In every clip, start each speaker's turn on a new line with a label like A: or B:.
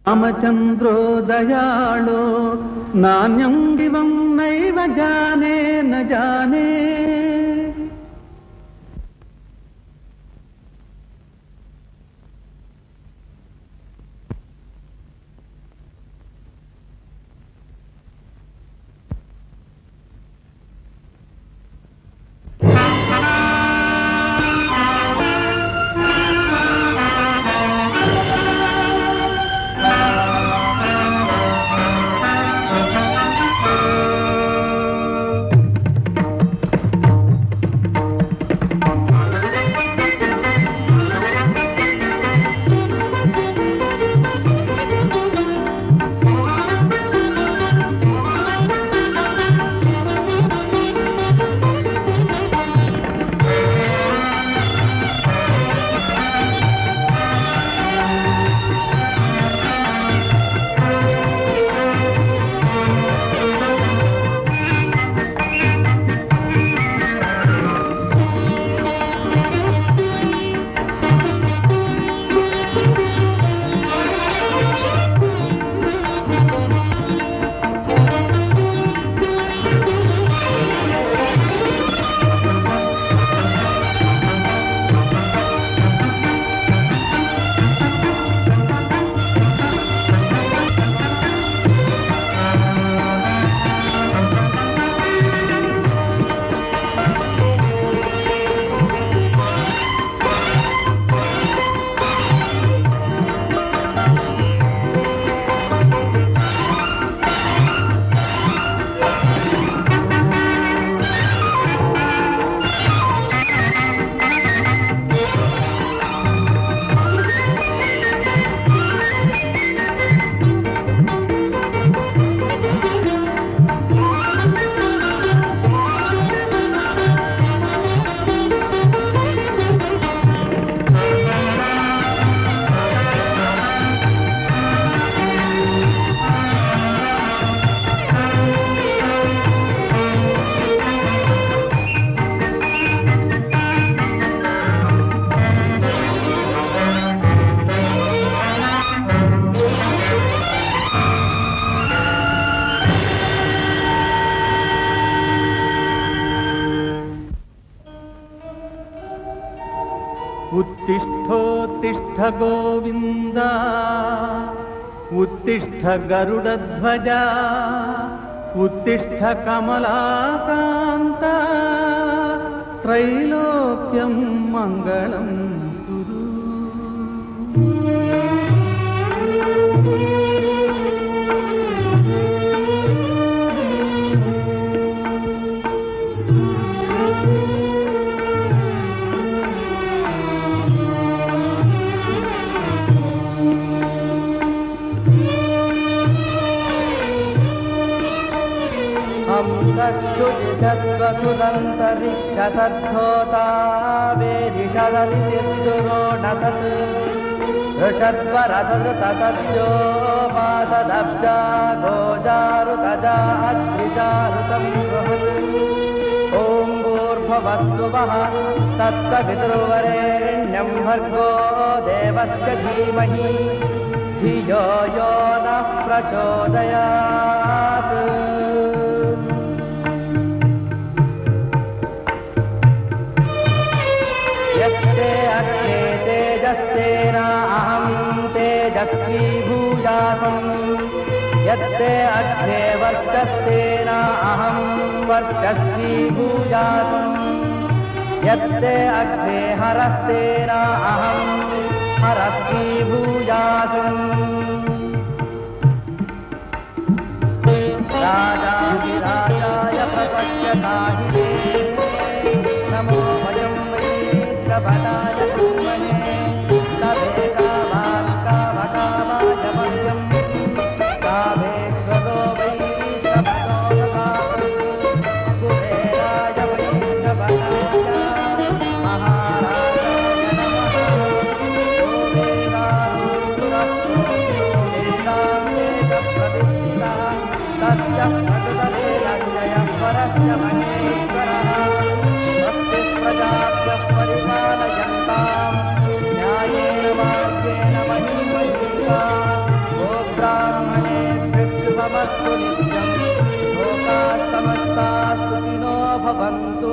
A: రామచంద్రో దయాళో నాణ్యం దివం నైవ జానే న జానే उत्तिष्ठोत्तिष्ठ गोविन्द उत्तिष्ठ गरुडध्वज उत्तिष्ठ कमलाकान्त त्रैलोक्यं मङ्गलं कुरु
B: हंसश्चुतिषद्वसुदन्तरिक्षसद्धोता वेदिषदलितिर्दुरोणतत् ऋषद्वरथधृतसद्यो पाददब्जा गोजारुतजा अद्रिजारुतं बृहत् ॐ भूर्भुवस्सुवः तत्त्वपितुर्वरेण्यं भर्गो देवस्य धीमहि धियो यो नः प्रचोदयात् यस्ते अग्ने तेजस्तेना अहं तेजस्वी भूयासम् यत्ते अग्ने वर्चस्तेना अहं वर्चस्वी भूयासम् यत्ते अग्ने हरस्तेना अहं हरस्वी भूयासम् राजाधिराजाय प्रपश्यताहि नमो वयं वै प्रभदाय कुर्महे तवेकामाविकामकामाय मह्यं कामेश्वरो वै प्रभदो कुबेराय वै प्रभदाय महाराजाय नमः यो वेदान्तुरस्तो यो वेदान्तेन प्रतिष्ठितः तस्य प्रकृतलेलञ्जयं परस्य महेश्वर ಭವಂತು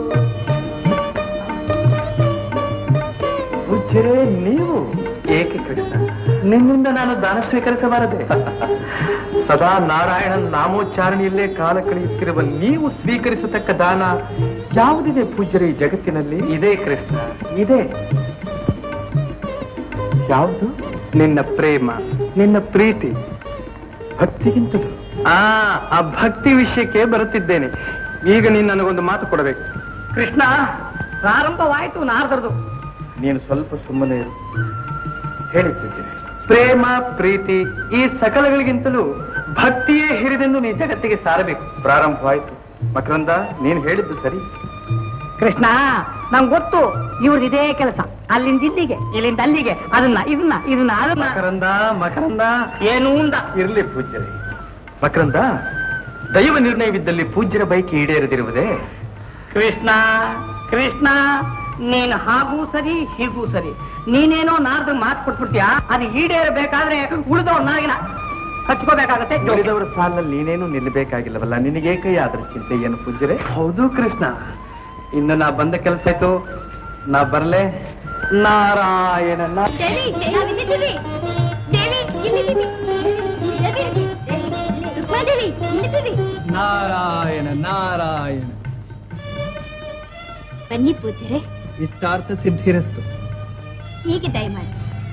C: ಪೂಜ್ಯರೇ ನೀವು ಏಕೆ ಕೃಷ್ಣ ನಿನ್ನಿಂದ ನಾನು ದಾನ ಸ್ವೀಕರಿಸಬಾರದೆ ಸದಾ ನಾರಾಯಣನ್ ನಾಮೋಚ್ಚಾರಣೆಯಲ್ಲೇ ಕಾಲ ಕಳೆಯುತ್ತಿರುವ ನೀವು ಸ್ವೀಕರಿಸತಕ್ಕ ದಾನ ಯಾವುದಿದೆ ಪೂಜ್ಯರೇ ಈ ಜಗತ್ತಿನಲ್ಲಿ ಇದೆ ಕೃಷ್ಣ ಇದೆ ಯಾವುದು ನಿನ್ನ ಪ್ರೇಮ ನಿನ್ನ ಪ್ರೀತಿ ಭಕ್ತಿಗಿಂತಲೂ ಆ ಆ ಭಕ್ತಿ ವಿಷಯಕ್ಕೆ ಬರುತ್ತಿದ್ದೇನೆ ಈಗ ನೀನು ನನಗೊಂದು ಮಾತು ಕೊಡಬೇಕು
B: ಕೃಷ್ಣ ಪ್ರಾರಂಭವಾಯಿತು ನಾರದರದು
C: ನೀನು ಸ್ವಲ್ಪ ಸುಮ್ಮನೆ ಇರು ಹೇಳಿ ಪೂಜ್ಯರೇ. ಪ್ರೇಮ ಪ್ರೀತಿ ಈ ಸಕಲಗಳಿಗಿಂತಲೂ ಭಕ್ತಿಯೇ ಹಿರಿದೆಂದು ನೀ ಜಗತ್ತಿಗೆ ಸಾರಬೇಕು ಪ್ರಾರಂಭವಾಯಿತು ಮಕರಂದ ನೀನು ಹೇಳಿದ್ದು ಸರಿ
B: ಕೃಷ್ಣ ನಂಗೆ ಗೊತ್ತು ಇವ್ರದ್ದು ಇದೇ ಕೆಲಸ ಅಲ್ಲಿಂದ ಇಲ್ಲಿಗೆ ಇಲ್ಲಿಂದ ಅಲ್ಲಿಗೆ ಅದನ್ನ ಇದನ್ನ ಇದನ್ನ ಅದನ್ನ
C: ಮಕರಂದ ಮಕರಂದ
B: ಏನು ಉಂದ
C: ಇರ್ಲಿ ಪೂಜ್ಯರೇ ಮಕರಂದ ದೈವ ನಿರ್ಣಯವಿದ್ದಲ್ಲಿ ಪೂಜ್ಯರ ಬೈಕಿ ಈಡೇರದಿರುವುದೇ
B: ಕೃಷ್ಣ ಕೃಷ್ಣ ನೀನ್ ಹಾಗೂ ಸರಿ ಹೀಗೂ ಸರಿ ನೀನೇನೋ ನಾರ್ದ ಮಾತು ಕೊಟ್ಬಿಡ್ತೀಯಾ ಅದು ಈಡೇರಬೇಕಾದ್ರೆ ಉಳಿದವ್ರ ನಾಗಿನ ಹಚ್ಕೋಬೇಕಾಗತ್ತೆ ಜೋಡಿ.
C: ಉಳಿದವರ ಸಾಲಲ್ಲಿ ನೀನೇನು ನಿಲ್ಲಬೇಕಾಗಿಲ್ಲವಲ್ಲ ನಿನಗೇಕೈ ಆದ್ರ ಚಿಂತೆ ಏನು ಪೂಜ್ಯರೇ ಹೌದು ಕೃಷ್ಣ ಇನ್ನು ನಾ ಬಂದ ಕೆಲಸ ಆಯ್ತು ನಾ ಬರ್ಲೆ ನಾರಾಯಣ ನಾ-
D: ದೇವಿ ನಾವಿಲ್ಲಿದ್ದೀವಿ ದೇವಿ ಇಲ್ಲಿದ್ದೀವಿ ದೇವಿ ರುಕ್ಮಾದೇವಿ ಇಲ್ಲಿದ್ದೀವಿ
A: ನಾರಾಯಣ ನಾರಾಯಣ
D: ಬನ್ನಿ ಪೂಜರೆ
A: ಇಷ್ಟಾರ್ಥ ಸಿದ್ಧಿರಸ್ತು
D: ಹೀಗೆ ದಯಮಾಡಿ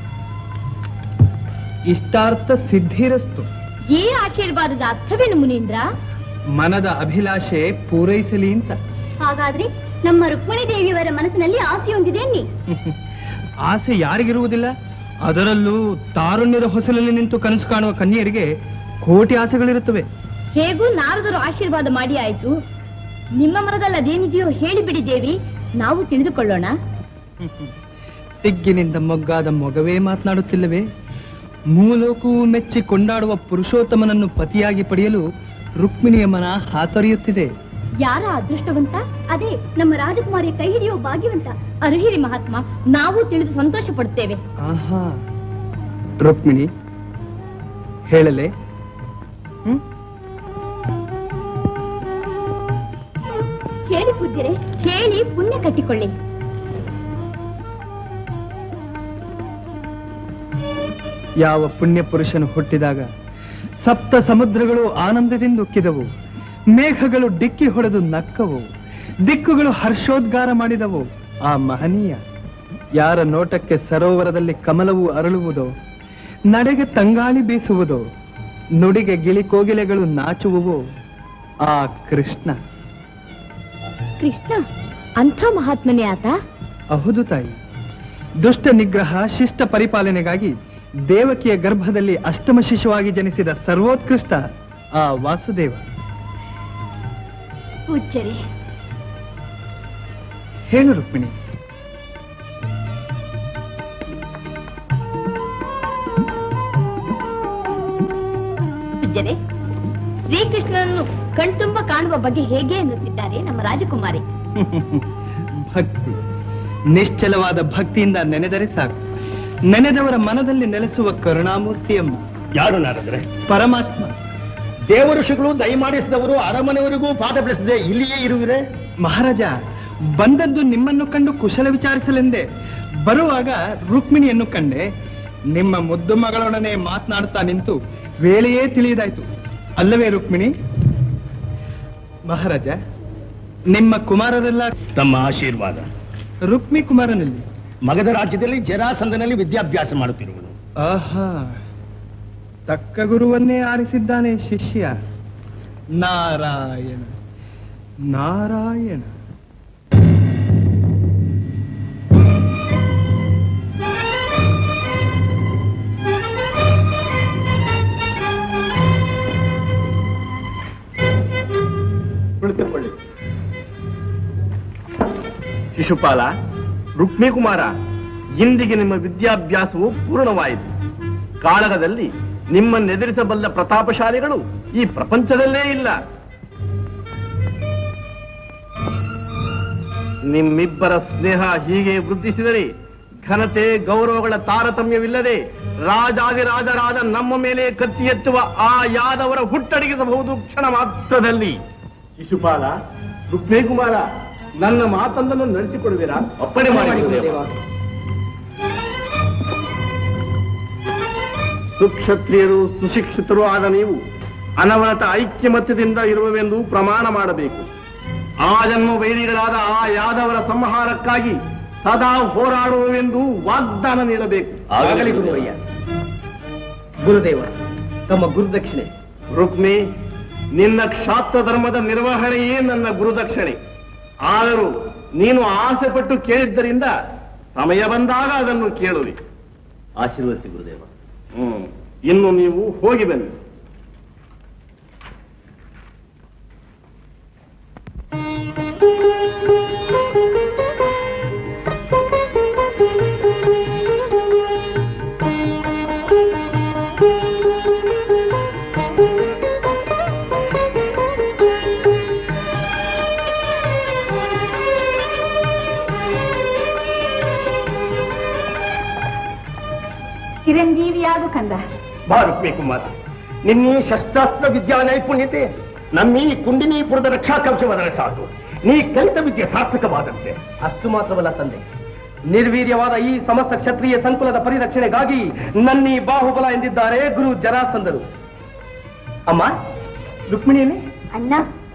A: ಇಷ್ಟಾರ್ಥ ಸಿದ್ಧಿರಸ್ತು
D: ಈ ಆಶೀರ್ವಾದದ ಅರ್ಥವೇನು ಮುನೀಂದ್ರ
A: ಮನದ ಅಭಿಲಾಷೆ ಪೂರೈಸಲಿ ಅಂತ
D: ಹಾಗಾದ್ರೆ ನಮ್ಮ ರುಕ್ಮಿಣಿ ದೇವಿಯವರ ಮನಸ್ಸಿನಲ್ಲಿ ಆಸೆಯೊಂದಿದೆ ಅನ್ನಿ
A: ಆಸೆ ಯಾರಿಗಿರುವುದಿಲ್ಲ ಅದರಲ್ಲೂ ತಾರುಣ್ಯದ ಹೊಸಲಲ್ಲಿ ನಿಂತು ಕನಸು ಕಾಣುವ ಕನ್ಯರಿಗೆ ಕೋಟಿ ಆಸೆಗಳಿರುತ್ತವೆ
D: ಹೇಗೂ ನಾರದರು ಆಶೀರ್ವಾದ ಮಾಡಿ ಆಯ್ತು ನಿಮ್ಮ ಮನದಲ್ಲಿ ಅದೇನಿದೆಯೋ ಹೇಳಿಬಿಡಿ ದೇವಿ ನಾವು ತಿಳಿದುಕೊಳ್ಳೋಣ
A: ತಿಗ್ಗಿನಿಂದ ಮೊಗ್ಗಾದ ಮೊಗವೇ ಮಾತನಾಡುತ್ತಿಲ್ಲವೇ ಮೂಲೋಕವು ಮೆಚ್ಚಿ ಕೊಂಡಾಡುವ ಪುರುಷೋತ್ತಮನನ್ನು ಪತಿಯಾಗಿ ಪಡೆಯಲು ರುಕ್ಮಿಣಿಯ ಮನ ಹಾತೊರೆಯುತ್ತಿದೆ
D: ಯಾರ ಅದೃಷ್ಟವಂತ ಅದೇ ನಮ್ಮ ರಾಜಕುಮಾರಿ ಕೈ ಹಿಡಿಯೋ ಭಾಗ್ಯವಂತ ಅರುಹಿರಿ ಮಹಾತ್ಮ ನಾವು ತಿಳಿದು ಸಂತೋಷ ಪಡುತ್ತೇವೆ
A: ಆಹಾ ರುಕ್ಮಿಣಿ ಹೇಳಲೆ ಹ್ಮ್
D: ಹೇಳಿ ಪೂಜ್ಯರೆ ಹೇಳಿ ಪುಣ್ಯ ಕಟ್ಟಿಕೊಳ್ಳಿ
A: ಯಾವ ಪುಣ್ಯ ಪುರುಷನು ಹುಟ್ಟಿದಾಗ ಸಪ್ತ ಸಮುದ್ರಗಳು ಆನಂದದಿಂದ ಉಕ್ಕಿದವು ಮೇಘಗಳು ಡಿಕ್ಕಿ ಹೊಡೆದು ನಕ್ಕವು ದಿಕ್ಕುಗಳು ಹರ್ಷೋದ್ಗಾರ ಮಾಡಿದವು ಆ ಮಹನೀಯ ಯಾರ ನೋಟಕ್ಕೆ ಸರೋವರದಲ್ಲಿ ಕಮಲವು ಅರಳುವುದೋ ನಡೆಗೆ ತಂಗಾಳಿ ಬೀಸುವುದೋ ನುಡಿಗೆ ಗಿಳಿ ಕೋಗಿಲೆಗಳು ನಾಚುವುವೋ ಆ ಕೃಷ್ಣ
D: ಕೃಷ್ಣ ಅಂಥ ಮಹಾತ್ಮನೇ ಆತ
A: ಹೌದು ತಾಯಿ ದುಷ್ಟ ನಿಗ್ರಹ ಶಿಷ್ಟ ಪರಿಪಾಲನೆಗಾಗಿ ದೇವಕಿಯ ಗರ್ಭದಲ್ಲಿ ಅಷ್ಟಮ ಶಿಶುವಾಗಿ ಜನಿಸಿದ ಸರ್ವೋತ್ಕೃಷ್ಟ ಆ ವಾಸುದೇವ
D: ಪೂಜ್ಯರೇ
A: ಹೇಳು ರುಕ್ಮಿಣಿ
D: ಪೂಜ್ಯರೇ ಶ್ರೀಕೃಷ್ಣನನ್ನು ಕಣ್ತುಂಬ ಕಾಣುವ ಬಗ್ಗೆ ಹೇಗೆ ಎನ್ನುತ್ತಿದ್ದಾರೆ ನಮ್ಮ ರಾಜಕುಮಾರಿ
A: ಭಕ್ತಿ ನಿಶ್ಚಲವಾದ ಭಕ್ತಿಯಿಂದ ನೆನೆದರೆ ಸಾಕು ನೆನೆದವರ ಮನದಲ್ಲಿ ನೆಲೆಸುವ ಕರುಣಾಮೂರ್ತಿಯಮ್ಮ
E: ಯಾರು ನಾರದ್ರೆ
A: ಪರಮಾತ್ಮ
E: ದೇವಋಷಿಗಳು ದಯಮಾಡಿಸಿದವರು ಅರಮನೆಯವರೆಗೂ ಪಾದ ಬೆಳೆಸದೆ ಇಲ್ಲಿಯೇ ಇರುವಿರೆ
A: ಮಹಾರಾಜ ಬಂದದ್ದು ನಿಮ್ಮನ್ನು ಕಂಡು ಕುಶಲ ವಿಚಾರಿಸಲೆಂದೇ ಬರುವಾಗ ರುಕ್ಮಿಣಿಯನ್ನು ಕಂಡೆ ನಿಮ್ಮ ಮುದ್ದು ಮಗಳೊಡನೆ ಮಾತನಾಡುತ್ತಾ ನಿಂತು ವೇಳೆಯೇ ತಿಳಿಯದಾಯ್ತು ಅಲ್ಲವೇ ರುಕ್ಮಿಣಿ ಮಹಾರಾಜ ನಿಮ್ಮ ಕುಮಾರರೆಲ್ಲ
E: ತಮ್ಮ ಆಶೀರ್ವಾದ
A: ರುಕ್ಮಿ ಕುಮಾರನಲ್ಲಿ
E: ಮಗಧ ರಾಜ್ಯದಲ್ಲಿ ಜರಾಸಂದನಲ್ಲಿ ವಿದ್ಯಾಭ್ಯಾಸ ಮಾಡುತ್ತಿರುವನು
A: ಆಹಾ ತಕ್ಕ ಗುರುವನ್ನೇ ಆರಿಸಿದ್ದಾನೆ ಶಿಷ್ಯ ನಾರಾಯಣ ನಾರಾಯಣ
E: ಕುಳಿತುಕೊಳ್ಳಿ ಶಿಶುಪಾಲ ರುಕ್ಮಿ ಕುಮಾರ ಇಂದಿಗೆ ನಿಮ್ಮ ವಿದ್ಯಾಭ್ಯಾಸವು ಪೂರ್ಣವಾಯಿತು ಕಾಳಗದಲ್ಲಿ ನಿಮ್ಮನ್ನೆದುರಿಸಬಲ್ಲ ಪ್ರತಾಪಶಾಲಿಗಳು ಈ ಪ್ರಪಂಚದಲ್ಲೇ ಇಲ್ಲ ನಿಮ್ಮಿಬ್ಬರ ಸ್ನೇಹ ಹೀಗೆ ವೃದ್ಧಿಸಿದರೆ ಘನತೆ ಗೌರವಗಳ ತಾರತಮ್ಯವಿಲ್ಲದೆ ರಾಜಾದಿರಾಜರಾದ ನಮ್ಮ ಮೇಲೆ ಕತ್ತಿ ಎತ್ತುವ ಆ ಯಾದವರ ಹುಟ್ಟಡಗಿಸಬಹುದು ಕ್ಷಣ ಮಾತ್ರದಲ್ಲಿ ಶಿಶುಪಾಲ ರುಕ್ಮೇಕುಮಾರ ನನ್ನ ಮಾತಂದನ್ನು ನಡೆಸಿಕೊಡುವಿರಾ
C: ಅಪ್ಪಣೆ ಮಾಡಿ ಗುರುದೇವ.
E: ಸುಕ್ಷತ್ರಿಯರು ಸುಶಿಕ್ಷಿತರು ಆದ ನೀವು ಅನವರತ ಐಕ್ಯಮತ್ಯದಿಂದ ಇರುವವೆಂದು ಪ್ರಮಾಣ ಮಾಡಬೇಕು ಆ ಜನ್ಮ ವೈರಿಗಳಾದ ಆ ಯಾದವರ ಸಂಹಾರಕ್ಕಾಗಿ ಸದಾ ಹೋರಾಡುವೆಂದು ವಾಗ್ದಾನ ನೀಡಬೇಕು
C: ಆಗಲಿ ಗುರುವಯ್ಯ.
B: ಗುರುದೇವ ತಮ್ಮ ಗುರುದಕ್ಷಿಣೆ
E: ರುಕ್ಮಿ ನಿನ್ನ ಕ್ಷಾತ್ರ ಧರ್ಮದ ನಿರ್ವಹಣೆಯೇ ನನ್ನ ಗುರುದಕ್ಷಿಣೆ ಆದರೂ ನೀನು ಆಸೆ ಪಟ್ಟು ಕೇಳಿದ್ದರಿಂದ ಸಮಯ ಬಂದಾಗ ಅದನ್ನು ಕೇಳುವಿ
C: ಆಶೀರ್ವದಿಸಿ ಗುರುದೇವ
E: ಹ್ಮ್ ಇನ್ನು ನೀವು ಹೋಗಿ ಬನ್ನಿ
D: ಚಿರಂಜೀವಿಯಾಗು ಕಂದ
E: ಭಾರತ್ ಕುಮಾರ ನಿನ್ನೀ ಶಸ್ತ್ರಾಸ್ತ್ರ ವಿದ್ಯಾ ನೈಪುಣ್ಯತೆ ನಮ್ಮೀ ಕುಂಡಿನೀಪುರದ ರಕ್ಷಾ ಕವಚವಾದರೆ ಸಾಕು ನೀ ಕಲಿತ ವಿದ್ಯೆ ಸಾರ್ಥಕವಾದಂತೆ
B: ಅಷ್ಟು ಮಾತ್ರವಲ್ಲ ತಂದೆ ನಿರ್ವೀರ್ಯವಾದ ಈ ಸಮಸ್ತ ಕ್ಷತ್ರಿಯ ಸಂಕುಲದ ಪರಿರಕ್ಷಣೆಗಾಗಿ ನನ್ನೀ ಬಾಹುಬಲ ಎಂದಿದ್ದಾರೆ ಗುರು ಜರಾಸಂದರು ಅಮ್ಮ ರುಕ್ಮಿಣಿಯಲ್ಲಿ
D: ಅಣ್ಣ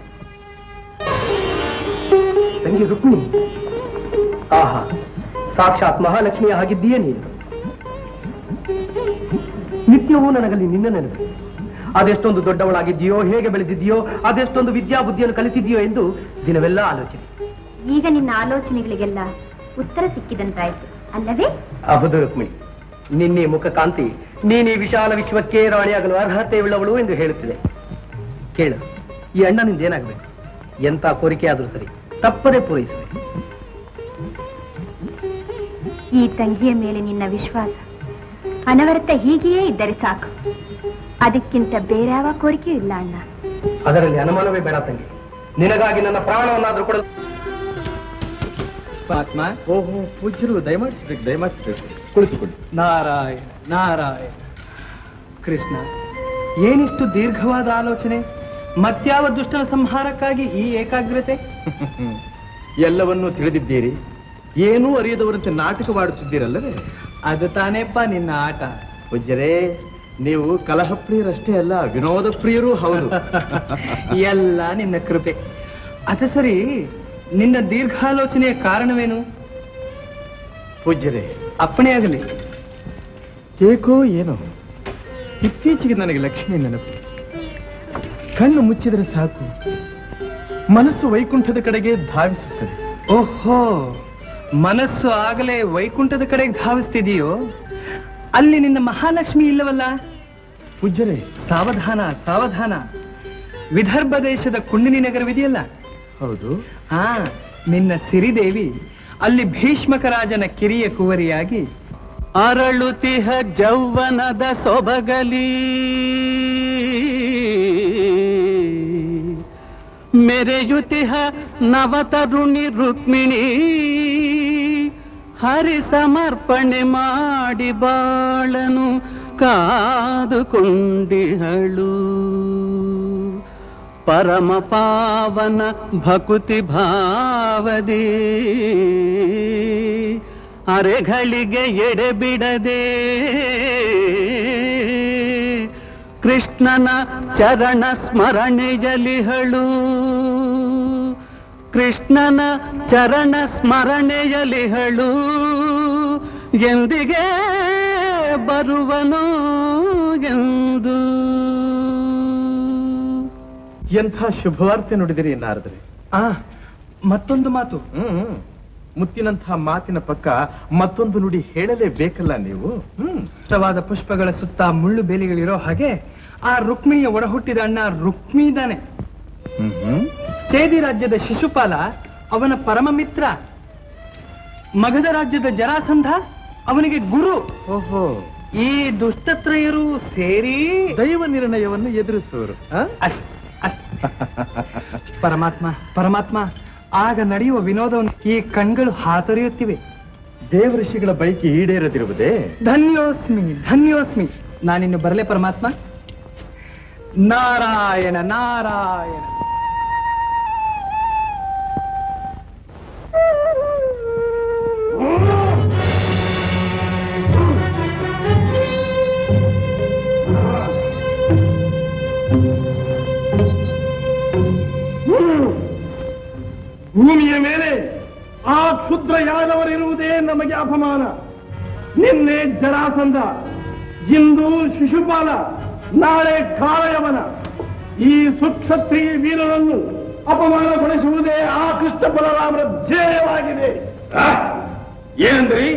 B: ತಂಗಿ ರುಕ್ಮಿಣಿ ಆಹಾ ಸಾಕ್ಷಾತ್ ಮಹಾಲಕ್ಷ್ಮಿಯ ಹಾಗಿದ್ದೀಯೇ ನೀನು ನಿತ್ಯವೂ ನನಗಲ್ಲಿ ನಿನ್ನ ನೆನಪು ಅದೆಷ್ಟೊಂದು ದೊಡ್ಡವಳಾಗಿದ್ದೀಯೋ ಹೇಗೆ ಬೆಳೆದಿದ್ದೀಯೋ ಅದೆಷ್ಟೊಂದು ವಿದ್ಯಾಬುದ್ಧಿಯನ್ನು ಕಲಿತಿದ್ದೀಯೋ ಎಂದು ದಿನವೆಲ್ಲ ಆಲೋಚನೆ
D: ಈಗ ನಿನ್ನ ಆಲೋಚನೆಗಳಿಗೆಲ್ಲ ಉತ್ತರ ಸಿಕ್ಕಿದಂತಾಯ್ತು ಅಲ್ಲವೇ
B: ಹೌದು ರುಕ್ಮಿಣಿ ನಿನ್ನೆ ಮುಖ ಕಾಂತಿ ನೀನೇ ವಿಶಾಲ ವಿಶ್ವಕ್ಕೆ ರಾಣಿಯಾಗಲು ಅರ್ಹತೆ ಉಳ್ಳವಳು ಎಂದು ಹೇಳುತ್ತಿದೆ ಕೇಳು ಈ ಅಣ್ಣ ನಿಂದೇನಾಗಬೇಕು ಎಂತ ಕೋರಿಕೆ ಆದರೂ ಸರಿ ತಪ್ಪದೆ ಪೂರೈಸುವೆ
D: ಈ ತಂಗಿಯ ಮೇಲೆ ನಿನ್ನ ವಿಶ್ವಾಸ ಅನವರತ ಹೀಗೆಯೇ ಇದ್ದರೆ ಸಾಕು ಅದಕ್ಕಿಂತ ಬೇರ್ಯಾವ ಕೋರಿಕೆಯೂ ಇಲ್ಲ ಅಣ್ಣ
B: ಅದರಲ್ಲಿ ಅನುಮಾನವೇ ಬೇಡ ತಂಗಿ ನಿನಗಾಗಿ ನನ್ನ ಪ್ರಾಣವನ್ನಾದರೂ ಕೊಡಲು
A: ಆತ್ಮ
C: ಓಹೋ ಪೂಜ್ಯರು ದಯಮಾಡಿಸ್ಬೇಕು ದಯಮಾಡಿಸ್ಬೇಕು ಕುಳಿತುಕೊಳ್ಳಿ
A: ನಾರಾಯಣ ನಾರಾಯಣ ಕೃಷ್ಣ ಏನಿಷ್ಟು ದೀರ್ಘವಾದ ಆಲೋಚನೆ ಮತ್ಯಾವ ದುಷ್ಟನ ಸಂಹಾರಕ್ಕಾಗಿ ಈ ಏಕಾಗ್ರತೆ
C: ಎಲ್ಲವನ್ನೂ ತಿಳಿದಿದ್ದೀರಿ ಏನೂ ಅರಿಯದವರಂತೆ ನಾಟಕವಾಡುತ್ತಿದ್ದೀರಲ್ಲವೇ
A: ಅದು ತಾನೇಪ್ಪ ನಿನ್ನ ಆಟ
C: ಪೂಜ್ಯರೇ ನೀವು ಕಲಹ ಪ್ರಿಯರಷ್ಟೇ ಅಲ್ಲ ವಿನೋದ ಪ್ರಿಯರೂ ಹೌದು
A: ಎಲ್ಲ ನಿನ್ನ ಕೃಪೆ ಅದ ಸರಿ ನಿನ್ನ ದೀರ್ಘಾಲೋಚನೆಯ ಕಾರಣವೇನು
C: ಪೂಜ್ಯರೇ
A: ಅಪ್ಪಣೆಯಾಗಲಿ
C: ಏಕೋ ಏನೋ ಇತ್ತೀಚೆಗೆ ನನಗೆ ಲಕ್ಷ್ಮಿ ನೆನಪು ಕಣ್ಣು ಮುಚ್ಚಿದರೆ ಸಾಕು ಮನಸ್ಸು ವೈಕುಂಠದ ಕಡೆಗೆ ಧಾವಿಸುತ್ತದೆ
A: ಓಹೋ ಮನಸ್ಸು ಆಗಲೇ ವೈಕುಂಠದ ಕಡೆಗೆ ಧಾವಿಸ್ತಿದೆಯೋ ಅಲ್ಲಿ ನಿನ್ನ ಮಹಾಲಕ್ಷ್ಮಿ ಇಲ್ಲವಲ್ಲ
C: ಪೂಜ್ಯರೇ
A: ಸಾವಧಾನ ಸಾವಧಾನ ವಿದರ್ಭ ದೇಶದ ಕುಂಡಿನಿ ನಗರವಿದೆಯಲ್ಲ
C: ಹೌದು
A: ಹಾ ನಿನ್ನ ಸಿರಿದೇವಿ ಅಲ್ಲಿ ಭೀಷ್ಮಕ ರಾಜನ ಕಿರಿಯ ಕುವರಿಯಾಗಿ
B: ಅರಳುತಿಹ ಜೌವನದ ಸೊಬಗಲಿ ಮೆರೆಯುತಿಹ ನವತರುಣಿ ರುಕ್ಮಿಣಿ ಹರಿ ಸಮರ್ಪಣೆ ಮಾಡಿ ಬಾಳನು ಕಾದುಕೊಂಡಿಹಳು ಪರಮ ಪಾವನ ಭಕುತಿ ಭಾವದಿ ಅರೆಗಳಿಗೆ ಎಡೆಬಿಡದೆ ಕೃಷ್ಣನ ಚರಣ ಸ್ಮರಣೆಯಲಿಹಳು ಕೃಷ್ಣನ ಚರಣ ಸ್ಮರಣೆಯಲಿಹಳು ಎಂದಿಗೆ ಬರುವನು ಎಂದು
C: ಎಂಥ ಶುಭವಾರ್ತೆ ನುಡಿದಿರಿ ನಾರದರೆ
A: ಆ ಮತ್ತೊಂದು ಮಾತು
C: ಹ್ಮ್ ಮುತ್ತಿನಂಥ ಮಾತಿನ ಪಕ್ಕ ಮತ್ತೊಂದು ನುಡಿ ಹೇಳಲೇಬೇಕಲ್ಲ ನೀವು ಹ್ಮ್
A: ಇಷ್ಟವಾದ ಪುಷ್ಪಗಳ ಸುತ್ತ ಮುಳ್ಳು ಬೇಲಿಗಳಿರೋ ಹಾಗೆ ಆ ರುಕ್ಮಿಣಿಯ ಒಡ ಹುಟ್ಟಿದ ಅಣ್ಣ ರುಕ್ಮಿ ಇದ್ದಾನೆ
C: ಹ್ಮ್ ಹ್ಮ್
A: ಚೇದಿ ರಾಜ್ಯದ ಶಿಶುಪಾಲ ಅವನ ಪರಮ ಮಿತ್ರ ಮಗಧ ರಾಜ್ಯದ ಜರಾಸಂಧ ಅವನಿಗೆ ಗುರು
C: ಓಹೋ
A: ಈ ದುಷ್ಟತ್ರಯರು ಸೇರಿ
C: ದೈವ ನಿರ್ಣಯವನ್ನು ಎದುರಿಸುವರು ಆ?
A: ಅಷ್ಟ್- ಅಷ್ಟ್. ಪರಮಾತ್ಮ ಪರಮಾತ್ಮ ಆಗ ನಡೆಯುವ ವಿನೋದವನ್ನು ಈ ಕಣ್ಗಳು ಹಾತೊರೆಯುತ್ತಿವೆ
C: ದೇವಋಷಿಗಳ ಬೈಕಿ ಈಡೇರದಿರುವುದೇ
A: ಧನ್ಯೋಸ್ಮಿ ಧನ್ಯೋಸ್ಮಿ ನಾನಿನ್ನು ಬರಲೇ ಪರಮಾತ್ಮ ನಾರಾಯಣ ನಾರಾಯಣ
E: ಭೂಮಿಯ ಮೇಲೆ ಆ ಕ್ಷುದ್ರ ಯಾದವರಿರುವುದೇ ನಮಗೆ ಅಪಮಾನ ನಿನ್ನೆ ಜರಾಸಂಧ ಇಂದು ಶಿಶುಪಾಲ ನಾಳೆ ಕಾಳಯವನ ಈ ಸುಕ್ಷತ್ರಿಯ ವೀರರನ್ನು ಅಪಮಾನಗೊಳಿಸುವುದೇ ಆ ಕೃಷ್ಣ ಬಲರಾಮರ ಧ್ಯೇಯವಾಗಿದೆ
C: ಏನಂದ್ರಿ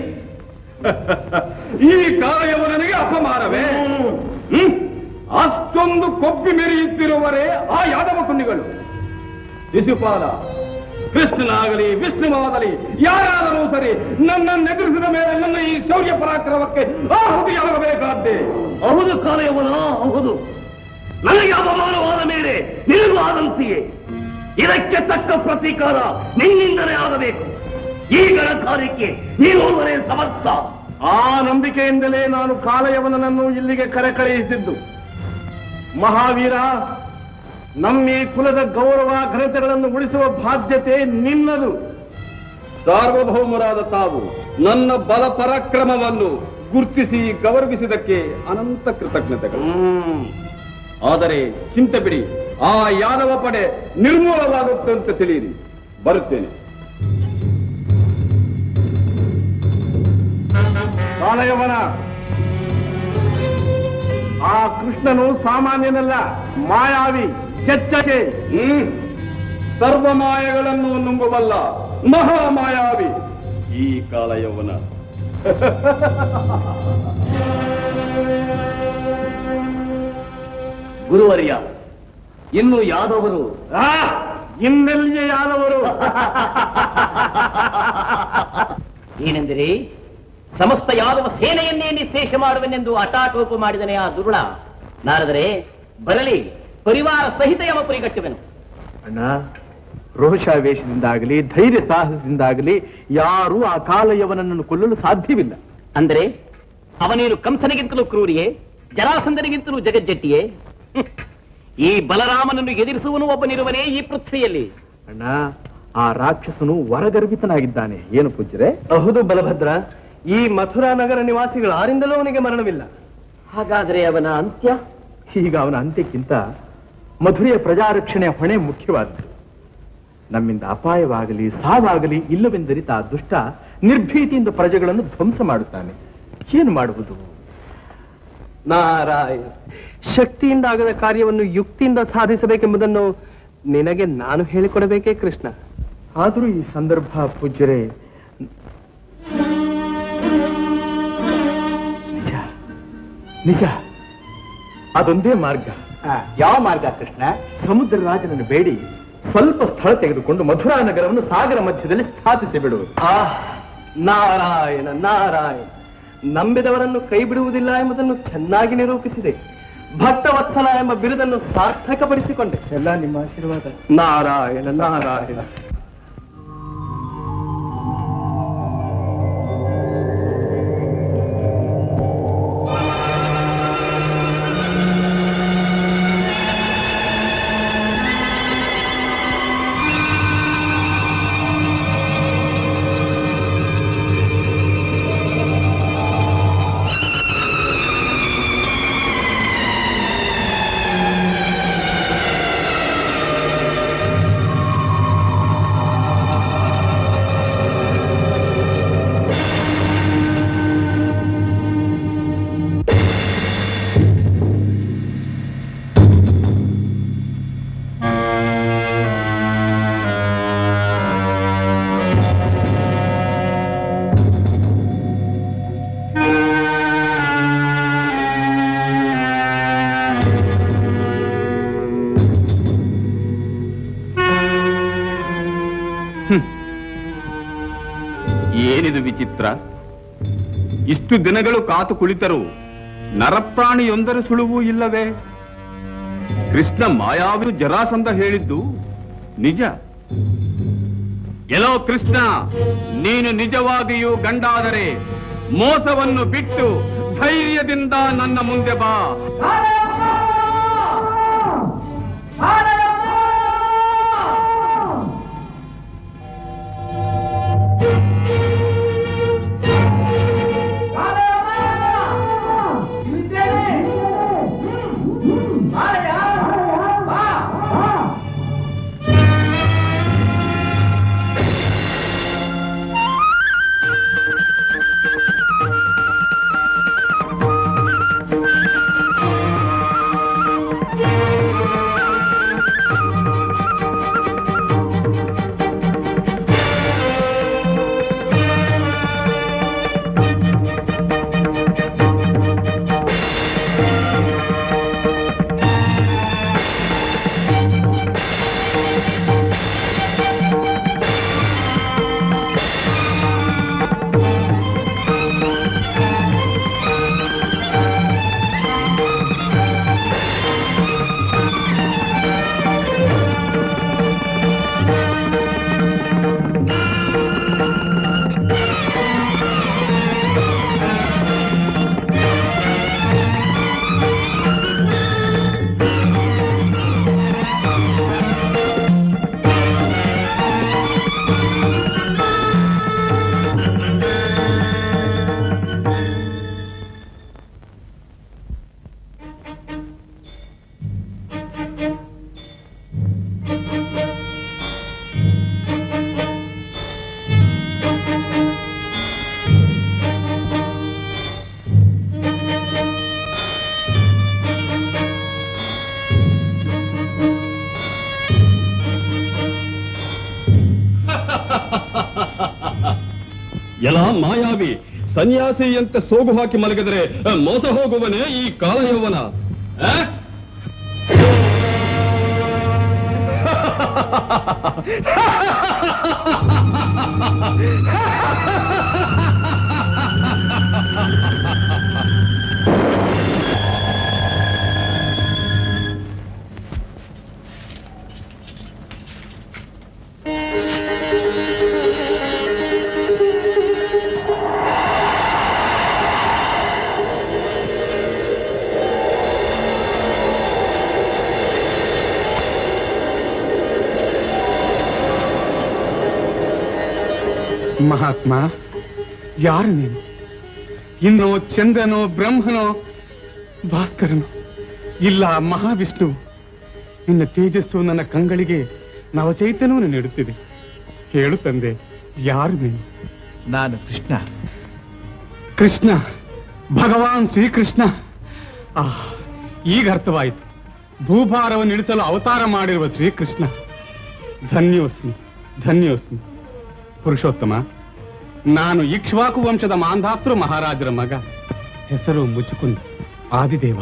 C: ಈ ಕಾಯವನಿಗೆ ಅಪಮಾನವೇ ಹ್ಮ್? ಅಷ್ಟೊಂದು ಕೊಬ್ಬಿ ಮೆರೆಯುತ್ತಿರುವರೇ ಆ ಯಾದವ ಕುಂಡಿಗಳು ಶಿಶುಪಾಲ ಕೃಷ್ಣನಾಗಲಿ ವಿಷ್ಣುವಾಗಲಿ ಯಾರಾದರೂ ಸರಿ ನನ್ನನ್ನು ಎದುರಿಸಿದ ಮೇಲೆ ನನ್ನ ಈ ಶೌರ್ಯ ಪರಾಕ್ರಮಕ್ಕೆ ಆಹುತಿಯಾಗಬೇಕಾದ್ದೆ
E: ಹೌದು ಕಾಲಯವನ ಹೌದು ನನಗೆ ಅಪಮಾನವಾದ ಮೇಲೆ ನಿನಗೂ ಆದಂತೆಯೇ ಇದಕ್ಕೆ ತಕ್ಕ ಪ್ರತೀಕಾರ ನಿನ್ನಿಂದಲೇ ಆಗಬೇಕು ಈ ಗಣ ಕಾರ್ಯಕ್ಕೆ ನೀನೊಬ್ಬರೇ ಸಮರ್ಥ
C: ಆ ನಂಬಿಕೆಯಿಂದಲೇ ನಾನು ಕಾಲಯವನನ್ನು ಇಲ್ಲಿಗೆ ಕರೆ ಕಳುಹಿಸಿದ್ದು
E: ಮಹಾವೀರ ನಮ್ಮ ಈ ಕುಲದ ಗೌರವ ಘನತೆಗಳನ್ನು ಉಳಿಸುವ ಬಾಧ್ಯತೆ ನಿನ್ನದು
C: ಸಾರ್ವಭೌಮರಾದ ತಾವು ನನ್ನ ಬಲ ಪರಾಕ್ರಮವನ್ನು ಗುರುತಿಸಿ ಗೌರವಿಸಿದಕ್ಕೆ ಅನಂತ ಕೃತಜ್ಞತೆಗಳು ಆದರೆ ಚಿಂತೆ ಬಿಡಿ ಆ ಯಾದವ ಪಡೆ ನಿರ್ಮೂಲವಾಗುತ್ತೆ ಅಂತ ತಿಳಿಯಿರಿ ಬರುತ್ತೇನೆ
E: ಕಾಲಯವನ ಆ ಕೃಷ್ಣನು ಸಾಮಾನ್ಯನಲ್ಲ ಮಾಯಾವಿ ಕೆಚ್ಚಕೆ
C: ಹ್ಮ್ ಸರ್ವ ಮಾಯಗಳನ್ನು ನುಂಗುವಲ್ಲ ಮಹಾಮಾಯಾವಿ ಈ ಕಾಲ ಯೌವನ
E: ಗುರುವರ್ಯ ಇನ್ನು ಯಾದವರು ಇನ್ನೆಲ್ಲಿಯೇ ಯಾದವರು
B: ಏನೆಂದರೆ ಸಮಸ್ತ ಯಾದವ ಸೇನೆಯನ್ನೇ ನಿಶೇಷ ಮಾಡುವೆನೆಂದು ಹಠಾಟೋಪ ಮಾಡಿದನೆ ಆ ದುರುಳ ನಾರದರೆ ಬರಲಿ ಪರಿವಾರ ಸಹಿತ ಯಮಪುರಿ ಕಟ್ಟುವೆನು
C: ಅಣ್ಣ ರೋಷಾವೇಶದಿಂದಾಗಲಿ ಧೈರ್ಯ ಸಾಹಸದಿಂದಾಗಲಿ ಯಾರೂ ಆ ಕಾಲಯವನನ್ನು ಕೊಲ್ಲಲು ಸಾಧ್ಯವಿಲ್ಲ
B: ಅಂದರೆ ಅವನೇನು ಕಂಸನಿಗಿಂತಲೂ ಕ್ರೂರಿಯೇ ಜರಾಸಂಧನಿಗಿಂತಲೂ ಜಗಜ್ಜಟ್ಟಿಯೇ ಹ್ಮ್. ಈ ಬಲರಾಮನನ್ನು ಎದುರಿಸುವನು ಒಬ್ಬನಿರುವನೇ ಈ ಪೃಥ್ವಿಯಲ್ಲಿ
C: ಅಣ್ಣ ಆ ರಾಕ್ಷಸನು ವರಗರ್ಭಿತನಾಗಿದ್ದಾನೆ ಏನು ಪೂಜ್ಯರೆ
A: ಹೌದು ಬಲಭದ್ರ ಈ ಮಥುರಾ ನಗರ ನಿವಾಸಿಗಳ ಆರಿಂದಲೂ ಅವನಿಗೆ ಮರಣವಿಲ್ಲ
B: ಹಾಗಾದರೆ ಅವನ ಅಂತ್ಯ
C: ಈಗ ಅವನ ಅಂತ್ಯಕ್ಕಿಂತ ಮಧುರೆಯ ಪ್ರಜಾರಕ್ಷಣೆಯ ಹೊಣೆ ಮುಖ್ಯವಾದದ್ದು ನಮ್ಮಿಂದ ಅಪಾಯವಾಗಲಿ ಸಾವಾಗಲಿ ಇಲ್ಲವೆಂದರಿತ ಆ ದುಷ್ಟ ನಿರ್ಭೀತಿಯಿಂದ ಪ್ರಜೆಗಳನ್ನು ಧ್ವಂಸ ಮಾಡುತ್ತಾನೆ ಏನು ಮಾಡುವುದು
A: ನಾರಾಯಣ ಶಕ್ತಿಯಿಂದ ಆಗದ ಕಾರ್ಯವನ್ನು ಯುಕ್ತಿಯಿಂದ ಸಾಧಿಸಬೇಕೆಂಬುದನ್ನು ನಿನಗೆ ನಾನು ಹೇಳಿಕೊಡಬೇಕೇ ಕೃಷ್ಣ
C: ಆದರೂ ಈ ಸಂದರ್ಭ ಪೂಜ್ಯರೇ ನಿಜ ನಿಜ ಅದೊಂದೇ ಮಾರ್ಗ
B: ಯಾವ ಮಾರ್ಗ ಕೃಷ್ಣ
C: ಸಮುದ್ರ ರಾಜನನ್ನು ಬೇಡಿ ಸ್ವಲ್ಪ ಸ್ಥಳ ತೆಗೆದುಕೊಂಡು ಮಧುರಾ ನಗರವನ್ನು ಸಾಗರ ಮಧ್ಯದಲ್ಲಿ ಸ್ಥಾಪಿಸಿ ಬಿಡುವುದು
A: ಆಹ್ ನಾರಾಯಣ ನಾರಾಯಣ ನಂಬಿದವರನ್ನು ಕೈ ಬಿಡುವುದಿಲ್ಲ ಎಂಬುದನ್ನು ಚೆನ್ನಾಗಿ ನಿರೂಪಿಸಿದೆ ಭಕ್ತವತ್ಸಲ ಎಂಬ ಬಿರುದನ್ನು ಸಾರ್ಥಕಪಡಿಸಿಕೊಂಡೆ
C: ಎಲ್ಲ ನಿಮ್ಮ ಆಶೀರ್ವಾದ
A: ನಾರಾಯಣ ನಾರಾಯಣ
C: ಏನಿದು ವಿಚಿತ್ರ ಇಷ್ಟು ದಿನಗಳು ಕಾತು ಕುಳಿತರು ನರಪ್ರಾಣಿಯೊಂದರ ಸುಳುವು ಇಲ್ಲವೇ ಕೃಷ್ಣ ಮಾಯಾವಿ ಜರಾಸಂಧ ಹೇಳಿದ್ದು ನಿಜ ಎಲ್ಲೋ ಕೃಷ್ಣ ನೀನು ನಿಜವಾಗಿಯೂ ಗಂಡಾದರೆ ಮೋಸವನ್ನು ಬಿಟ್ಟು ಧೈರ್ಯದಿಂದ ನನ್ನ ಮುಂದೆ ಬಾ
F: ಎಲ್ಲ ಮಾಯಾವಿ ಸನ್ಯಾಸಿಯಂತೆ ಸೋಗು ಹಾಕಿ ಮಲಗಿದರೆ ಅ, ಮೋಸ ಹೋಗುವನೇ ಈ ಕಾಲ ಯೌವನ ಆ?
C: ಮಹಾತ್ಮ ಯಾರು ನೀನು ಇನ್ನು ಚಂದ್ರನೋ ಬ್ರಹ್ಮನೋ ಭಾಸ್ಕರನೋ ಇಲ್ಲ ಮಹಾವಿಷ್ಣು ನಿನ್ನ ತೇಜಸ್ಸು ನನ್ನ ಕಂಗಳಿಗೆ ನವಚೈತನ್ಯವನ್ನು ನೀಡುತ್ತಿದೆ ಹೇಳು ತಂದೆ ಯಾರು ನೀನು
A: ನಾನು ಕೃಷ್ಣ
C: ಕೃಷ್ಣ ಭಗವಾನ್ ಶ್ರೀಕೃಷ್ಣ ಆ ಈಗ ಅರ್ಥವಾಯಿತು ಭೂಭಾರವನ್ನು ಇಳಿಸಲು ಅವತಾರ ಮಾಡಿರುವ ಶ್ರೀಕೃಷ್ಣ ಧನ್ಯೋಸ್ಮಿ ಧನ್ಯೋಸ್ಮಿ ಪುರುಷೋತ್ತಮ ನಾನು ಇಕ್ಷ್ವಾಕು ವಂಶದ ಮಾಂಧಾತೃ ಮಹಾರಾಜರ ಮಗ ಹೆಸರು ಮುಚುಕುಂದ ಆದಿದೇವ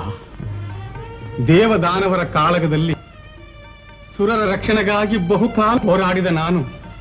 C: ದೇವದಾನವರ ಕಾಳಗದಲ್ಲಿ ಸುರರ ರಕ್ಷಣೆಗಾಗಿ ಬಹುಕಾಲ ಹೋರಾಡಿದ ನಾನು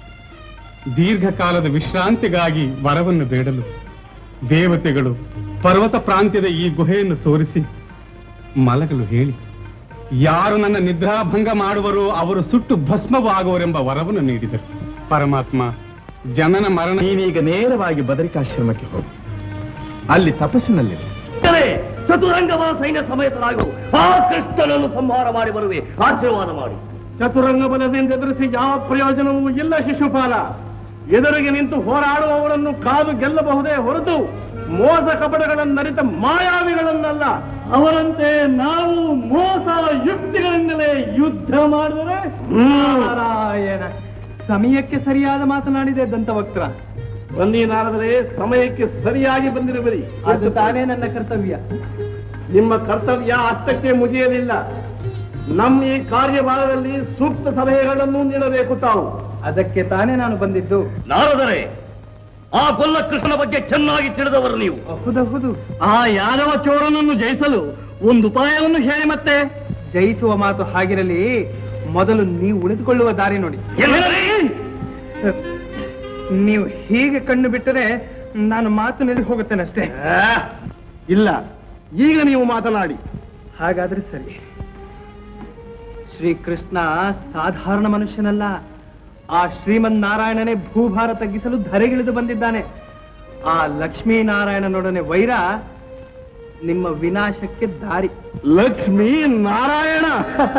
C: ದೀರ್ಘಕಾಲದ ವಿಶ್ರಾಂತಿಗಾಗಿ ವರವನ್ನು ಬೇಡಲು ದೇವತೆಗಳು ಪರ್ವತ ಪ್ರಾಂತ್ಯದ ಈ ಗುಹೆಯನ್ನು ತೋರಿಸಿ ಮಲಗಲು ಹೇಳಿ ಯಾರು ನನ್ನ ನಿದ್ರಾಭಂಗ ಮಾಡುವರೋ ಅವರು ಸುಟ್ಟು ಭಸ್ಮವಾಗುವರೆಂಬ ವರವನ್ನು ನೀಡಿದರು ಪರಮಾತ್ಮ ಜನನ ಮರಣ
A: ನೀನೀಗ ನೇರವಾಗಿ ಬದರಿಕಾಶ್ರಮಕ್ಕೆ ಹೋಗು ಅಲ್ಲಿ ತಪಸ್ಸಿನಲ್ಲಿ
E: ಚತುರಂಗವ ಸೈನ್ಯ ಸಮೇತರಾಗು ಆ ಕೃಷ್ಣನನ್ನು ಸಂಹಾರ ಮಾಡಿ ಬರುವೆ ಆಶೀರ್ವಾದ ಮಾಡಿ ಚತುರಂಗ ಬಲದಿಂದ ಎದುರಿಸಿ ಯಾವ ಪ್ರಯೋಜನವೂ ಇಲ್ಲ ಶಿಶುಪಾಲ ಎದುರಿಗೆ ನಿಂತು ಹೋರಾಡುವವರನ್ನು ಕಾದು ಗೆಲ್ಲಬಹುದೇ ಹೊರತು ಮೋಸ ಕಪಟಗಳನ್ನರಿತ ಮಾಯಾವಿಗಳನ್ನಲ್ಲ ಅವರಂತೆ ನಾವು ಮೋಸ ಯುಕ್ತಿಗಳಿಂದಲೇ ಯುದ್ಧ ಮಾಡಿದರೆ
A: ನಾರಾಯಣ ಸಮಯಕ್ಕೆ ಸರಿಯಾದ ಮಾತನಾಡಿದೆ ದಂತವಕ್ರ
E: ಬನ್ನಿ ನಾರದರೆ ಸಮಯಕ್ಕೆ ಸರಿಯಾಗಿ ಬಂದಿರುವಿರಿ
A: ಅದು ತಾನೇ ನನ್ನ ಕರ್ತವ್ಯ
E: ನಿಮ್ಮ ಕರ್ತವ್ಯ ಅಷ್ಟಕ್ಕೆ ಮುಗಿಯಲಿಲ್ಲ ನಮ್ಮ ಈ ಕಾರ್ಯಭಾಗದಲ್ಲಿ ಸೂಕ್ತ ಸಲಹೆಗಳನ್ನು ನೀಡಬೇಕು ತಾವು
A: ಅದಕ್ಕೆ ತಾನೇ ನಾನು ಬಂದಿದ್ದು
E: ನಾರದರೆ ಆ ಗೊಲ್ಲ ಕೃಷ್ಣನ ಬಗ್ಗೆ ಚೆನ್ನಾಗಿ ತಿಳಿದವರು ನೀವು
A: ಹೌದು
E: ಆ ಯಾದವ ಚೋರನನ್ನು ಜಯಿಸಲು ಒಂದು ಉಪಾಯವನ್ನು ಹೇಳಿ ಮತ್ತೆ
A: ಜಯಿಸುವ ಮಾತು ಹಾಗಿರಲಿ ಮೊದಲು ನೀವು ಉಳಿದುಕೊಳ್ಳುವ ದಾರಿ ನೋಡಿ ನೀವು ಹೀಗೆ ಕಣ್ಣು ಬಿಟ್ಟರೆ ನಾನು ಮಾತು ನಿಲ್ಲಿ ಹೋಗುತ್ತೇನೆ ಅಷ್ಟೇ
E: ಇಲ್ಲ ಈಗ ನೀವು ಮಾತನಾಡಿ
A: ಹಾಗಾದ್ರೆ ಸರಿ ಶ್ರೀಕೃಷ್ಣ ಸಾಧಾರಣ ಮನುಷ್ಯನಲ್ಲ ಆ ಶ್ರೀಮನ್ ನಾರಾಯಣನೇ ಭೂಭಾರ ತಗ್ಗಿಸಲು ಧರೆಗಿಳಿದು ಬಂದಿದ್ದಾನೆ ಆ ಲಕ್ಷ್ಮೀನಾರಾಯಣನೊಡನೆ ವೈರ ನಿಮ್ಮ ವಿನಾಶಕ್ಕೆ ದಾರಿ
E: ಲಕ್ಷ್ಮೀ ನಾರಾಯಣ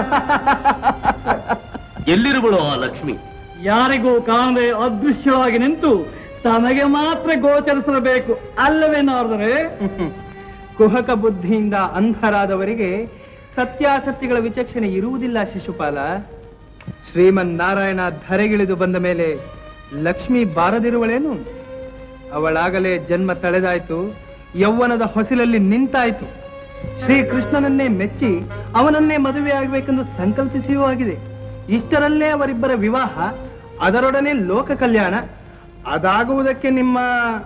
E: ಎಲ್ಲಿರುವಳು ಆ ಲಕ್ಷ್ಮಿ
A: ಯಾರಿಗೂ ಕಾಣದೆ ಅದೃಶ್ಯವಾಗಿ ನಿಂತು ತನಗೆ ಮಾತ್ರ ಗೋಚರಿಸಬೇಕು ಅಲ್ಲವೇ ನಾರದರೆ ಕುಹಕ ಬುದ್ಧಿಯಿಂದ ಅಂಧರಾದವರಿಗೆ ಸತ್ಯಾಸತ್ಯಗಳ ವಿಚಕ್ಷಣೆ ಇರುವುದಿಲ್ಲ ಶಿಶುಪಾಲ ಶ್ರೀಮನ್ ನಾರಾಯಣ ಧರೆಗಿಳಿದು ಬಂದ ಮೇಲೆ ಲಕ್ಷ್ಮಿ ಬಾರದಿರುವಳೇನು ಅವಳಾಗಲೇ ಜನ್ಮ ತಳೆದಾಯ್ತು ಯೌವನದ ಹೊಸಿಲಲ್ಲಿ ನಿಂತಾಯ್ತು ಶ್ರೀಕೃಷ್ಣನನ್ನೇ ಮೆಚ್ಚಿ ಅವನನ್ನೇ ಮದುವೆ ಆಗಬೇಕೆಂದು ಸಂಕಲ್ಪಿಸಿಯೂ ಆಗಿದೆ ಇಷ್ಟರಲ್ಲೇ ಅವರಿಬ್ಬರ ವಿವಾಹ ಅದರೊಡನೆ ಲೋಕ ಕಲ್ಯಾಣ ಅದಾಗುವುದಕ್ಕೆ ನಿಮ್ಮ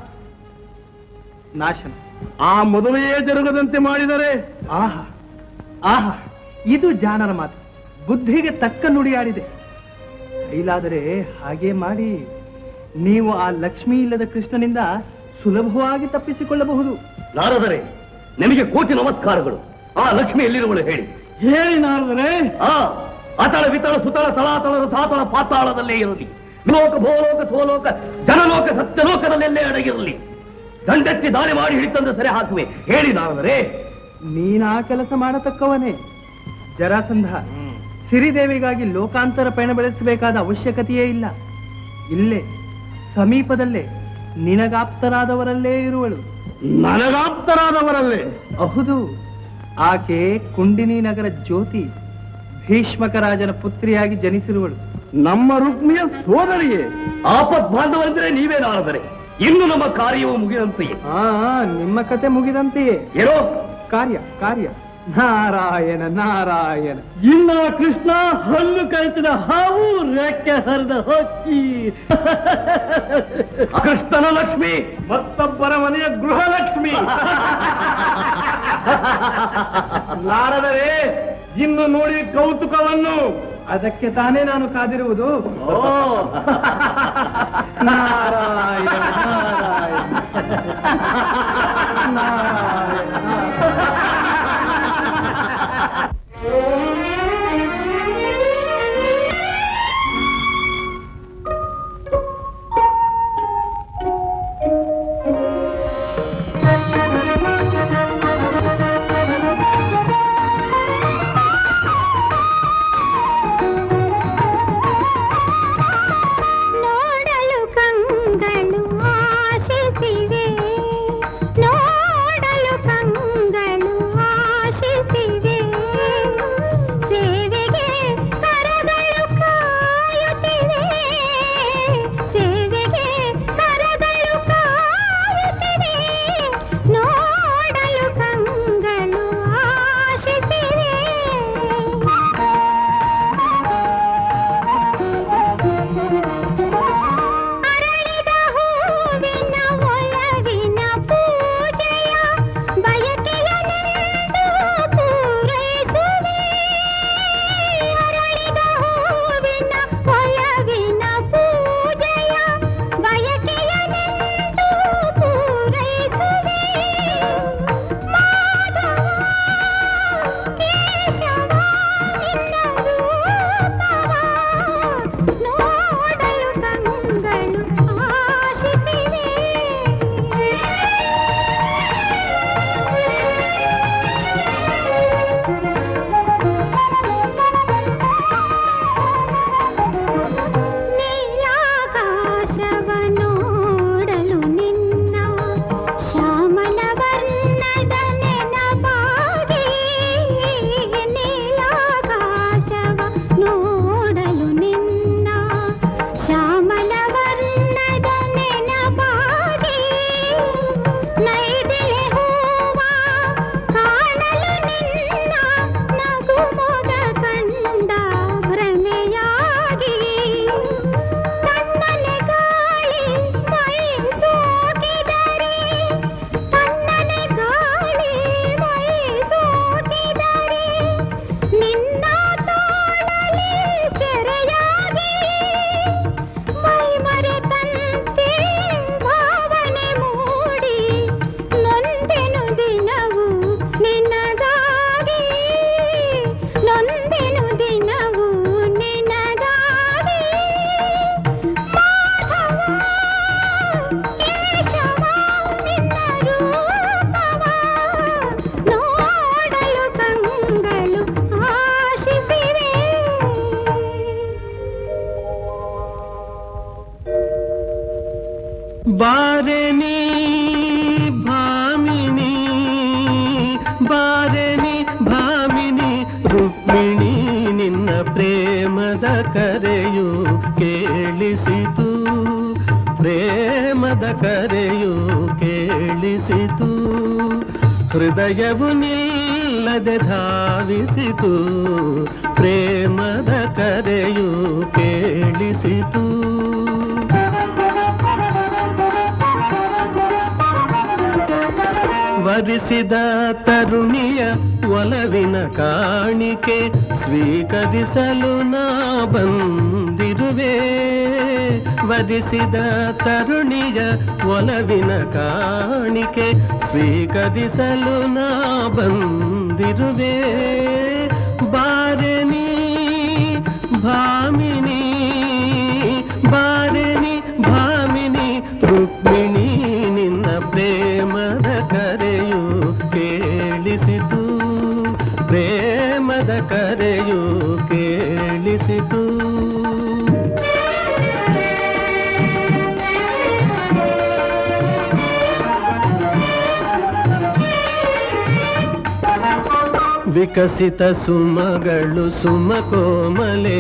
A: ನಾಶನ
E: ಆ ಮದುವೆಯೇ ಜರುಗದಂತೆ ಮಾಡಿದರೆ
A: ಆಹಾ ಆಹಾ ಇದು ಜಾಣರ ಮಾತು ಬುದ್ಧಿಗೆ ತಕ್ಕ ನುಡಿಯಾಡಿದೆ ಕೈಲಾದರೆ ಹಾಗೆ ಮಾಡಿ ನೀವು ಆ ಲಕ್ಷ್ಮಿ ಇಲ್ಲದ ಕೃಷ್ಣನಿಂದ ಸುಲಭವಾಗಿ ತಪ್ಪಿಸಿಕೊಳ್ಳಬಹುದು
E: ನಾರದರೆ ನಿಮಗೆ ಕೋಟಿ ನಮಸ್ಕಾರಗಳು ಆ ಲಕ್ಷ್ಮಿ ಎಲ್ಲಿರುವಳು ಹೇಳಿ
A: ಹೇಳಿ ನಾರದರೆ
E: ಆ ಅತಳ ವಿತಳ ಸುತಳ ತಳಾತಳರು ಸಾತಳ ಪಾತಾಳದಲ್ಲೇ ಇರಲಿ ಲೋಕ ಭೋಲೋಕ ಸೋಲೋಕ ಜನಲೋಕ ಸತ್ಯಲೋಕದಲ್ಲೆಲ್ಲೇ ಅಡಗಿರಲಿ ದಂಡೆತ್ತಿ ದಾಳಿ ಮಾಡಿ ಹಿಡಿತಂದು ಸರಿ ಹಾಕುವೆ ಹೇಳಿ ನಾರದರೆ
A: ನೀನಾ ಕೆಲಸ ಮಾಡತಕ್ಕವನೇ ಜರಾಸಂಧ ಸಿರಿದೇವಿಗಾಗಿ ಲೋಕಾಂತರ ಪಯಣ ಬೆಳೆಸಬೇಕಾದ ಅವಶ್ಯಕತೆಯೇ ಇಲ್ಲ ಇಲ್ಲೇ ಸಮೀಪದಲ್ಲೇ ನಿನಗಾಪ್ತರಾದವರಲ್ಲೇ ಇರುವಳು
E: ನನಗಾಪ್ತರಾದವರಲ್ಲೇ
A: ಹೌದು ಆಕೆ ಕುಂಡಿನಿ ನಗರ ಜ್ಯೋತಿ ಭೀಷ್ಮಕ ರಾಜನ ಪುತ್ರಿಯಾಗಿ ಜನಿಸಿರುವಳು
E: ನಮ್ಮ ರುಕ್ಮಿಯ ಸೋದರಿಯೇ ಆಪತ್ ಬಾಂಧವರಿದ್ರೆ ನೀವೇ ನಾರದರೆ ಇನ್ನು ನಮ್ಮ ಕಾರ್ಯವು ಮುಗಿದಂತೆಯೇ
A: ಆ ನಿಮ್ಮ ಕತೆ ಮುಗಿದಂತೆಯೇ
E: ಏನೋ
A: ಕಾರ್ಯ ಕಾರ್ಯ ನಾರಾಯಣ ನಾರಾಯಣ
E: ಇನ್ನ ಕೃಷ್ಣ ಹಲ್ಲು ಕಳಿಸಿದ ಹಾವು ರೆಕ್ಕೆ ಹರಿದ ಹೊಕ್ಕಿ ಕೃಷ್ಣನ ಲಕ್ಷ್ಮಿ ಮತ್ತೊಬ್ಬರ ಮನೆಯ ಗೃಹಲಕ್ಷ್ಮಿ ನಾರದರೆ ಇನ್ನು ನೋಡಿ ಕೌತುಕವನ್ನು
A: ಅದಕ್ಕೆ ತಾನೇ ನಾನು ಕಾದಿರುವುದು
E: ಓ
A: ನಾರಾಯಣ ನಾರಾಯಣ ನಾರಾಯಣ
G: ನೋಡಲು ಕಂಗಳು ಆಶಿಸಿವೆ ನೋಡಲು ಕಂಗಳು ಆಶಿಸಿವೆ ಸೇವೆಗೆ ಕರಗಳು ಕಾಯುತ್ತಿವೆ ಸೇವೆಗೆ ಕರಗಳು ಕಾಯುತ್ತಿವೆ ನೋಡಲು ಕಂಗಳು ಆಶಿಸಿವೆ ಅರಳಿದ ಹೂವಿನ ಒಲವಿನ ಪೂಜೆಯ ಬಯಕೆಯನೆಂದು ಪೂರೈಸುವೆ ಅರಳಿದ ಹೂವಿನ ಒಲವಿನ ಪೂಜೆಯ ಬಯಕೆಯನೆಂದು ಪೂರೈಸುವೆ ಮಾಧವ ಕೇಶವ ನಿನ್ನ ರೂಪವ ನೋಡಲು ಕಂಗಳು ಆಶಿಸಿವೆ ನೀಲಾಕಾಶವ ನೋಡಲು ನಿನ್ನ ಶ್ಯಾಮಲ ವರ್ಣದ ನೆನಪಾಗಿ ನೀಲಾಕಾಶವ ನೋಡಲು ನಿನ್ನ ಶ್ಯಾಮಲ ವರ್ಣದ ನೆನಪಾಗಿ ನೈದಿಲೆ ಹೂವ ಕಾಣಲು ನಿನ್ನ ನಗುಮೊಗ ಕಂಡ ಭ್ರಮೆಯಾಗಿ ತಣ್ಣನೆ ಗಾಳಿ ಮೈ ಸೋಕಿದರೆ ತಣ್ಣನೆ ಗಾಳಿ ಮೈ ಸೋಕಿದರೆ ನಿನ್ನ ತೋಳಲಿ ಸೆರೆಯಾಗಿ ಮೈ ಮರೆತಂತೆ ಭಾವನೆ ಮೂಡಿ ನೊಂದೆನು ದಿನವು ನಿನಗಾಗಿ ನೊಂದೆನು ದಿನವು ನಿನಗಾಗಿ ಮಾಧವ ಕೇಶವ ನಿನ್ನ ರೂಪವ ನೋಡಲು ಕಂಗಳು ಆಶಿಸಿವೆ
E: ಬಾರೆನಿ ಭಾಮಿನಿ ಬಾರೆನಿ ಭಾಮಿನಿ ರುಕ್ಮಿಣಿ ನಿನ್ನ ಪ್ರೇಮದ ಕರೆಯು ಕೇಳಿಸಿತು ಪ್ರೇಮದ ಕರೆಯು ಕೇಳಿಸಿತು ಹೃದಯವು ನಿಲ್ಲದೆ ಧಾವಿಸಿತು ಪ್ರೇಮದ ಕರೆಯು ಕೇಳಿಸಿತು ವರಿಸಿದ ತರುಣಿಯ ಒಲವಿನ ಕಾಣಿಕೆ ಸ್ವೀಕರಿಸಲು ನಾ ಬಂದಿರುವೆ ವರಿಸಿದ ತರುಣಿಯ ಒಲವಿನ ಕಾಣಿಕೆ ಸ್ವೀಕರಿಸಲು ನಾ ಬಂದಿರುವೆ ಬಾರೆನಿ ಭಾಮಿನಿ ಬಾರೆನಿ ಭಾಮಿನಿ ರುಕ್ಮಿಣಿ ನಿನ್ನ ಪ್ರೇಮದ ಕರೆಯು ಕೇಳಿಸಿತು ಪ್ರೇಮದ ಕರೆಯು ಕೇಳಿಸಿತು ವಿಕಸಿತ ಸುಮಗಳು ಸುಮಕೋಮಲೆ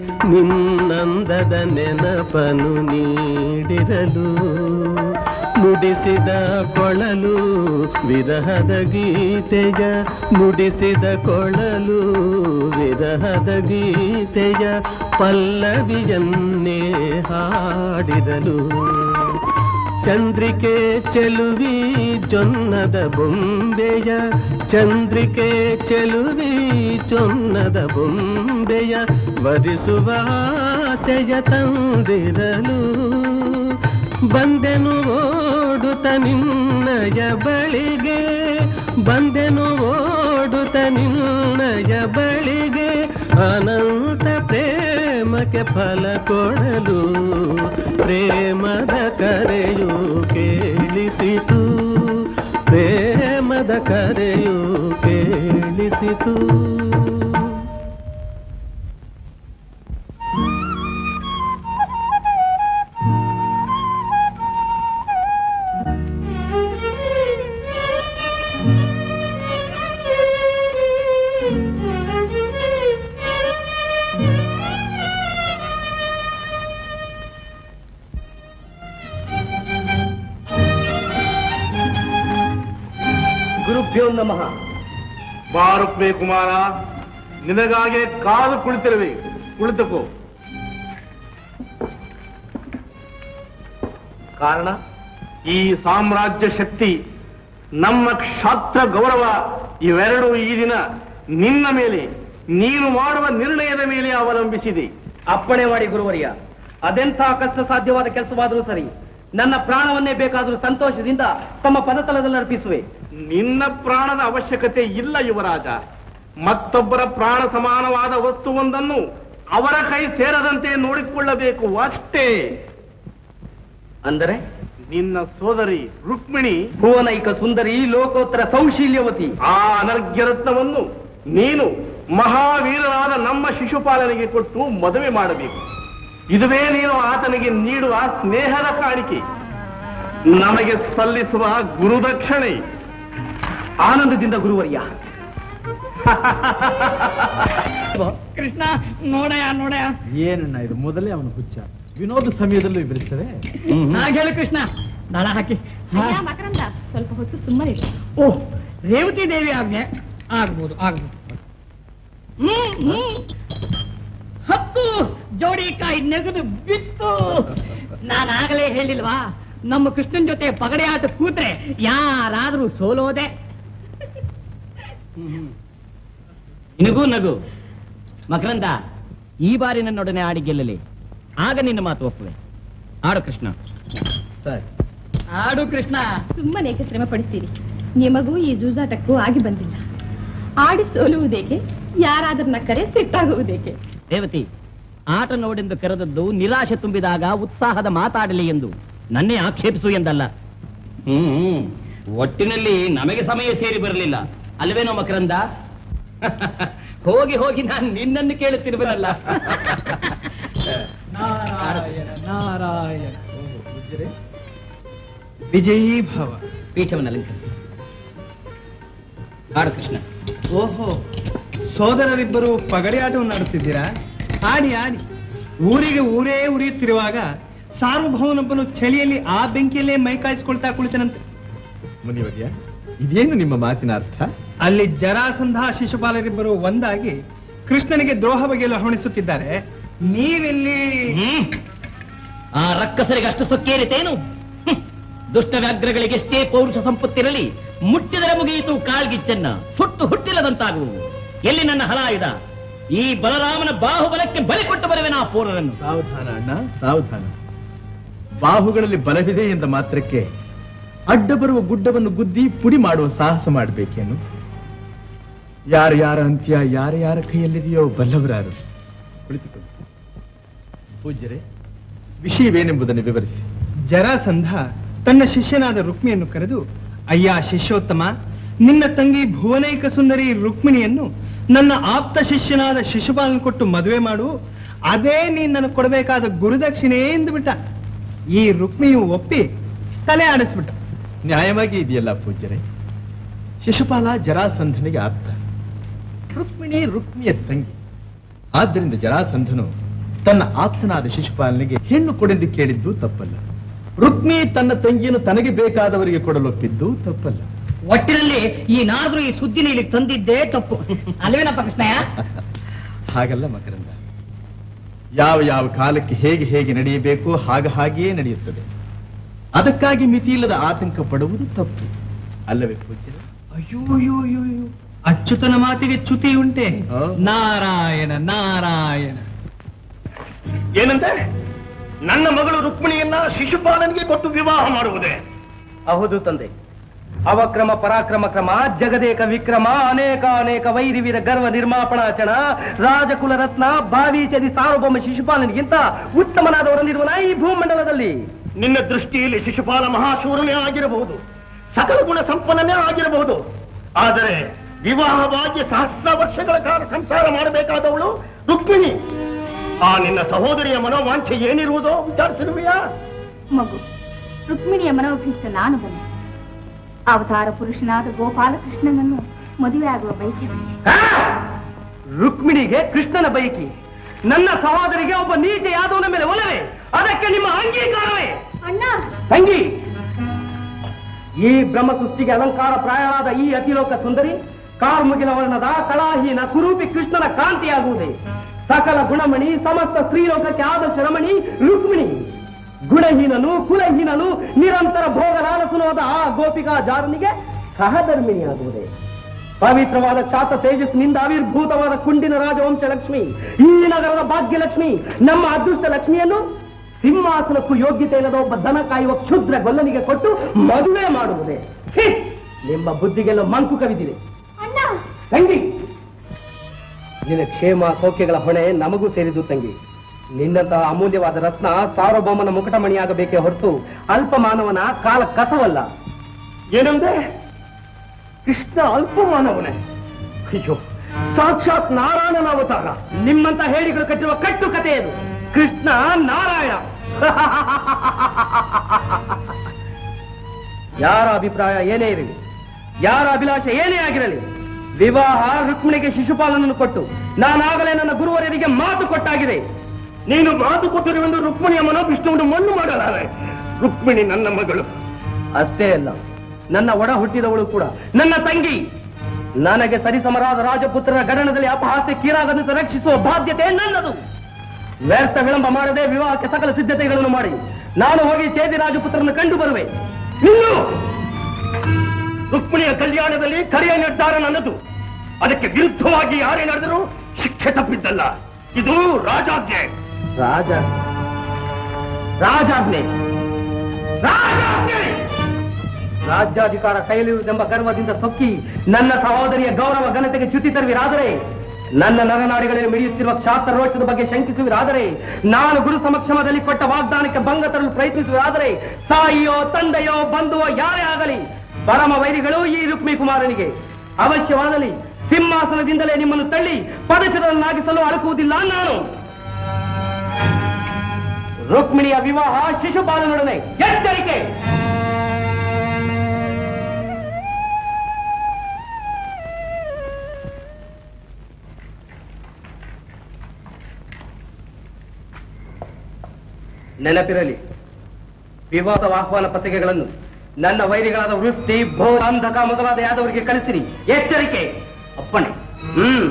E: ನಿನ್ನಂದದ ನೆನಪನು ನೀಡಿರಲು
H: ನುಡಿಸಿದ ಕೊಳಲು ವಿರಹದ ಗೀತೆಯ ನುಡಿಸಿದ ಕೊಳಲು ವಿರಹದ ಗೀತೆಯ ಪಲ್ಲವಿಯನ್ನೇ ಹಾಡಿರಲು ಚಂದ್ರಿಕೆ ಚೆಲುವಿ ಜೊನ್ನದ ಬೊಂಬೆಯ ಚಂದ್ರಿಕೆ ಚೆಲುವಿ ಜೊನ್ನದ ಬೊಂಬೆಯ ವರಿಸುವ ಆಸೆಯ ತಂದಿರಲು ಬಂದೆನು ಓಡುತ್ತ ನಿನ್ನಯ ಬಳಿಗೆ ಬಂದೆನು ಓಡುತ್ತ ನಿನ್ನಯ ಬಳಿಗೆ ಅನಂತ ಪ್ರೇಮಕ್ಕೆ ಫಲ ಕೊಡಲು ಪ್ರೇಮದ ಕರೆಯು ಕೇಳಿಸಿತು ಪ್ರೇಮದ ಕರೆಯು ಕೇಳಿಸಿತು
B: ಗುರುಭ್ಯೋ ನಮಃ
E: ಬಾರುಕ್ಮೇ ಕುಮಾರ ನಿನಗಾಗೆ ಕಾದು ಕುಳಿತಿರುವೆ ಕುಳಿತುಕೋ ಕಾರಣ ಈ ಸಾಮ್ರಾಜ್ಯ ಶಕ್ತಿ ನಮ್ಮ ಕ್ಷಾತ್ರ ಗೌರವ ಇವೆರಡೂ ಈ ದಿನ ನಿನ್ನ ಮೇಲೆ ನೀನು ಮಾಡುವ ನಿರ್ಣಯದ ಮೇಲೆ ಅವಲಂಬಿಸಿದೆ
B: ಅಪ್ಪಣೆ ಮಾಡಿ ಗುರುವರಿಯ ಅದೆಂಥ ಕಷ್ಟ ಸಾಧ್ಯವಾದ ಕೆಲಸವಾದರೂ ಸರಿ ನನ್ನ ಪ್ರಾಣವನ್ನೇ ಬೇಕಾದರೂ ಸಂತೋಷದಿಂದ ತಮ್ಮ ಪದತಲದಲ್ಲಿ ಅರ್ಪಿಸುವೆ
E: ನಿನ್ನ ಪ್ರಾಣದ ಅವಶ್ಯಕತೆ ಇಲ್ಲ ಯುವರಾಜ ಮತ್ತೊಬ್ಬರ ಪ್ರಾಣ ಸಮಾನವಾದ ವಸ್ತುವೊಂದನ್ನು ಅವರ ಕೈ ಸೇರದಂತೆ ನೋಡಿಕೊಳ್ಳಬೇಕು ಅಷ್ಟೇ
B: ಅಂದರೆ
E: ನಿನ್ನ ಸೋದರಿ ರುಕ್ಮಿಣಿ
B: ಭುವನೈಕ ಸುಂದರಿ ಲೋಕೋತ್ತರ ಸೌಶೀಲ್ಯವತಿ
E: ಆ ಅನರ್ಘ್ಯರತ್ನವನ್ನು ನೀನು ಮಹಾವೀರನಾದ ನಮ್ಮ ಶಿಶುಪಾಲನಿಗೆ ಕೊಟ್ಟು ಮದುವೆ ಮಾಡಬೇಕು ಇದುವೇ ನೀನು ಆತನಿಗೆ ನೀಡುವ ಸ್ನೇಹದ ಕಾಣಿಕೆ ನಮಗೆ ಸಲ್ಲಿಸುವ ಗುರುದಕ್ಷಿಣೆ
B: ಆನಂದದಿಂದ ಗುರುವರ್ಯ
A: ಕೃಷ್ಣ ನೋಡಯ ನೋಡಯ
C: ಏನಣ್ಣ ಇದು ಮೊದಲೇ ಅವನು ಹುಚ್ಚ ವಿನೋದ ಸಮಯದಲ್ಲೂ ಇಬ್ಬರಿಸ್ತವೆ
A: ಹಾಗೆ ಹೇಳು ಕೃಷ್ಣ ದಳ ಹಾಕಿ
D: ಮಕರಂದ ಸ್ವಲ್ಪ ಹೊತ್ತು ಸುಮ್ಮನೆ
A: ಓಹ್ ರೇವತಿ ದೇವಿ ಆಜ್ಞೆ ಆಗ್ಬೋದು ಆಗ್ಬೋದು ಹ್ಮ್ ಹ್ಮ್ ಹತ್ತು ಜೋಡಿ ಕಾಯಿ ನೆಗೆದು ಬಿತ್ತು ನಾನಾಗಲೇ ಹೇಳಿಲ್ವಾ ನಮ್ಮ ಕೃಷ್ಣನ್ ಜೊತೆ ಪಗಡೆ ಆಟ ಕೂತ್ರೆ ಯಾರಾದ್ರೂ ಸೋಲೋದೆ
I: ನಿನಗೂ ನಗು ಮಕರಂದ ಈ ಬಾರಿ ನನ್ನೊಡನೆ ಆಡಿ ಗೆಲ್ಲಲಿ ಆಗ ನಿನ್ನ ಮಾತು ಒಪ್ಪುವೆ ಆಡು ಕೃಷ್ಣ
A: ಆಡು ಕೃಷ್ಣ
D: ಸುಮ್ಮನೆ ಶ್ರಮ ಪಡಿಸ್ತೀರಿ ನಿಮಗೂ ಈ ಜೂಜಾಟಕ್ಕೂ ಆಗಿ ಬಂದಿಲ್ಲ ಆಡಿ ಸೋಲುವುದೇಕೆ ಯಾರಾದ್ರೂ ನಕ್ಕರೆ ಸಿಟ್ಟಾಗುವುದೇಕೆ
I: ರೇವತಿ ಆಟ ನೋಡೆಂದು ಕರೆದದ್ದು ನಿರಾಶೆ ತುಂಬಿದಾಗ ಉತ್ಸಾಹದ ಮಾತಾಡಲಿ ಎಂದು ನನ್ನೇ ಆಕ್ಷೇಪಿಸು ಎಂದಲ್ಲ ಹ್ಮ್ ಒಟ್ಟಿನಲ್ಲಿ ನಮಗೆ ಸಮಯ ಸೇರಿ ಬರಲಿಲ್ಲ ಅಲ್ವೇನೋ ಮಕರಂದ ಹೋಗಿ ಹೋಗಿ ನಾನು ನಿನ್ನನ್ನು ಕೇಳುತ್ತಿರುವನಲ್ಲ
A: ನಾರಾಯಣ ನಾರಾಯಣ ವಿಜಯೀ ಭವ
I: ಪೀಠವನ್ನು ಅಲಂಕರಿಸಿ ಆಡು ಕೃಷ್ಣ
A: ಓಹೋ ಸೋದರರಿಬ್ಬರು ಪಗಡೆ ಆಟವನ್ನು ಆಡುತ್ತಿದ್ದೀರಾ ಆಡಿ ಆಡಿ ಊರಿಗೆ ಊರೇ ಉರಿಯುತ್ತಿರುವಾಗ ಸಾರ್ವಭೌಮನೊಬ್ಬನು ಚಳಿಯಲ್ಲಿ ಆ ಬೆಂಕಿಯಲ್ಲೇ ಮೈ ಕಾಯಿಸ್ಕೊಳ್ತಾ ಕುಳಿತನಂತೆ
C: ಮುನಿವರ್ಯ ಇದೇನು ನಿಮ್ಮ ಮಾತಿನ ಅರ್ಥ
A: ಅಲ್ಲಿ ಜರಾಸಂಧ ಶಿಶುಪಾಲರಿಬ್ಬರು ಒಂದಾಗಿ ಕೃಷ್ಣನಿಗೆ ದ್ರೋಹ ಬಗೆಯಲು ಹವಣಿಸುತ್ತಿದ್ದಾರೆ ನೀವೆಲ್ಲಿ
I: ಹ್ಮ್. ಆ ರಕ್ಕಸರಿಗೆ ಅಷ್ಟು ಸೊಕ್ಕೇರಿತೇನು ಹ್ಮ್. ದುಷ್ಟ ವ್ಯಾಘ್ರಗಳಿಗೆ ಎಷ್ಟೇ ಪೌರುಷ ಸಂಪತ್ತಿರಲಿ ಮುಟ್ಟಿದರೆ ಮುಗಿಯಿತು ಕಾಳ್ಗಿಚ್ಚನ್ನ ಸುಟ್ಟು ಹುಟ್ಟಿಲ್ಲದಂತಾಗುವು ಎಲ್ಲಿ ನನ್ನ ಹಲಾಯುಧ ಈ ಬಲರಾಮನ ಬಾಹುಬಲಕ್ಕೆ ಬಲಿ ಕೊಟ್ಟು ಬರುವೆ ನಾ ಪೂರ್ವರನ್ನು
C: ಸಾವಧಾನ ಅಣ್ಣ ಸಾವಧಾನ ಬಾಹುಗಳಲ್ಲಿ ಬಲವಿದೆ ಎಂದ ಮಾತ್ರಕ್ಕೆ ಅಡ್ಡ ಬರುವ ಗುಡ್ಡವನ್ನು ಗುದ್ದಿ ಪುಡಿ ಮಾಡುವ ಸಾಹಸ ಮಾಡಬೇಕೇನು ಯಾರ ಯಾರ ಅಂತ್ಯ ಯಾರ ಯಾರ ಕೈಯಲ್ಲಿದೆಯೋ ಬಲ್ಲವರಾರು ಕುಳಿತುಕೊಳ್ಳಿ ಪೂಜ್ಯರೇ ವಿಷಯವೇನೆಂಬುದನ್ನು ವಿವರಿಸಿ
A: ಜರಾಸಂಧ ತನ್ನ ಶಿಷ್ಯನಾದ ರುಕ್ಮಿಯನ್ನು ಕರೆದು ಅಯ್ಯ ಶಿಷ್ಯೋತ್ತಮ ನಿನ್ನ ತಂಗಿ ಭುವನೈಕ ಸುಂದರಿ ರುಕ್ಮಿಣಿಯನ್ನು ನನ್ನ ಆಪ್ತ ಶಿಷ್ಯನಾದ ಶಿಶುಪಾಲನ್ ಕೊಟ್ಟು ಮದುವೆ ಮಾಡು ಅದೇ ನೀನ್ ನನಗೆ ಕೊಡಬೇಕಾದ ಗುರುದಕ್ಷಿಣೆ ಎಂದು ಬಿಟ್ಟ ಈ ರುಕ್ಮಿಣಿಯು ಒಪ್ಪಿ ತಲೆ ಆಡಿಸ್ಬಿಟ್ಟ
C: ನ್ಯಾಯವಾಗಿ ಇದೆಯಲ್ಲ ಪೂಜ್ಯರೇ ಶಿಶುಪಾಲ ಜರಾಸಂಧನಿಗೆ ಆಪ್ತ ರುಕ್ಮಿಣಿ ರುಕ್ಮಿಯ ತಂಗಿ ಆದ್ದರಿಂದ ಜರಾಸಂಧನು ತನ್ನ ಆಪ್ತನಾದ ಶಿಶುಪಾಲನಿಗೆ ಹೆಣ್ಣು ಕೊಡೆಂದು ಕೇಳಿದ್ದು ತಪ್ಪಲ್ಲ ರುಕ್ಮಿ ತನ್ನ ತಂಗಿಯನ್ನು ತನಗೆ ಬೇಕಾದವರಿಗೆ ಕೊಡಲೊಪ್ಪಿದ್ದು ತಪ್ಪಲ್ಲ
I: ಒಟ್ಟಿನಲ್ಲಿ ಈ ನಾದ್ರು ಈ ಸುದ್ದಿನ ಇಲ್ಲಿ ತಂದಿದ್ದೇ ತಪ್ಪು ಅಲ್ವೇನಪ್ಪ ಕೃಷ್ಣಯ್ಯ
C: ಹಾಗಲ್ಲ ಮಕರಂದ ಯಾವ ಯಾವ ಕಾಲಕ್ಕೆ ಹೇಗೆ ಹೇಗೆ ನಡೆಯಬೇಕು ಹಾಗ ಹಾಗೆಯೇ ನಡೆಯುತ್ತದೆ ಅದಕ್ಕಾಗಿ ಮಿತಿಯಿಲ್ಲದ ಆತಂಕ ಪಡುವುದು ತಪ್ಪು ಅಲ್ಲವೇ ಪೂಜ್ಯರೇ?
A: ಅಯ್ಯೋ ಅಯ್ಯೋ ಅಯ್ಯೋ ಅಯ್ಯೋ. ಅಚ್ಯುತನ ಮಾತಿಗೆ ಚ್ಯುತಿ ಉಂಟೆ
C: ಆ?
A: ನಾರಾಯಣ ನಾರಾಯಣ
E: ಏನಂತೆ ನನ್ನ ಮಗಳು ರುಕ್ಮಿಣಿಯನ್ನ ಶಿಶುಪಾಲನಿಗೆ ಕೊಟ್ಟು ವಿವಾಹ ಮಾಡುವುದೇ
B: ಹೌದು ತಂದೆ ಅವಕ್ರಮ ಪರಾಕ್ರಮ ಕ್ರಮ ಜಗದೇಕ ವಿಕ್ರಮ ಅನೇಕ ಅನೇಕ ವೈರಿವೀರ ಗರ್ವ ನಿರ್ಮಾಪಣಾಚಣ ರಾಜಕುಲ ರತ್ನ ಭಾವೀಚದಿ ಸಾರ್ವಭೌಮ ಶಿಶುಪಾಲನಿಗಿಂತ ಉತ್ತಮನಾದವರಲ್ಲಿರುವನ ಈ ಭೂಮಂಡಲದಲ್ಲಿ
E: ನಿನ್ನ ದೃಷ್ಟಿಯಲ್ಲಿ ಶಿಶುಪಾಲ ಮಹಾಶೂರನೇ ಆಗಿರಬಹುದು ಸಕಲ ಗುಣ ಸಂಪನ್ನನೇ ಆಗಿರಬಹುದು ಆದರೆ ವಿವಾಹವಾಗಿ ಸಹಸ್ರ ವರ್ಷಗಳ ಕಾಲ ಸಂಸಾರ ಮಾಡಬೇಕಾದವಳು ರುಕ್ಮಿಣಿ ಆ ನಿನ್ನ ಸಹೋದರಿಯ ಮನೋವಾಂಛೆ ಏನಿರುವುದೋ ವಿಚಾರಿಸಿರುವೆಯಾ
D: ಮಗು ರುಕ್ಮಿಣಿಯ ಮನೋಭೀಷ್ಟ ನಾನು ಬನ್ನಿ ಅವತಾರ ಪುರುಷನಾದ ಗೋಪಾಲಕೃಷ್ಣನನ್ನು ಮದುವೆ ಆಗುವ ಬಯಕೆ
B: ರುಕ್ಮಿಣಿಗೆ ಕೃಷ್ಣನ ಬಯಕಿ ನನ್ನ ಸಹೋದರಿಗೆ ಒಬ್ಬ ನೀಚ ಯಾದವನ ಮೇಲೆ ಒಲವೇ ಅದಕ್ಕೆ ನಿಮ್ಮ ಅಂಗೀಕಾರವೇ
D: ಅಣ್ಣ
B: ತಂಗಿ ಈ ಬ್ರಹ್ಮ ಸೃಷ್ಟಿಗೆ ಅಲಂಕಾರ ಪ್ರಾಯಳಾದ ಈ ಅತಿಲೋಕ ಸುಂದರಿ ಕಾರ್ಮುಗಿಲ ವರ್ಣದ ಕಳಾಹೀನ ಕುರೂಪಿ ಕೃಷ್ಣನ ಕಾಂತಿಯಾಗುವುದೇ ಸಕಲ ಗುಣಮಣಿ ಸಮಸ್ತ ಸ್ತ್ರೀಲೋಕಕ್ಕೆ ಆದರ್ಶ ರಮಣಿ ರುಕ್ಮಿಣಿ ಗುಣಹೀನನು ಕುಲಹೀನನು ನಿರಂತರ ಭೋಗಲಾಲಸುನೋದ ಆ ಗೋಪಿಕಾ ಜಾರನಿಗೆ ಸಹಧರ್ಮಿಣಿಯಾಗುವುದೇ ಪವಿತ್ರವಾದ ಚಾತ ತೇಜಸ್ಸಿನಿಂದ ಆವಿರ್ಭೂತವಾದ ಕುಂಡಿನ ರಾಜವಂಶ ಲಕ್ಷ್ಮಿ ಈ ನಗರದ ಭಾಗ್ಯಲಕ್ಷ್ಮಿ ನಮ್ಮ ಅದೃಷ್ಟ ಲಕ್ಷ್ಮಿಯನ್ನು ಸಿಂಹಾಸನಕ್ಕೂ ಯೋಗ್ಯತೆ ಇಲ್ಲದ ಒಬ್ಬ ದನ ಕಾಯುವ ಕ್ಷುದ್ರ ಗೊಲ್ಲನಿಗೆ ಕೊಟ್ಟು ಮದುವೆ ಮಾಡುವುದೇ ಛೀ! ನಿಮ್ಮ ಬುದ್ಧಿಗೆಲ್ಲ ಮಂಕು ಕವಿದಿದೆ
D: ಅಣ್ಣ
B: ತಂಗಿ ನಿನ್ನ ಕ್ಷೇಮ ಸೌಖ್ಯಗಳ ಹೊಣೆ ನಮಗೂ ಸೇರಿದು ತಂಗಿ ನಿನ್ನಂತಹ ಅಮೂಲ್ಯವಾದ ರತ್ನ ಸಾರ್ವಭೌಮನ ಮುಕಟಮಣಿಯಾಗಬೇಕೇ ಹೊರತು ಅಲ್ಪ ಮಾನವನ ಕಾಲ ಕಸವಲ್ಲ
E: ಏನಂದ್ರೆ ಕೃಷ್ಣ ಅಲ್ಪಮಾನವನೇ ಅಯ್ಯೋ ಸಾಕ್ಷಾತ್ ನಾರಾಯಣನ ಅವತಾರ
B: ನಿಮ್ಮಂತ ಹೇಳಿಗಳು ಕಟ್ಟಿರುವ ಕಟ್ಟು ಕಥೆ ಇದು ಕೃಷ್ಣ ನಾರಾಯಣ ಯಾರ ಅಭಿಪ್ರಾಯ ಏನೇ ಇರಲಿ ಯಾರ ಅಭಿಲಾಷೆ ಏನೇ ಆಗಿರಲಿ ವಿವಾಹ ರುಕ್ಮಿಣಿಗೆ ಶಿಶುಪಾಲನನ್ನು ಕೊಟ್ಟು ನಾನಾಗಲೇ ನನ್ನ ಗುರುವರರಿಗೆ ಮಾತು ಕೊಟ್ಟಾಗಿದೆ
E: ನೀನು ಮಾತು ಕೊಟ್ಟಿರುವೆಂದು ರುಕ್ಮಿಣಿಯ ಮನೋಭಿಷ್ಟವನ್ನು ಮಣ್ಣು ಮಾಡಲಾರೆ ರುಕ್ಮಿಣಿ ನನ್ನ ಮಗಳು
B: ಅಷ್ಟೇ ಅಲ್ಲ ನನ್ನ ಒಡ ಹುಟ್ಟಿದವಳು ಕೂಡ ನನ್ನ ತಂಗಿ ನನಗೆ ಸರಿಸಮರಾದ ರಾಜಪುತ್ರನ ಗಣನದಲ್ಲಿ ಅಪಹಾಸ್ಯಕ್ಕೀರಾಗದಂತೆ ರಕ್ಷಿಸುವ ಬಾಧ್ಯತೆ ನನ್ನದು ವ್ಯರ್ಥ ವಿಳಂಬ ಮಾಡದೆ ವಿವಾಹಕ್ಕೆ ಸಕಲ ಸಿದ್ಧತೆಗಳನ್ನು ಮಾಡಿ ನಾನು ಹೋಗಿ ಚೇದಿ ರಾಜಪುತ್ರನ ಕಂಡು ಬರುವೆ
E: ಇನ್ನು ರುಕ್ಮಿಣಿಯ ಕಲ್ಯಾಣದಲ್ಲಿ ಕಡೆಯ ನಿರ್ಧಾರ ನನ್ನದು ಅದಕ್ಕೆ ವಿರುದ್ಧವಾಗಿ ಯಾರೇ ನಡೆದರೂ ಶಿಕ್ಷೆ ತಪ್ಪಿದ್ದಲ್ಲ ಇದು ರಾಜಾಜ್ಞೆ
B: ರಾಜ ರಾಜಾಜ್ಞೆ
E: ರಾಜಾಜ್ಞೆ
B: ರಾಜ್ಯಾಧಿಕಾರ ಕೈಲಿರುವುದೆಂಬ ಗರ್ವದಿಂದ ಸೊಕ್ಕಿ ನನ್ನ ಸಹೋದರಿಯ ಗೌರವ ಘನತೆಗೆ ಚ್ಯುತಿ ತರುವಿರಾದರೆ ನನ್ನ ನರನಾಡಿಗಳಲ್ಲಿ ಮಿಡಿಯುತ್ತಿರುವ ಕ್ಷಾತ್ರ ರೋಷದ ಬಗ್ಗೆ ಶಂಕಿಸುವಿರಾದರೆ ನಾನು ಗುರು ಸಮಕ್ಷಮದಲ್ಲಿ ಕೊಟ್ಟ ವಾಗ್ದಾನಕ್ಕೆ ಭಂಗ ತರಲು ಪ್ರಯತ್ನಿಸುವಿರಾದರೆ ತಾಯಿಯೋ ತಂದೆಯೋ ಬಂಧುವೋ ಯಾರೇ ಆಗಲಿ ಪರಮ ವೈರಿಗಳು ಈ ರುಕ್ಮಿ ಕುಮಾರನಿಗೆ ಅವಶ್ಯವಾದಲ್ಲಿ ಸಿಂಹಾಸನದಿಂದಲೇ ನಿಮ್ಮನ್ನು ತಳ್ಳಿ ಪದಚರನ್ನಾಗಿಸಲು ಅಳುಕುವುದಿಲ್ಲ ನಾನು ರುಕ್ಮಿಣಿಯ ವಿವಾಹ ಶಿಶುಪಾಲನೊಡನೆ ಎಚ್ಚರಿಕೆ ನೆನಪಿರಲಿ ವಿವಾದ ಆಹ್ವಾನ ಪತ್ರಿಕೆಗಳನ್ನು ನನ್ನ ವೈರಿಗಳಾದ ವೃತ್ತಿ ಭೋ ಅಂಧಕ ಮೊದಲಾದ ಯಾದವರಿಗೆ ಕಳಿಸಿರಿ ಎಚ್ಚರಿಕೆ ಅಪ್ಪಣೆ ಹ್ಮ್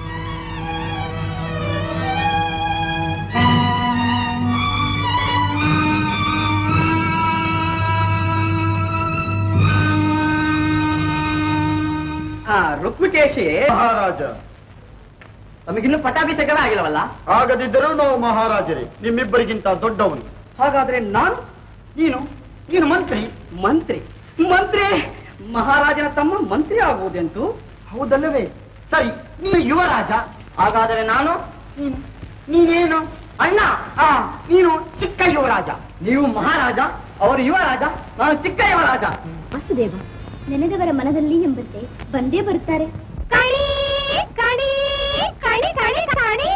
B: ರುಕ್ಮಿಕೇಶಿ
E: ಮಹಾರಾಜ
B: ನಮಗಿನ್ನೂ ಪಟ್ಟಾಭಿಷೇಕನ ಆಗಿಲ್ಲವಲ್ಲ
E: ಆಗದಿದ್ದರೂ ನಾವು ಮಹಾರಾಜರೇ ನಿಮ್ಮಿಬ್ಬರಿಗಿಂತ ದೊಡ್ಡವನು
B: ಹಾಗಾದ್ರೆ ನಾನು ನೀನು ನೀನು ಮಂತ್ರಿ ಮಂತ್ರಿ ಮಂತ್ರಿ ಮಹಾರಾಜನ ತಮ್ಮ ಮಂತ್ರಿ ಆಗುವುದೆಂತು ಹೌದಲ್ಲವೇ ಸರಿ ನೀನು ಯುವರಾಜ ಹಾಗಾದರೆ ನಾನು ನೀನು ನೀನೇನು ಅಣ್ಣ ಆ ನೀನು ಚಿಕ್ಕ ಯುವರಾಜ ನೀವು ಮಹಾರಾಜ ಅವರು ಯುವರಾಜ ನಾನು ಚಿಕ್ಕ ಯುವರಾಜ
G: ವಾಸುದೇವ ನೆನೆದವರ ಮನದಲ್ಲಿ ಎಂಬಂತೆ ಬಂದೇ ಬರುತ್ತಾರೆ ಕಣಿ ಕಣಿ ಕಣಿ ಕಣಿ ಕಣಿ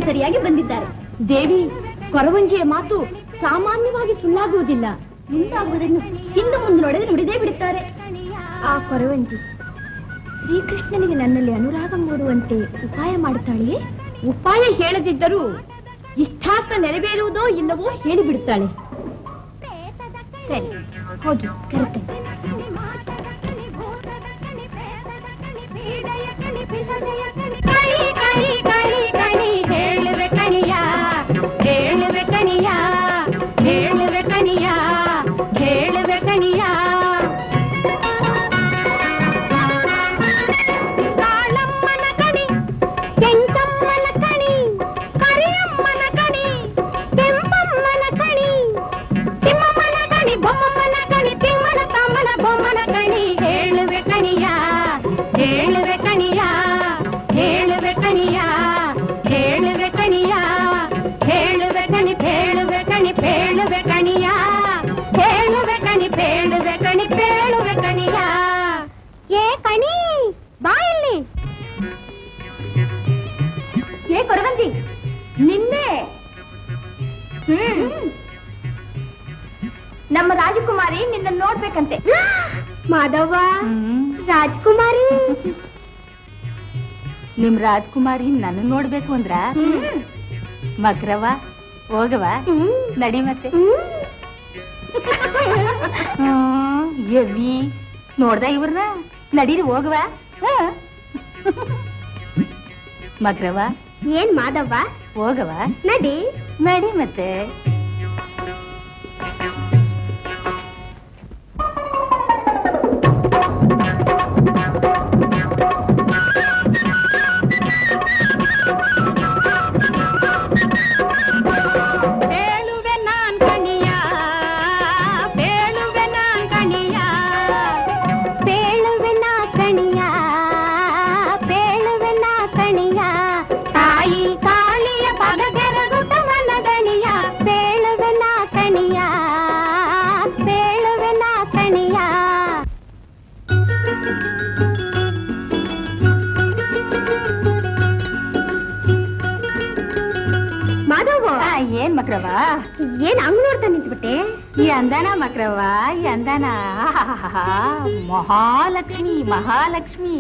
G: ಸರಿಯಾಗಿ ಬಂದಿದ್ದಾರೆ ದೇವಿ ಕೊರವಂಜಿಯ ಮಾತು ಸಾಮಾನ್ಯವಾಗಿ ಸುಳ್ಳಾಗುವುದಿಲ್ಲ ಮುಂದಾಗುವುದನ್ನು ಹಿಂದೆ ಮುಂದೆ ನೋಡಿದ್ರೆ ನುಡಿದೇ ಬಿಡುತ್ತಾರೆ ಆ ಕೊರವಂಜಿ ಶ್ರೀಕೃಷ್ಣನಿಗೆ ನನ್ನಲ್ಲಿ ಅನುರಾಗ ಮೂಡುವಂತೆ ಉಪಾಯ ಮಾಡುತ್ತಾಳೆಯೇ ಉಪಾಯ ಹೇಳದಿದ್ದರೂ ಇಷ್ಟಾರ್ಥ ನೆರವೇರುವುದೋ ಇಲ್ಲವೋ ಹೇಳಿಬಿಡುತ್ತಾಳೆ ಸರಿ ಹೋಗಿ ಕರೆತೇನೆ ಕಣಿ ಕಣಿ ಕಣಿ ಕಣಿ ಹೇಳುವೆ ಕಣಿಯ ಹೇಳುವೆ ಕಣಿಯ ಹೇಳುವೆ ಕಣಿಯ ಹೇಳುವೆ ಕಣಿಯ ಕಾಳಮ್ಮನ ಕಣಿ ಕೆಂಚಮ್ಮನ ಕಣಿ ಕರಿಯಮ್ಮನ ಕಣಿ ಕೆಂಪಮ್ಮನ ಕಣಿ ತಿಮ್ಮಮ್ಮನ ಕಣಿ ಬೊಮ್ಮಮ್ಮನ ಕಣಿ ತಿಮ್ಮನ ತಮ್ಮನ ಬೊಮ್ಮನ ಕಣಿ ಹೇಳುವೆ ಕಣಿಯ ಹೇಳುವೆ ಕಣಿಯ ಹೇಳುವೆ ಕಣಿಯ ಹೇಳುವೆ ಕಣಿಯ ಹೇಳುವೆ ಕಣಿ ಹೇಳುವೆ ಕಣಿ ಹೇಳುವೆ ಕಣಿಯ ಹೇಳುವೆ ಕಣಿ ಹೇಳುವೆ ಕಣಿ ಹೇಳುವೆ ಕಣಿಯ ಏ ಕಣಿ ಬಾಯಲ್ಲಿ ಏ ಕೊರವಂತಿ ನಿನ್ನೆ ಹ್ಮ್ ನಮ್ಮ ರಾಜಕುಮಾರಿ ನಿನ್ನ ನೋಡ್ಬೇಕಂತೆ ಮಾಧವ ರಾಜಕುಮಾರಿ
D: ನಿಮ್ ರಾಜ್ಕುಮಾರಿ ನನ್ನ ನೋಡ್ಬೇಕು ಅಂದ್ರ ಮಗ್ರವ ಹೋಗವ ನಡಿ ಮತ್ತೆ ಹ್ಮ್, ಎವ್ವಿ ನೋಡ್ದ ಇವ್ರನ್ನ ನಡೀರಿ ಹೋಗವ ಮಗ್ರವ
G: ಏನ್ ಮಾಧವ
D: ಹೋಗವ
G: ನಡಿ
D: ನಡಿ ಮತ್ತೆ
G: ಬೇಳುವೆ ನಾನ್ ಕಣಿಯ ಬೇಳುವೆ ನಾನ್ ಕಣಿಯ ಬೇಳುವೆ ನಾ ಕಣಿಯ ಬೇಳುವೆ ನಾ ಕಣಿಯ ತಾಯಿ ಕಾಳಿಯ ಪದಗೆರಗುತ್ತವನ ದಣಿಯ ಬೇಳುವೆ ನಾ ಕಣಿಯ ಬೇಳುವೆ ನಾ ಕಣಿಯ ಮಾಧವ
D: ಆ, ಏನ್ ಮಕ್ರವ
G: ಏನ್ ಹಂಗ್ ನೋಡ್ತಾ ನಿಂತ್ಬಿಟ್ಟೆ
D: ಈ ಅಂದನ ಮಕ್ರವ ಈ ಅಂದನ ಆಹಾಹಾಹಾ, ಮಹಾಲಕ್ಷ್ಮಿ ಮಹಾಲಕ್ಷ್ಮಿ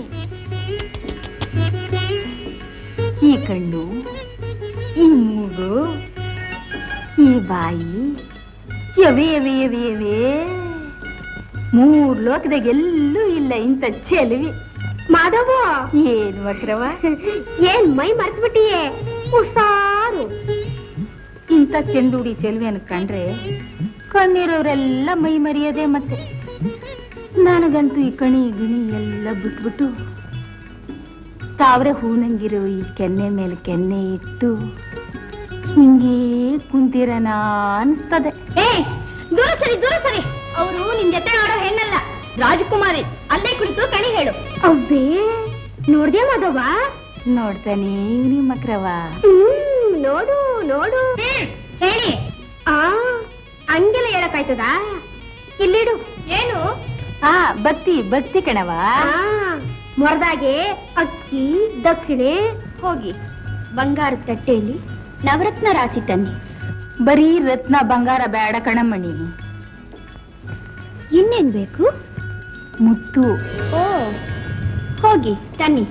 D: ಈ ಕಣ್ಣು ಈ ಮೂಗು ಈ ಬಾಯಿ ಎವೆ ಎವೆ ಎವೆ ಎವೆ ಮೂರ್ ಲೋಕದಾಗ ಎಲ್ಲೂ ಇಲ್ಲ ಇಂಥ ಚೆಲುವಿ
G: ಮಾಧವ
D: ಏನ್ ಮಕ್ರವ
G: ಏನ್ ಮೈ ಮರ್ತ್ಬಿಟ್ಟಿಯೇ ಹುಷಾರು
D: ಇಂಥ ಚೆಂದುಡಿ ಚೆಲುವೆನ ಕಂಡ್ರೆ ಕಣ್ಣಿರೋರೆಲ್ಲ ಮೈ ಮರೆಯದೆ ಮತ್ತೆ ನನಗಂತೂ ಈ ಕಣಿ ಗಿಣಿ ಎಲ್ಲ ಬಿಟ್ಬಿಟ್ಟು ತಾವ್ರೆ ಹೂನಂಗಿರೋ ಈ ಕೆನ್ನೆ ಮೇಲೆ ಕೆನ್ನೆ ಇಟ್ಟು ಹಿಂಗೇ ಕುಂತಿರನ ಅನ್ಸ್ತದೆ
G: ಏ ದೂರ ಸರಿ ದೂರ ಸರಿ ಅವರು ನಿನ್ ಜೊತೆ ಆಡೋ ಹೆಣ್ಣಲ್ಲ ರಾಜಕುಮಾರಿ ಅಲ್ಲೇ ಕುಳಿತು ಕಣಿ ಹೇಳು ಅವ್ವೇ ನೋಡ್ದೆ ಮಾಧವ
D: ನೋಡ್ತಾನೆ ಇವ್ನಿ ಮಕ್ರವ
G: ಹ್ಮ್ ನೋಡು ನೋಡು ಹೇಳಿ ಆ ಹಂಗೆಲ್ಲ ಹೇಳಕ್ಕಾಯ್ತದಾ ಇಲ್ಲಿಡು ಏನು
D: ಆ ಬತ್ತಿ ಬತ್ತಿ ಕಣವ
G: ಆ ಮೊರದಾಗೆ ಅಕ್ಕಿ ದಕ್ಷಿಣೆ ಹೋಗಿ ಬಂಗಾರದ ತಟ್ಟೆಯಲ್ಲಿ ನವರತ್ನ ರಾಶಿ ತನ್ನಿ
D: ಬರೀ ರತ್ನ ಬಂಗಾರ ಬೇಡ ಕಣಮಣಿ
G: ಇನ್ನೇನ್ ಬೇಕು
D: ಮುತ್ತು
G: ಓ ಹೋಗಿ ತನ್ನಿ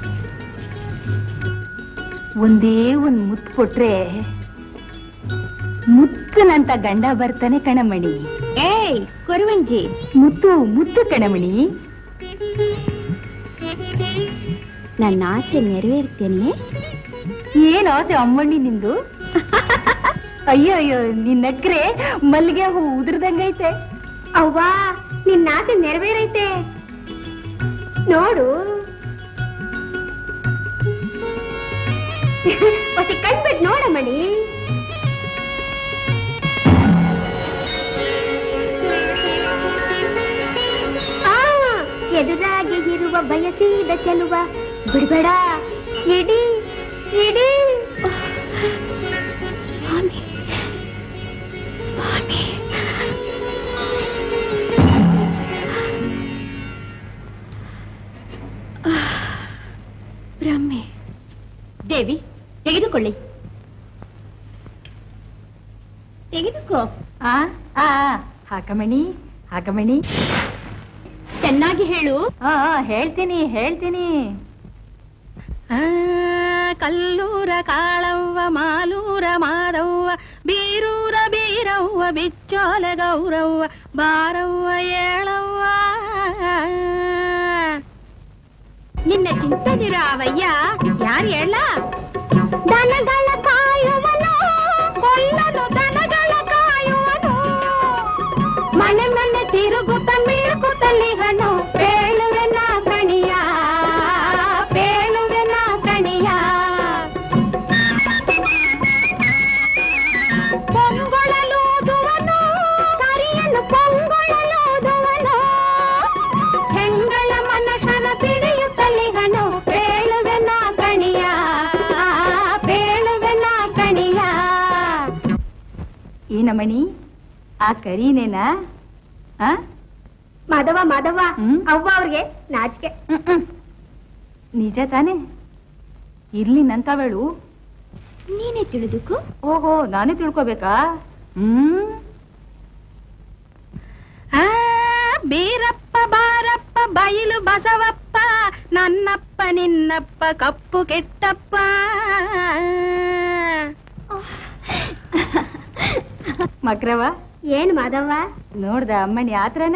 D: ಒಂದೇ ಒಂದ್ ಮುತ್ತು ಕೊಟ್ರೆ ಮುತ್ತನಂತ ಗಂಡ ಬರ್ತಾನೆ ಕಣಮಣಿ
G: ಏಯ್ ಕೊರುವಂಜಿ
D: ಮುತ್ತು ಮುತ್ತು ಕಣಮಣಿ
G: ನನ್ನ ಆಸೆ ನೆರವೇರ್ತೇನೆ
D: ಏನ್ ಆಸೆ ಅಮ್ಮಣ್ಣಿ ನಿಂದು ಅಯ್ಯೋ ಅಯ್ಯೋ ನಿನ್ ನಕ್ರೆ ಮಲ್ಲಿಗೆ ಹೂ ಉದುರ್ದಂಗೈತೆ
G: ಅವ್ವಾ ನಿನ್ನ ಆಸೆ ನೆರವೇರೈತೆ ನೋಡು ಹೊಸಿ ಕಣ್ಬಿಟ್ ನೋಡಮ್ಮಣಿ ಆ, ಎದುರಾಗಿ ಇರುವ ಬಯಸಿದ ಚೆಲುವ ಬಿಡ್ಬೇಡ ಇಡಿ ಇಡಿ ಸ್ವಾಮಿ ಸ್ವಾಮಿ ಭ್ರಮೆ ದೇವಿ ತೆಗೆದುಕೊಳ್ಳಿ ತೆಗೆದುಕೋ
D: ಆ ಆ ಆ, ಹಾಕಮಣಿ ಹಾಕಮಣಿ
G: ಚೆನ್ನಾಗಿ ಹೇಳು
D: ಆ ಆ, ಹೇಳ್ತೀನಿ ಹೇಳ್ತೀನಿ
H: ಆ, ಕಲ್ಲೂರ ಕಾಳವ್ವ ಮಾಲೂರ ಮಾದವ್ವ ಬೀರೂರ ಬೀರವ್ವ ಬಿಚ್ಚೋಲ ಗೌರವ್ವ ಬಾರವ್ವ ಏಳವ್ವ
G: ನಿನ್ನ ಚಿಂತದಿರ ಅವಯ್ಯ ಯಾರು ಹೇಳ ದನಗಳ ಕಾಯುವನು ಕೊಲ್ಲನು ದನಗಳ ಕಾಯುವನು ಮನೆ ಮನೆ ತಿರುಗುತ್ತ ಮಿಳುಕುತ್ತಲಿಹನು ಪೇಳುವೆನ ಕಣಿಯ ಪೇಳುವೆನ ಕಣಿಯ ಪೊಂಗೊಳಲೂದುವನು ಕರಿಯನು ಪೊಂಗೊಳಲೂದುವನು ಹೆಂಗಳ ಮನಶನ ಪಿಡಿಯುತ್ತಲಿಗನು ಪೇಳುವೆನ ಕಣಿಯ ಪೇಳುವೆನ ಕಣಿಯ
D: ಏನಮಣಿ ಆ ಕರೀನೇನಾ ಆ
G: ಮಾಧವ ಮಾಧವ
D: ಹ್ಮ್?
G: ಅವ್ವ ಅವ್ರಿಗೆ ನಾಚಿಕೆ
D: ಹ್ಮ್, ಹ್ಮ್. ನಿಜ ತಾನೆ ಇರ್ಲಿ ನಂತವಳು
G: ನೀನೇ ತಿಳಿದುಕು
D: ಓಹೋ ನಾನೇ ತಿಳ್ಕೊಬೇಕಾ ಹ್ಮ್
H: ಆ, ಬೀರಪ್ಪ ಬಾರಪ್ಪ ಬಯಲು ಬಸವಪ್ಪ ನನ್ನಪ್ಪ ನಿನ್ನಪ್ಪ ಕಪ್ಪು ಕೆಟ್ಟಪ್ಪ
D: ಮಕ್ರವ
G: ಏನ್ ಮಾಧವ
D: ನೋಡ್ದ ಅಮ್ಮಣಿ ಆತ್ರನ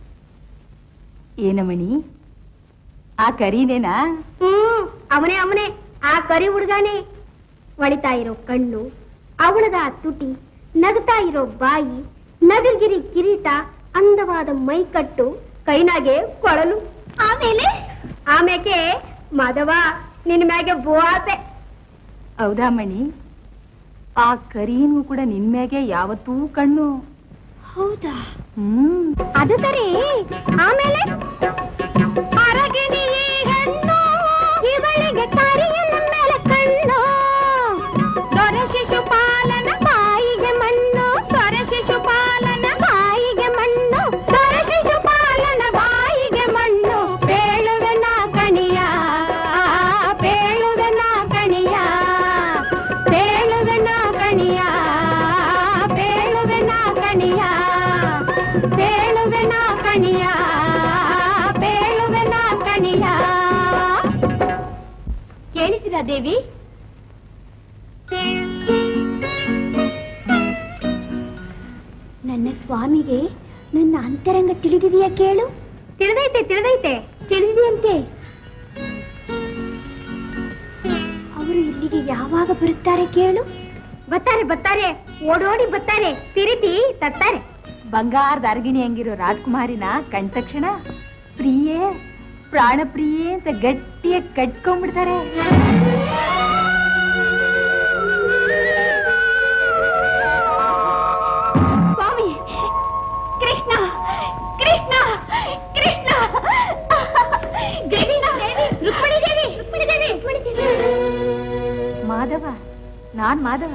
D: ಏನಮ್ಮಣಿ ಆ ಕರೀನೇನಾ
G: ಹ್ಮ್ ಅವನೇ ಅವನೇ ಆ ಕರಿ ಹುಡುಗಾನೆ ಒಳಿತಾ ಇರೋ ಕಣ್ಣು ಅವಳದ ಆ ತುಟಿ ನಗ್ತಾ ಇರೋ ಬಾಯಿ ನವಿಲ್ಗಿರಿ ಕಿರೀಟ ಅಂದವಾದ ಮೈಕಟ್ಟು ಕೈನಾಗೆ ಕೊಳಲು ಆಮೇಲೆ ಆಮೇಕೆ ಮಾಧವ ನಿನ್ ಮ್ಯಾಗೆ ಬೋಸೆ
D: ಹೌದಾ ಮಣಿ ಆ ಕರೀನು ಕೂಡ ನಿನ್ಮ್ಯಾಗೆ ಯಾವತ್ತೂ ಕಣ್ಣು
G: ಹೌದಾ
D: ಹ್ಮ್
G: ಅದು ಸರಿ ಆಮೇಲೆ ಅರಗಿಣಿ ಈ ಹೆಣ್ಣು ಇವಳಿಗೆ ಕರಿಯನ ಮೇಲೆ ಕಣ್ಣು ದೊರೆ ಶಿಶುಪಾಲನ ಬಾಯಿಗೆ ಮಣ್ಣು ದೊರೆ ಶಿಶುಪಾಲನ ಬಾಯಿಗೆ ಮಣ್ಣು ದೊರೆ ಶಿಶುಪಾಲನ ಬಾಯಿಗೆ ಮಣ್ಣು ಪೇಳುವೆನ ಕಣಿಯ ಪೇಳುವೆನ ಕಣಿಯ ಪೇಳುವೆನ ಕಣಿಯ ಪೇಳುವೆನ ಕಣಿಯ ಪೇಳುವೆನ ಕಣಿಯ ಪೇಳುವೆನ ಕಣಿಯ ಕೇಳಿಸಿದ ದೇವಿ ನನ್ನ ಸ್ವಾಮಿಗೆ ನನ್ನ ಅಂತರಂಗ ತಿಳಿದಿದೆಯಾ ಕೇಳು ತಿಳಿದೈತೆ ತಿಳಿದೈತೆ ತಿಳಿದಿದೆಯಂತೆ ಅವರು ಇಲ್ಲಿಗೆ ಯಾವಾಗ ಬರುತ್ತಾರೆ ಕೇಳು ಬರ್ತಾರೆ ಬರ್ತಾರೆ ಓಡೋಡಿ ಬರ್ತಾರೆ ತಿರುತಿ ತರ್ತಾರೆ
D: ಬಂಗಾರದ ಅರ್ಗಿಣಿ ಹಂಗಿರೋ ರಾಜ್ಕುಮಾರಿನ ಕಂಡ ತಕ್ಷಣ ಪ್ರಿಯೇ ಪ್ರಾಣ ಪ್ರಿಯೇ ಅಂತ ಗಟ್ಟಿಯಾಗಿ ಕಟ್ಕೊಂಡ್ಬಿಡ್ತಾರೆ
G: ಸ್ವಾಮಿ ಕೃಷ್ಣ ಕೃಷ್ಣ ಕೃಷ್ಣ ದೇವಿ ರುಕ್ಮಿಣಿ ದೇವಿ ರುಕ್ಮಿಣಿ ದೇವಿ ರುಕ್ಮಿಣಿ ದೇವಿ
D: ಮಾಧವ ನಾನ್ ಮಾಧವ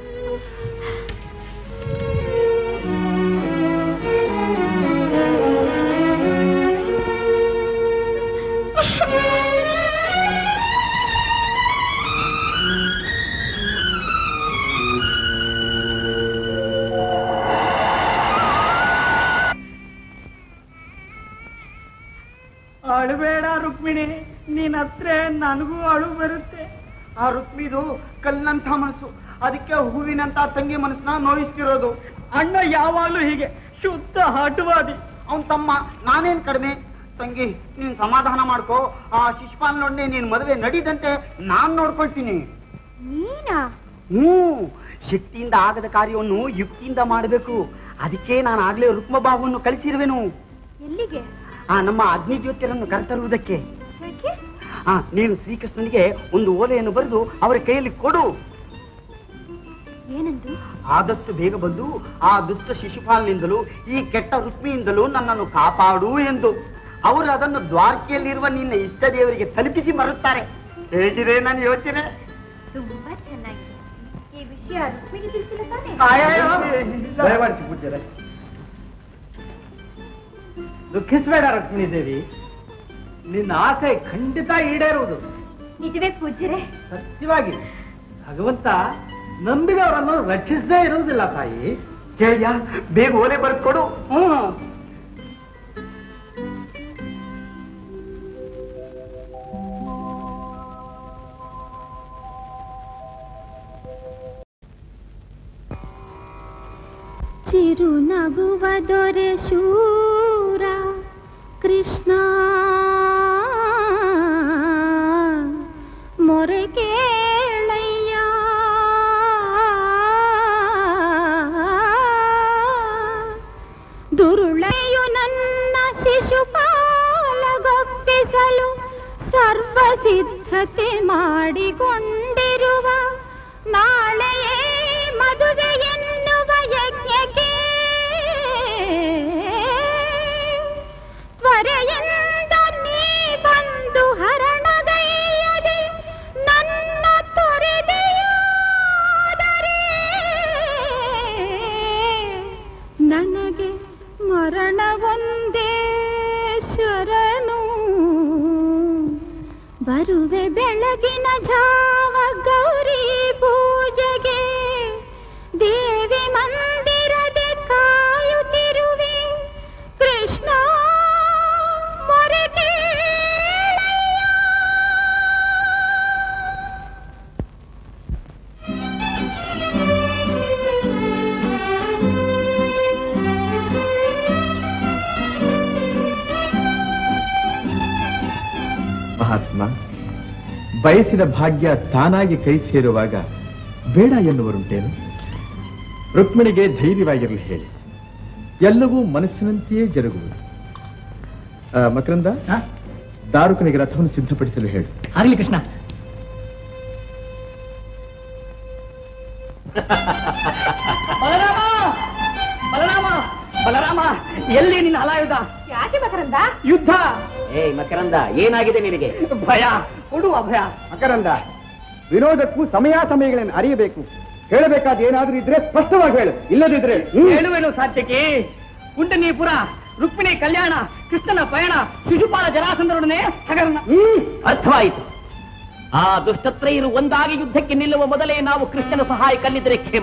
A: ಅಳಬೇಡ ರುಕ್ಮಿಣಿ ನೀನ್ ಹತ್ರ ನನಗೂ ಅಳು ಬರುತ್ತೆ ಆ ರುಕ್ಮಿದು ಕಲ್ಲಂತ ಮನಸ್ಸು ಅದಕ್ಕೆ ಹೂವಿನಂತ ತಂಗಿ ಮನಸ್ಸನ್ನ ನೋಯಿಸ್ತಿರೋದು ಅಣ್ಣ ಯಾವಾಗ್ಲೂ ಹೀಗೆ ಶುದ್ಧ ಹಟವಾದಿ ಅವನ್ ತಮ್ಮ ನಾನೇನ್ ಕಡಿಮೆ ತಂಗಿ ನೀನ್ ಸಮಾಧಾನ ಮಾಡ್ಕೋ ಆ ಶಿಶುಪಾಲ್ ನೋಡ್ನೆ ನೀನ್ ಮದುವೆ ನಡೀದಂತೆ ನಾನ್ ನೋಡ್ಕೊಳ್ತೀನಿ
G: ನೀನಾ
A: ಹ್ಮ್ ಶಕ್ತಿಯಿಂದ ಆಗದ ಕಾರ್ಯವನ್ನು ಯುಕ್ತಿಯಿಂದ ಮಾಡಬೇಕು ಅದಕ್ಕೆ ನಾನು ಆಗ್ಲೇ ರುಕ್ಮಬಾಹುವನ್ನು ಕಳಿಸಿರುವೆನು
G: ಎಲ್ಲಿಗೆ
A: ಆ ನಮ್ಮ ಅಗ್ನಿ ಜ್ಯೋತಿಯರನ್ನು ಕರೆತರುವುದಕ್ಕೆ
G: ಯಾಕೆ
A: ಆ ನೀನು ಶ್ರೀಕೃಷ್ಣನಿಗೆ ಒಂದು ಓಲೆಯನ್ನು ಬರೆದು ಅವರ ಕೈಯಲ್ಲಿ ಕೊಡು
G: ಏನಂದು
A: ಆದಷ್ಟು ಬೇಗ ಬಂದು ಆ ದುಷ್ಟ ಶಿಶುಪಾಲನಿಂದಲೂ ಈ ಕೆಟ್ಟ ರುಕ್ಮಿಯಿಂದಲೂ ನನ್ನನ್ನು ಕಾಪಾಡು ಎಂದು ಅವರು ಅದನ್ನು ದ್ವಾರಕೆಯಲ್ಲಿರುವ ನಿನ್ನ ಇಷ್ಟ ದೇವರಿಗೆ ತಲುಪಿಸಿ ಮರುತ್ತಾರೆ ಹೇಗಿದೆ ನನ್ನ ಯೋಚನೆ
G: ತುಂಬಾ ಚೆನ್ನಾಗಿದೆ ಈ ವಿಷಯ ರುಕ್ಮಿಣಿ ತಿಳಿಸಿಲ್ಲ ತಾನೆ
B: ದಯಮಾಡಿಸಿ ಪೂಜ್ಯರೇ ದುಃಖಿಸಬೇಡ ರುಕ್ಮಿಣಿ ದೇವಿ ನಿನ್ನ ಆಸೆ ಖಂಡಿತ ಈಡೇರುವುದು
G: ನಿಜವೇ ಪೂಜ್ಯರೇ
B: ಸತ್ಯವಾಗಿ ಭಗವಂತ ನಂಬಿದವರನ್ನು ರಕ್ಷಿಸದೇ ಇರುವುದಿಲ್ಲ ತಾಯಿ
C: ಕೇಳ್ಯ ಬೇಗ ಓಲೆ ಬರ್ಕೊಡು
G: ಚಿರುನಗುವ ದೊರೆ ಶೂರ ಕೃಷ್ಣ ಮೊರೆ ಕೇಳಯ್ಯ ದುರುಳೆಯು ನನ್ನ ಶಿಶುಪಾಲಗೊಪ್ಪಿಸಲು ಸರ್ವ ಸಿದ್ಧತೆ ಮಾಡಿಕೊಂಡಿರುವ ನಾಳೆಯೇ ಮದುವೆ ಎನ್ನುವ ಯಜ್ಞಕ್ಕೆ ತ್ವರೆಯಿಂದ ನೀ ಬಂದು ಹರಣಗೈಯದೆ ನನ್ನ ತೊರೆದೆಯಾದರೆ ನನಗೆ ಮರಣವೊಂದೇ ಶರಣು ಬರುವೆ ಬೆಳಗಿನ ಜಾವ ಗೌರಿ ಪೂಜೆಗೆ ದೇವಿ ಮಂದಿರದೆ ಕಾಯುತ್ತಿರುವೆ ಕೃಷ್ಣ ಮೊರೆ ಕೇಳಯ್ಯ.
C: ಮಹಾತ್ಮ ಬಯಸಿದ ಭಾಗ್ಯ ತಾನಾಗಿ ಕೈ ಸೇರುವಾಗ ಬೇಡ ಎನ್ನುವರುಂಟೇನು ರುಕ್ಮಿಣಿಗೆ ಧೈರ್ಯವಾಗಿರಲಿ ಹೇಳಿ ಎಲ್ಲವೂ ಮನಸ್ಸಿನಂತೆಯೇ ಜರುಗುವುದು ಆ, ಮಕರಂದ ದಾರುಕನಿಗೆ ರಥವನ್ನು ಸಿದ್ಧಪಡಿಸಲು ಹೇಳು
B: ಆಗಲಿ ಕೃಷ್ಣ ಬಲರಾಮ ಬಲರಾಮ ಬಲರಾಮ ಎಲ್ಲಿ ನಿನ್ನ ಹಲಾಯುಧ
H: ಯಾಕೆ ಮಕರಂದ
B: ಯುದ್ಧ
I: ಏ ಮಕರಂದ ಏನಾಗಿದೆ ನಿನಗೆ
B: ಭಯ ಕೊಡು ಅಭಯ
A: ಮಕರಂದ ವಿರೋಧಕ್ಕೂ ಸಮಯ ಸಮಯಗಳನ್ನು ಅರಿಯಬೇಕು ಹೇಳಬೇಕಾದ ಏನಾದ್ರೂ ಇದ್ರೆ ಸ್ಪಷ್ಟವಾಗಿ ಹೇಳು ಇಲ್ಲದಿದ್ರೆ
B: ಹೇಳುವೆನು ಸಾಧ್ಯಕ್ಕೆ ಕುಂಟನೀಪುರ ರುಕ್ಮಿಣಿ ಕಲ್ಯಾಣ ಕೃಷ್ಣನ ಪಯಣ ಶಿಶುಪಾಲ ಜರಾಸಂಧರೊಡನೆ ಹಗರಣ
I: ಅರ್ಥವಾಯಿತು ಆ ದುಷ್ಟತ್ರಯರು ಒಂದಾಗಿ ಯುದ್ಧಕ್ಕೆ ನಿಲ್ಲುವ ಮೊದಲೇ ನಾವು ಕೃಷ್ಣನ ಸಹಾಯ ಕಲ್ಲಿದ್ರೆ ಕ್ಷೇಮ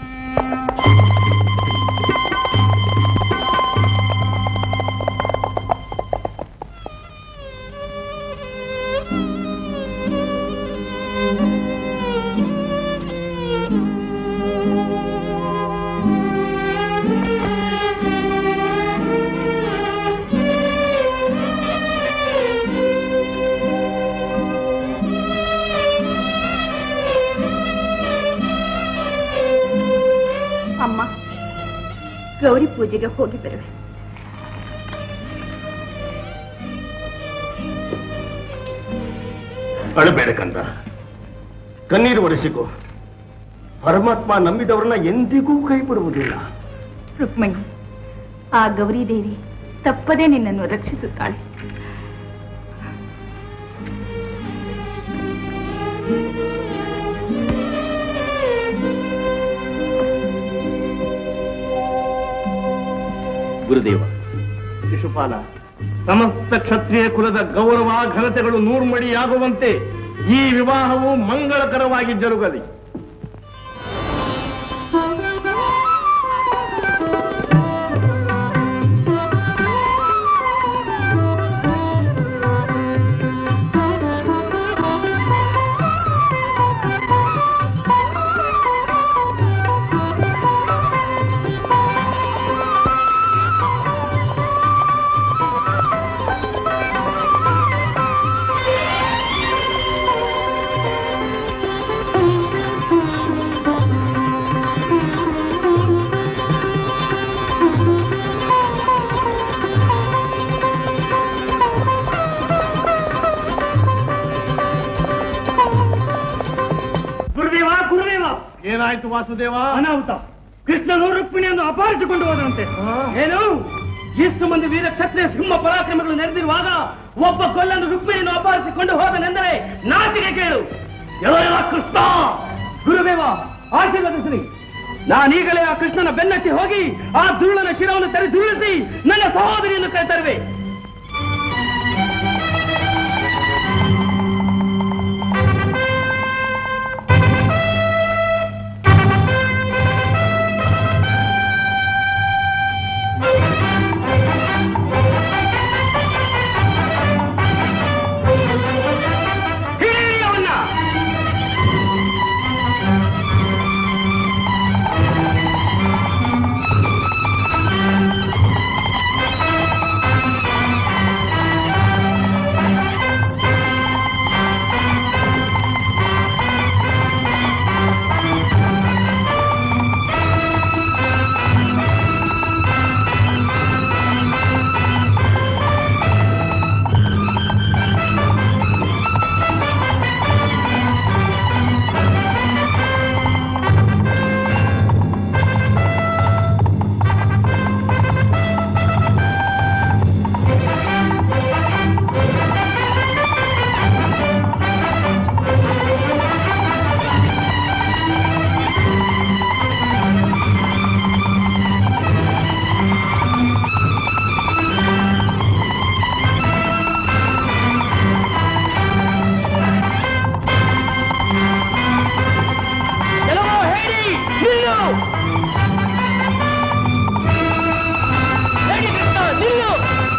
D: ಅಮ್ಮ ಗೌರಿ ಪೂಜೆಗೆ ಹೋಗಿ ಬರುವೆ
E: ಅಳಬೇಡ ಕಂದ ಕಣ್ಣೀರು ಒರೆಸಿಕೊ ಪರಮಾತ್ಮ ನಂಬಿದವರನ್ನ ಎಂದಿಗೂ ಕೈ ಬಿಡುವುದಿಲ್ಲ
D: ರುಕ್ಮಣಿ ಆ ಗೌರಿ ದೇವಿ ತಪ್ಪದೇ ನಿನ್ನನ್ನು ರಕ್ಷಿಸುತ್ತಾಳೆ
I: ಗುರುದೇವ
E: ಶಿಶುಪಾಲ ಸಮಸ್ತ ಕ್ಷತ್ರಿಯ ಕುಲದ ಗೌರವ ಘನತೆಗಳು ನೂರ್ಮಡಿಯಾಗುವಂತೆ ಈ ವಿವಾಹವು ಮಂಗಳಕರವಾಗಿ ಜರುಗಲಿ ಗುರುದೇವ ಗುರುದೇವ ಏನಾಯ್ತು ವಾಸುದೇವ ಅನಾಹುತ ಕೃಷ್ಣನು ರುಕ್ಮಿಣಿಯನ್ನು ಅಪಹರಿಸಿಕೊಂಡು ಹೋದಂತೆ ಏನು ಎಷ್ಟು ಮಂದಿ ವೀರ ಕ್ಷತ್ರಿಯ ಸಿಂಹ ಪರಾಕ್ರಮಗಳು ನೆರೆದಿರುವಾಗ ಒಬ್ಬ ಕೊಲ್ಲನ್ನು ರುಕ್ಮಿಣಿಯನ್ನು ಅಪಹರಿಸಿಕೊಂಡು ಹೋದನೆಂದರೆ ನಾಚಿಕೆ ಕೇಳು ಎಲ್ಲ ಕೃಷ್ಣ ಗುರುದೇವ ಆಶೀರ್ವದಿಸಲಿ ನಾನೀಗಲೇ ಆ ಕೃಷ್ಣನ ಬೆನ್ನಟ್ಟಿ ಹೋಗಿ ಆ ದುರುಳನ ಶಿರವನ್ನು ತೆರೆ ದುರುಳಿಸಿ ನನ್ನ ಸಹೋದರಿಯನ್ನು ಕರೆತರುವೆ
I: ಹೇಗೆ ಕೃಷ್ಣ ನಿಲ್ಲು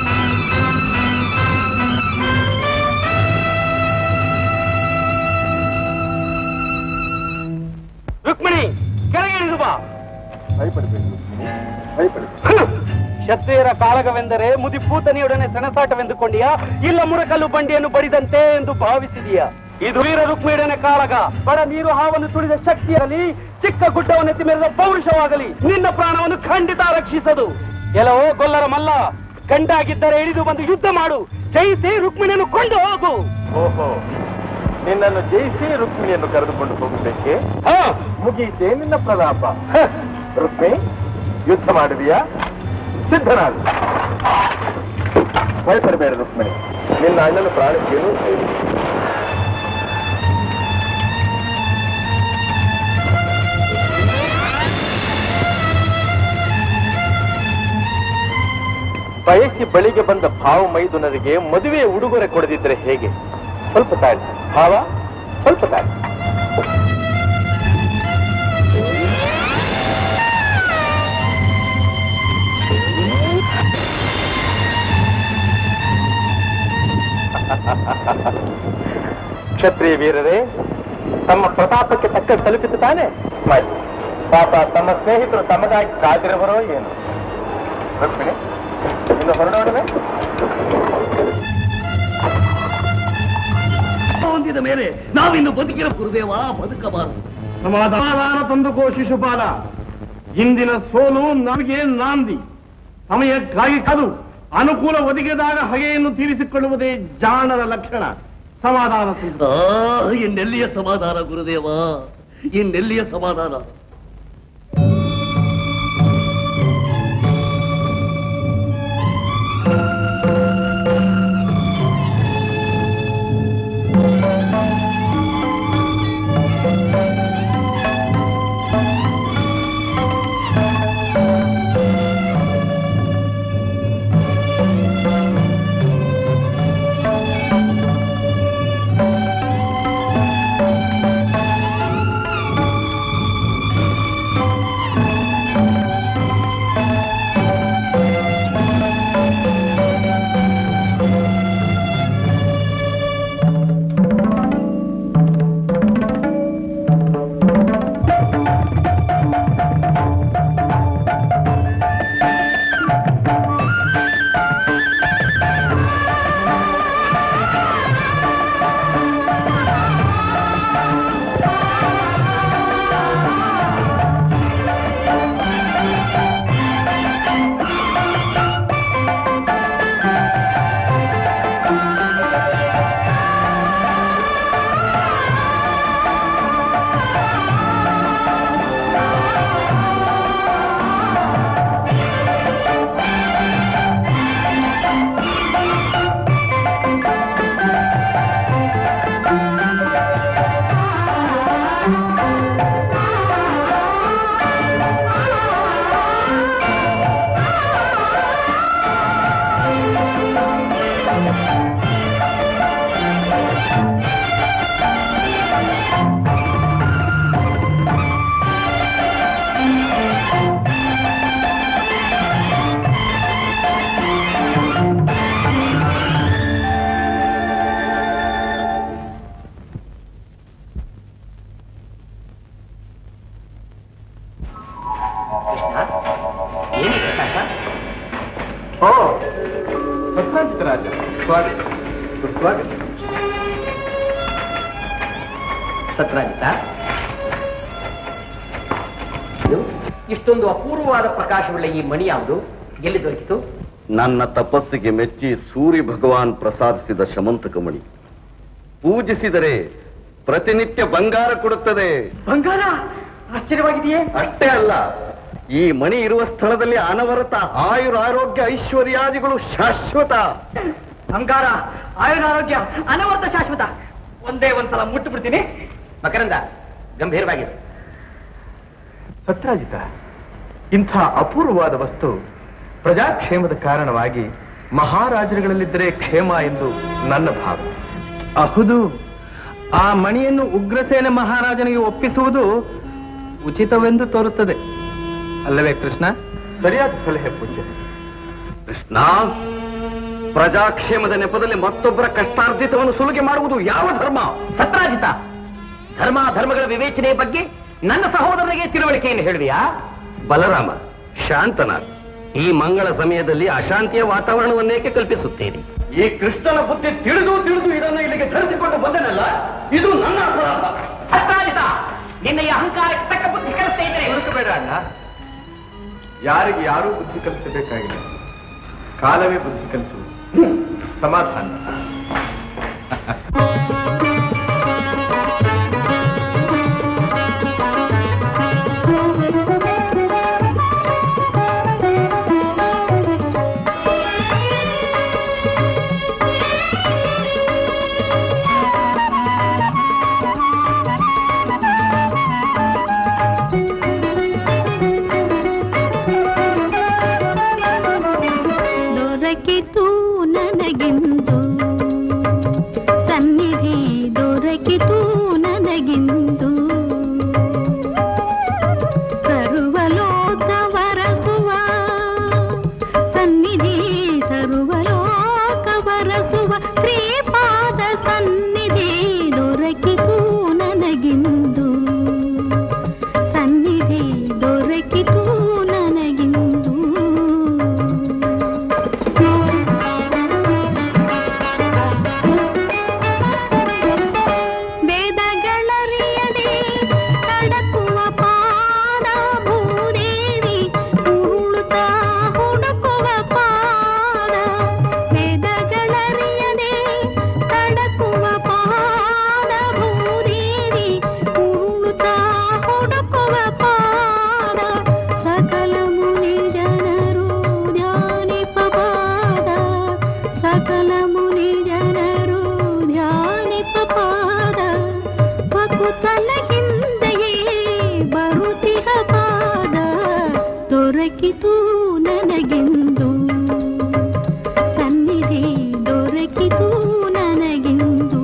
E: ರುಕ್ಮಿಣಿ ಕೆಳಗೆ ಇಳಿದು ಬಾ
B: ಕ್ಷತ್ರಿಯರ ಕಾಳಗವೆಂದರೆ ಮುದಿಪೂತನಿಯೊಡನೆ ಸೆಣಸಾಟವೆಂದುಕೊಂಡಿಯಾ ಇಲ್ಲ ಮುರಕಲ್ಲು ಬಂಡಿಯನ್ನು ಬಡಿದಂತೆ ಎಂದು ಭಾವಿಸಿದೀಯಾ ಇದು ವೀರ ರುಕ್ಮಿಣನ ಕಾಳಗ ಬಡ ನೀರು ಹಾವನ್ನು ತುಳಿದ ಶಕ್ತಿಯಾಗಲಿ ಚಿಕ್ಕ ಗುಡ್ಡವನ್ನು ಎತ್ತಿ ಮೇಲಿದ ಪೌರುಷವಾಗಲಿ ನಿನ್ನ ಪ್ರಾಣವನ್ನು ಖಂಡಿತ ರಕ್ಷಿಸದು ಕೆಲವೋ ಗೊಲ್ಲರ ಮಲ್ಲ ಗಂಡಾಗಿದ್ದರೆ ಇಳಿದು ಬಂದು ಯುದ್ಧ ಮಾಡು ಜಯಿಸಿ ರುಕ್ಮಿಣಿಯನ್ನು ಕೊಂಡು ಹೋಗು
C: ಓಹೋ ನಿನ್ನನ್ನು ಜಯಿಸಿ ರುಕ್ಮಿಣಿಯನ್ನು ಕರೆದುಕೊಂಡು ಹೋಗಬೇಕೆ
B: ಹಾ
C: ಮುಗಿಯಿತೆ ನಿನ್ನ ಪ್ರಲಾಪ ಹ, ರುಕ್ಮಿಣಿ ಯುದ್ಧ ಮಾಡುವಿಯಾ ಸಿದ್ಧನಾಗು ಭಯಪಡಬೇಡ ರುಕ್ಮಿಣಿ ನಿನ್ನ ಅಣ್ಣನ ಪ್ರಾಣಕ್ಕೇನು ಬಯಸಿ ಬಳಿಗೆ ಬಂದ ಭಾವ ಮೈದುನರಿಗೆ ಮದುವೆಯ ಉಡುಗೊರೆ ಕೊಡದಿದ್ರೆ ಹೇಗೆ ಸ್ವಲ್ಪ ತಾಳಿ ಭಾವ ಸ್ವಲ್ಪ ತಾಳಿ ಕ್ಷತ್ರಿಯ ವೀರರೇ ತಮ್ಮ ಪ್ರತಾಪಕ್ಕೆ ತಕ್ಕ ತಲುಪಿತು ತಾನೆ ಮಾಡಿ ಪಾಪ ತಮ್ಮ ಸ್ನೇಹಿತರು ತಮಗಾಗಿ ಕಾದಿರುವರೋ ಏನು ರುಕ್ಮಿಣಿ ಇನ್ನು ಹೊರಡೋಣವೇ
E: ಹೊಂದಿದ ಮೇಲೆ ನಾವಿನ್ನು ಬದುಕಿರ ಗುರುದೇವ ಬದುಕಬಾರದು ಸಮಾಧಾನ ತಂದುಕೋ ಶಿಶುಪಾಲ ಇಂದಿನ ಸೋಲು ನಮಗೆ ನಾಂದಿ ಸಮಯಕ್ಕಾಗಿ ಕಾದು ಅನುಕೂಲ ಒದಗಿದಾಗ ಹಗೆಯನ್ನು ತೀರಿಸಿಕೊಳ್ಳುವುದೇ ಜಾಣರ ಲಕ್ಷಣ ಸಮಾಧಾನ ಸಿದ್ಧ ಇನ್ನೆಲ್ಲಿಯ ಸಮಾಧಾನ ಗುರುದೇವ ಇನ್ನೆಲ್ಲಿಯ ಸಮಾಧಾನ
C: ಓ ಸತ್ರಾಜಿತ ರಾಜ ಸ್ವಾಗತ ಸುಸ್ವಾಗತ
B: ಸತ್ರಾಜಿತ ಇದು ಇಷ್ಟೊಂದು ಅಪೂರ್ವವಾದ ಪ್ರಕಾಶವುಳ್ಳ ಈ ಮಣಿ ಯಾವುದು ಎಲ್ಲಿ ದೊರಕಿತು
J: ನನ್ನ ತಪಸ್ಸಿಗೆ ಮೆಚ್ಚಿ ಸೂರ್ಯ ಭಗವಾನ್ ಪ್ರಸಾದಿಸಿದ ಶಮಂತಕ ಮಣಿ ಪೂಜಿಸಿದರೆ ಪ್ರತಿನಿತ್ಯ ಬಂಗಾರ ಕೊಡುತ್ತದೆ
B: ಬಂಗಾರ ಆಶ್ಚರ್ಯವಾಗಿದೆಯೇ
J: ಅಷ್ಟೇ ಅಲ್ಲ ಈ ಮಣಿ ಇರುವ ಸ್ಥಳದಲ್ಲಿ ಅನವರತ ಆಯುರ ಆರೋಗ್ಯ ಐಶ್ವರ್ಯಾದಿಗಳು ಶಾಶ್ವತ
B: ಬಂಗಾರ ಆಯುರ ಆರೋಗ್ಯ ಅನವರ್ತ ಶಾಶ್ವತ ಒಂದೇ ಒಂದ್ಸಲ ಮುಟ್ಟು ಬಿಡ್ತೀನಿ ಮಕರಂದ ಗಂಭೀರವಾಗಿದೆ
C: ಸತ್ರಾಜಿತ ಇಂಥ ಅಪೂರ್ವವಾದ ವಸ್ತು ಪ್ರಜಾಕ್ಷೇಮದ ಕಾರಣವಾಗಿ ಮಹಾರಾಜರುಗಳಲ್ಲಿದ್ದರೆ ಕ್ಷೇಮ ಎಂದು ನನ್ನ ಭಾವ
A: ಅಹುದು ಆ ಮಣಿಯನ್ನು ಉಗ್ರಸೇನ ಮಹಾರಾಜನಿಗೆ ಒಪ್ಪಿಸುವುದು
B: ಉಚಿತವೆಂದು ತೋರುತ್ತದೆ ಅಲ್ಲವೇ ಕೃಷ್ಣ
C: ಸರಿಯಾದ ಸಲಹೆ ಪೂಜ್ಯ
J: ಕೃಷ್ಣ ಪ್ರಜಾಕ್ಷೇಮದ ನೆಪದಲ್ಲಿ ಮತ್ತೊಬ್ಬರ ಕಷ್ಟಾರ್ಜಿತವನ್ನು ಸುಲಿಗೆ ಮಾಡುವುದು ಯಾವ ಧರ್ಮ
I: ಸತ್ರಾಜಿತ ಧರ್ಮ ಧರ್ಮಗಳ ವಿವೇಚನೆಯ ಬಗ್ಗೆ ನನ್ನ ಸಹೋದರನಿಗೆ ತಿಳುವಳಿಕೆಯನ್ನು ಹೇಳಿದೆಯಾ
J: ಬಲರಾಮ ಶಾಂತನಾಗ ಈ ಮಂಗಳ ಸಮಯದಲ್ಲಿ ಅಶಾಂತಿಯ ವಾತಾವರಣವನ್ನೇಕೆ ಕಲ್ಪಿಸುತ್ತೀರಿ ಈ ಕೃಷ್ಣನ ಬುದ್ಧಿ ತಿಳಿದು ತಿಳಿದು ಇದನ್ನು ಇಲ್ಲಿಗೆ ಧರಿಸಿಕೊಂಡು ಬಂದನಲ್ಲ ಇದು ನನ್ನ ಅಪರಾಧ
I: ಸತ್ರಾಜಿತ ನಿನ್ನ ಈ ಅಹಂಕಾರಕ್ಕೆ ತಕ್ಕ ಬುದ್ಧಿ ಕಲಿಸ್ತಾ ಇದ್ದೇನೆ
C: ಹುಡುಕಬೇಡ ಅಣ್ಣ ಯಾರಿಗೆ ಯಾರೂ ಬುದ್ಧಿ ಕಲಿಸಬೇಕಾಗಿಲ್ಲ ಕಾಲವೇ ಬುದ್ಧಿ ಕಲಿಸುವುದು ಸಮಾಧಾನ
H: ದೊರಕಿತು ನನಗಿಂದು ಸನ್ನಿಧಿ ದೊರಕಿತು ನನಗಿಂದು ಸರ್ವಲೋಕ ವರಸುವ ಸನ್ನಿಧಿ ಸರ್ವಲೋಕ ವರಸುವ ಶ್ರೀಪಾದ ಸನ್ನಿಧಿ ದೊರಕಿತು ನನಗಿಂದು ಸನ್ನಿಧಿ ದೊರಕಿತು ನನಗಿಂದು ವೇದಗಳರಿಯದೆ ಕಡಕುವ ಪಾದ ಭೂದೇವಿ ಉರುಳುತ್ತಾ ಹುಡುಕುವ ಪಾದ ವೇದಗಳರಿಯದೆ ಕಡಕುವ ಪಾದ ಭೂದೇವಿ ಉರುಳುತ್ತಾ ಹುಡುಕುವ ಪಾದ ಸಕಲ ಮುನಿ ಜನರು ಧ್ಯಾನಿಪ ಪಾದ ಸಕಲ ಮುನಿ ಜನರು ಧ್ಯಾನಿಪ ಪಾದ ಭಕುತನ ಹಿಂದೆಯೇ ಬರುತಿಹ ಪಾದ ದೊರಕಿತು ನನಗೆಂದು ಸನ್ನಿಧಿ ದೊರಕಿತು ನನಗೆಂದು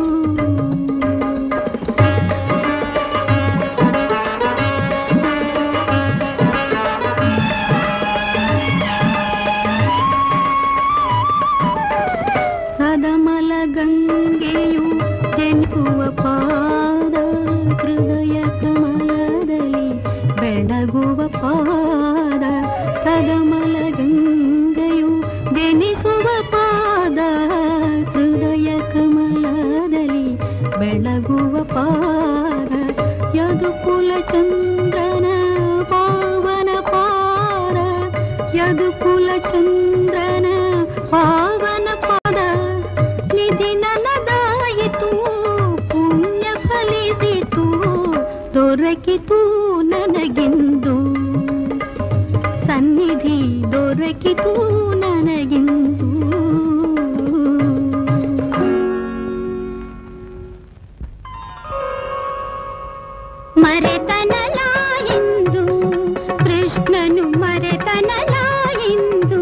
H: ಸದಮಲ ಗಂಗೆಯು ಜನಿಸುವ ಪಾದ ಹೃದಯ ಕಮಲದಲ್ಲಿ ಬೆಳಗುವ ಪಾದ ಸದಮಲ ಗಂಗೆಯು ಜನಿಸುವ ಪಾದ ಹೃದಯ ಕಮಲದಲ್ಲಿ ಬೆಳಗುವ ಪಾದ ಯದುಕುಲ ಚಂದ್ರನ ಪಾವನ ಪಾದ ಯದುಕುಲ ಚಂದ್ರನ ಪಾವನ ಪಾದ ನಿಧಿ ನನದಾಯಿತು ಪುಣ್ಯ ಫಲಿಸಿತು ದೊರಕಿತು ನನಗೆಂದು ಸನ್ನಿಧಿ ದೊರಕಿತು ನನಗೆಂದು ಮರೆತನಲ ಎಂದು ಕೃಷ್ಣನು ಮರೆತನಲ ಎಂದು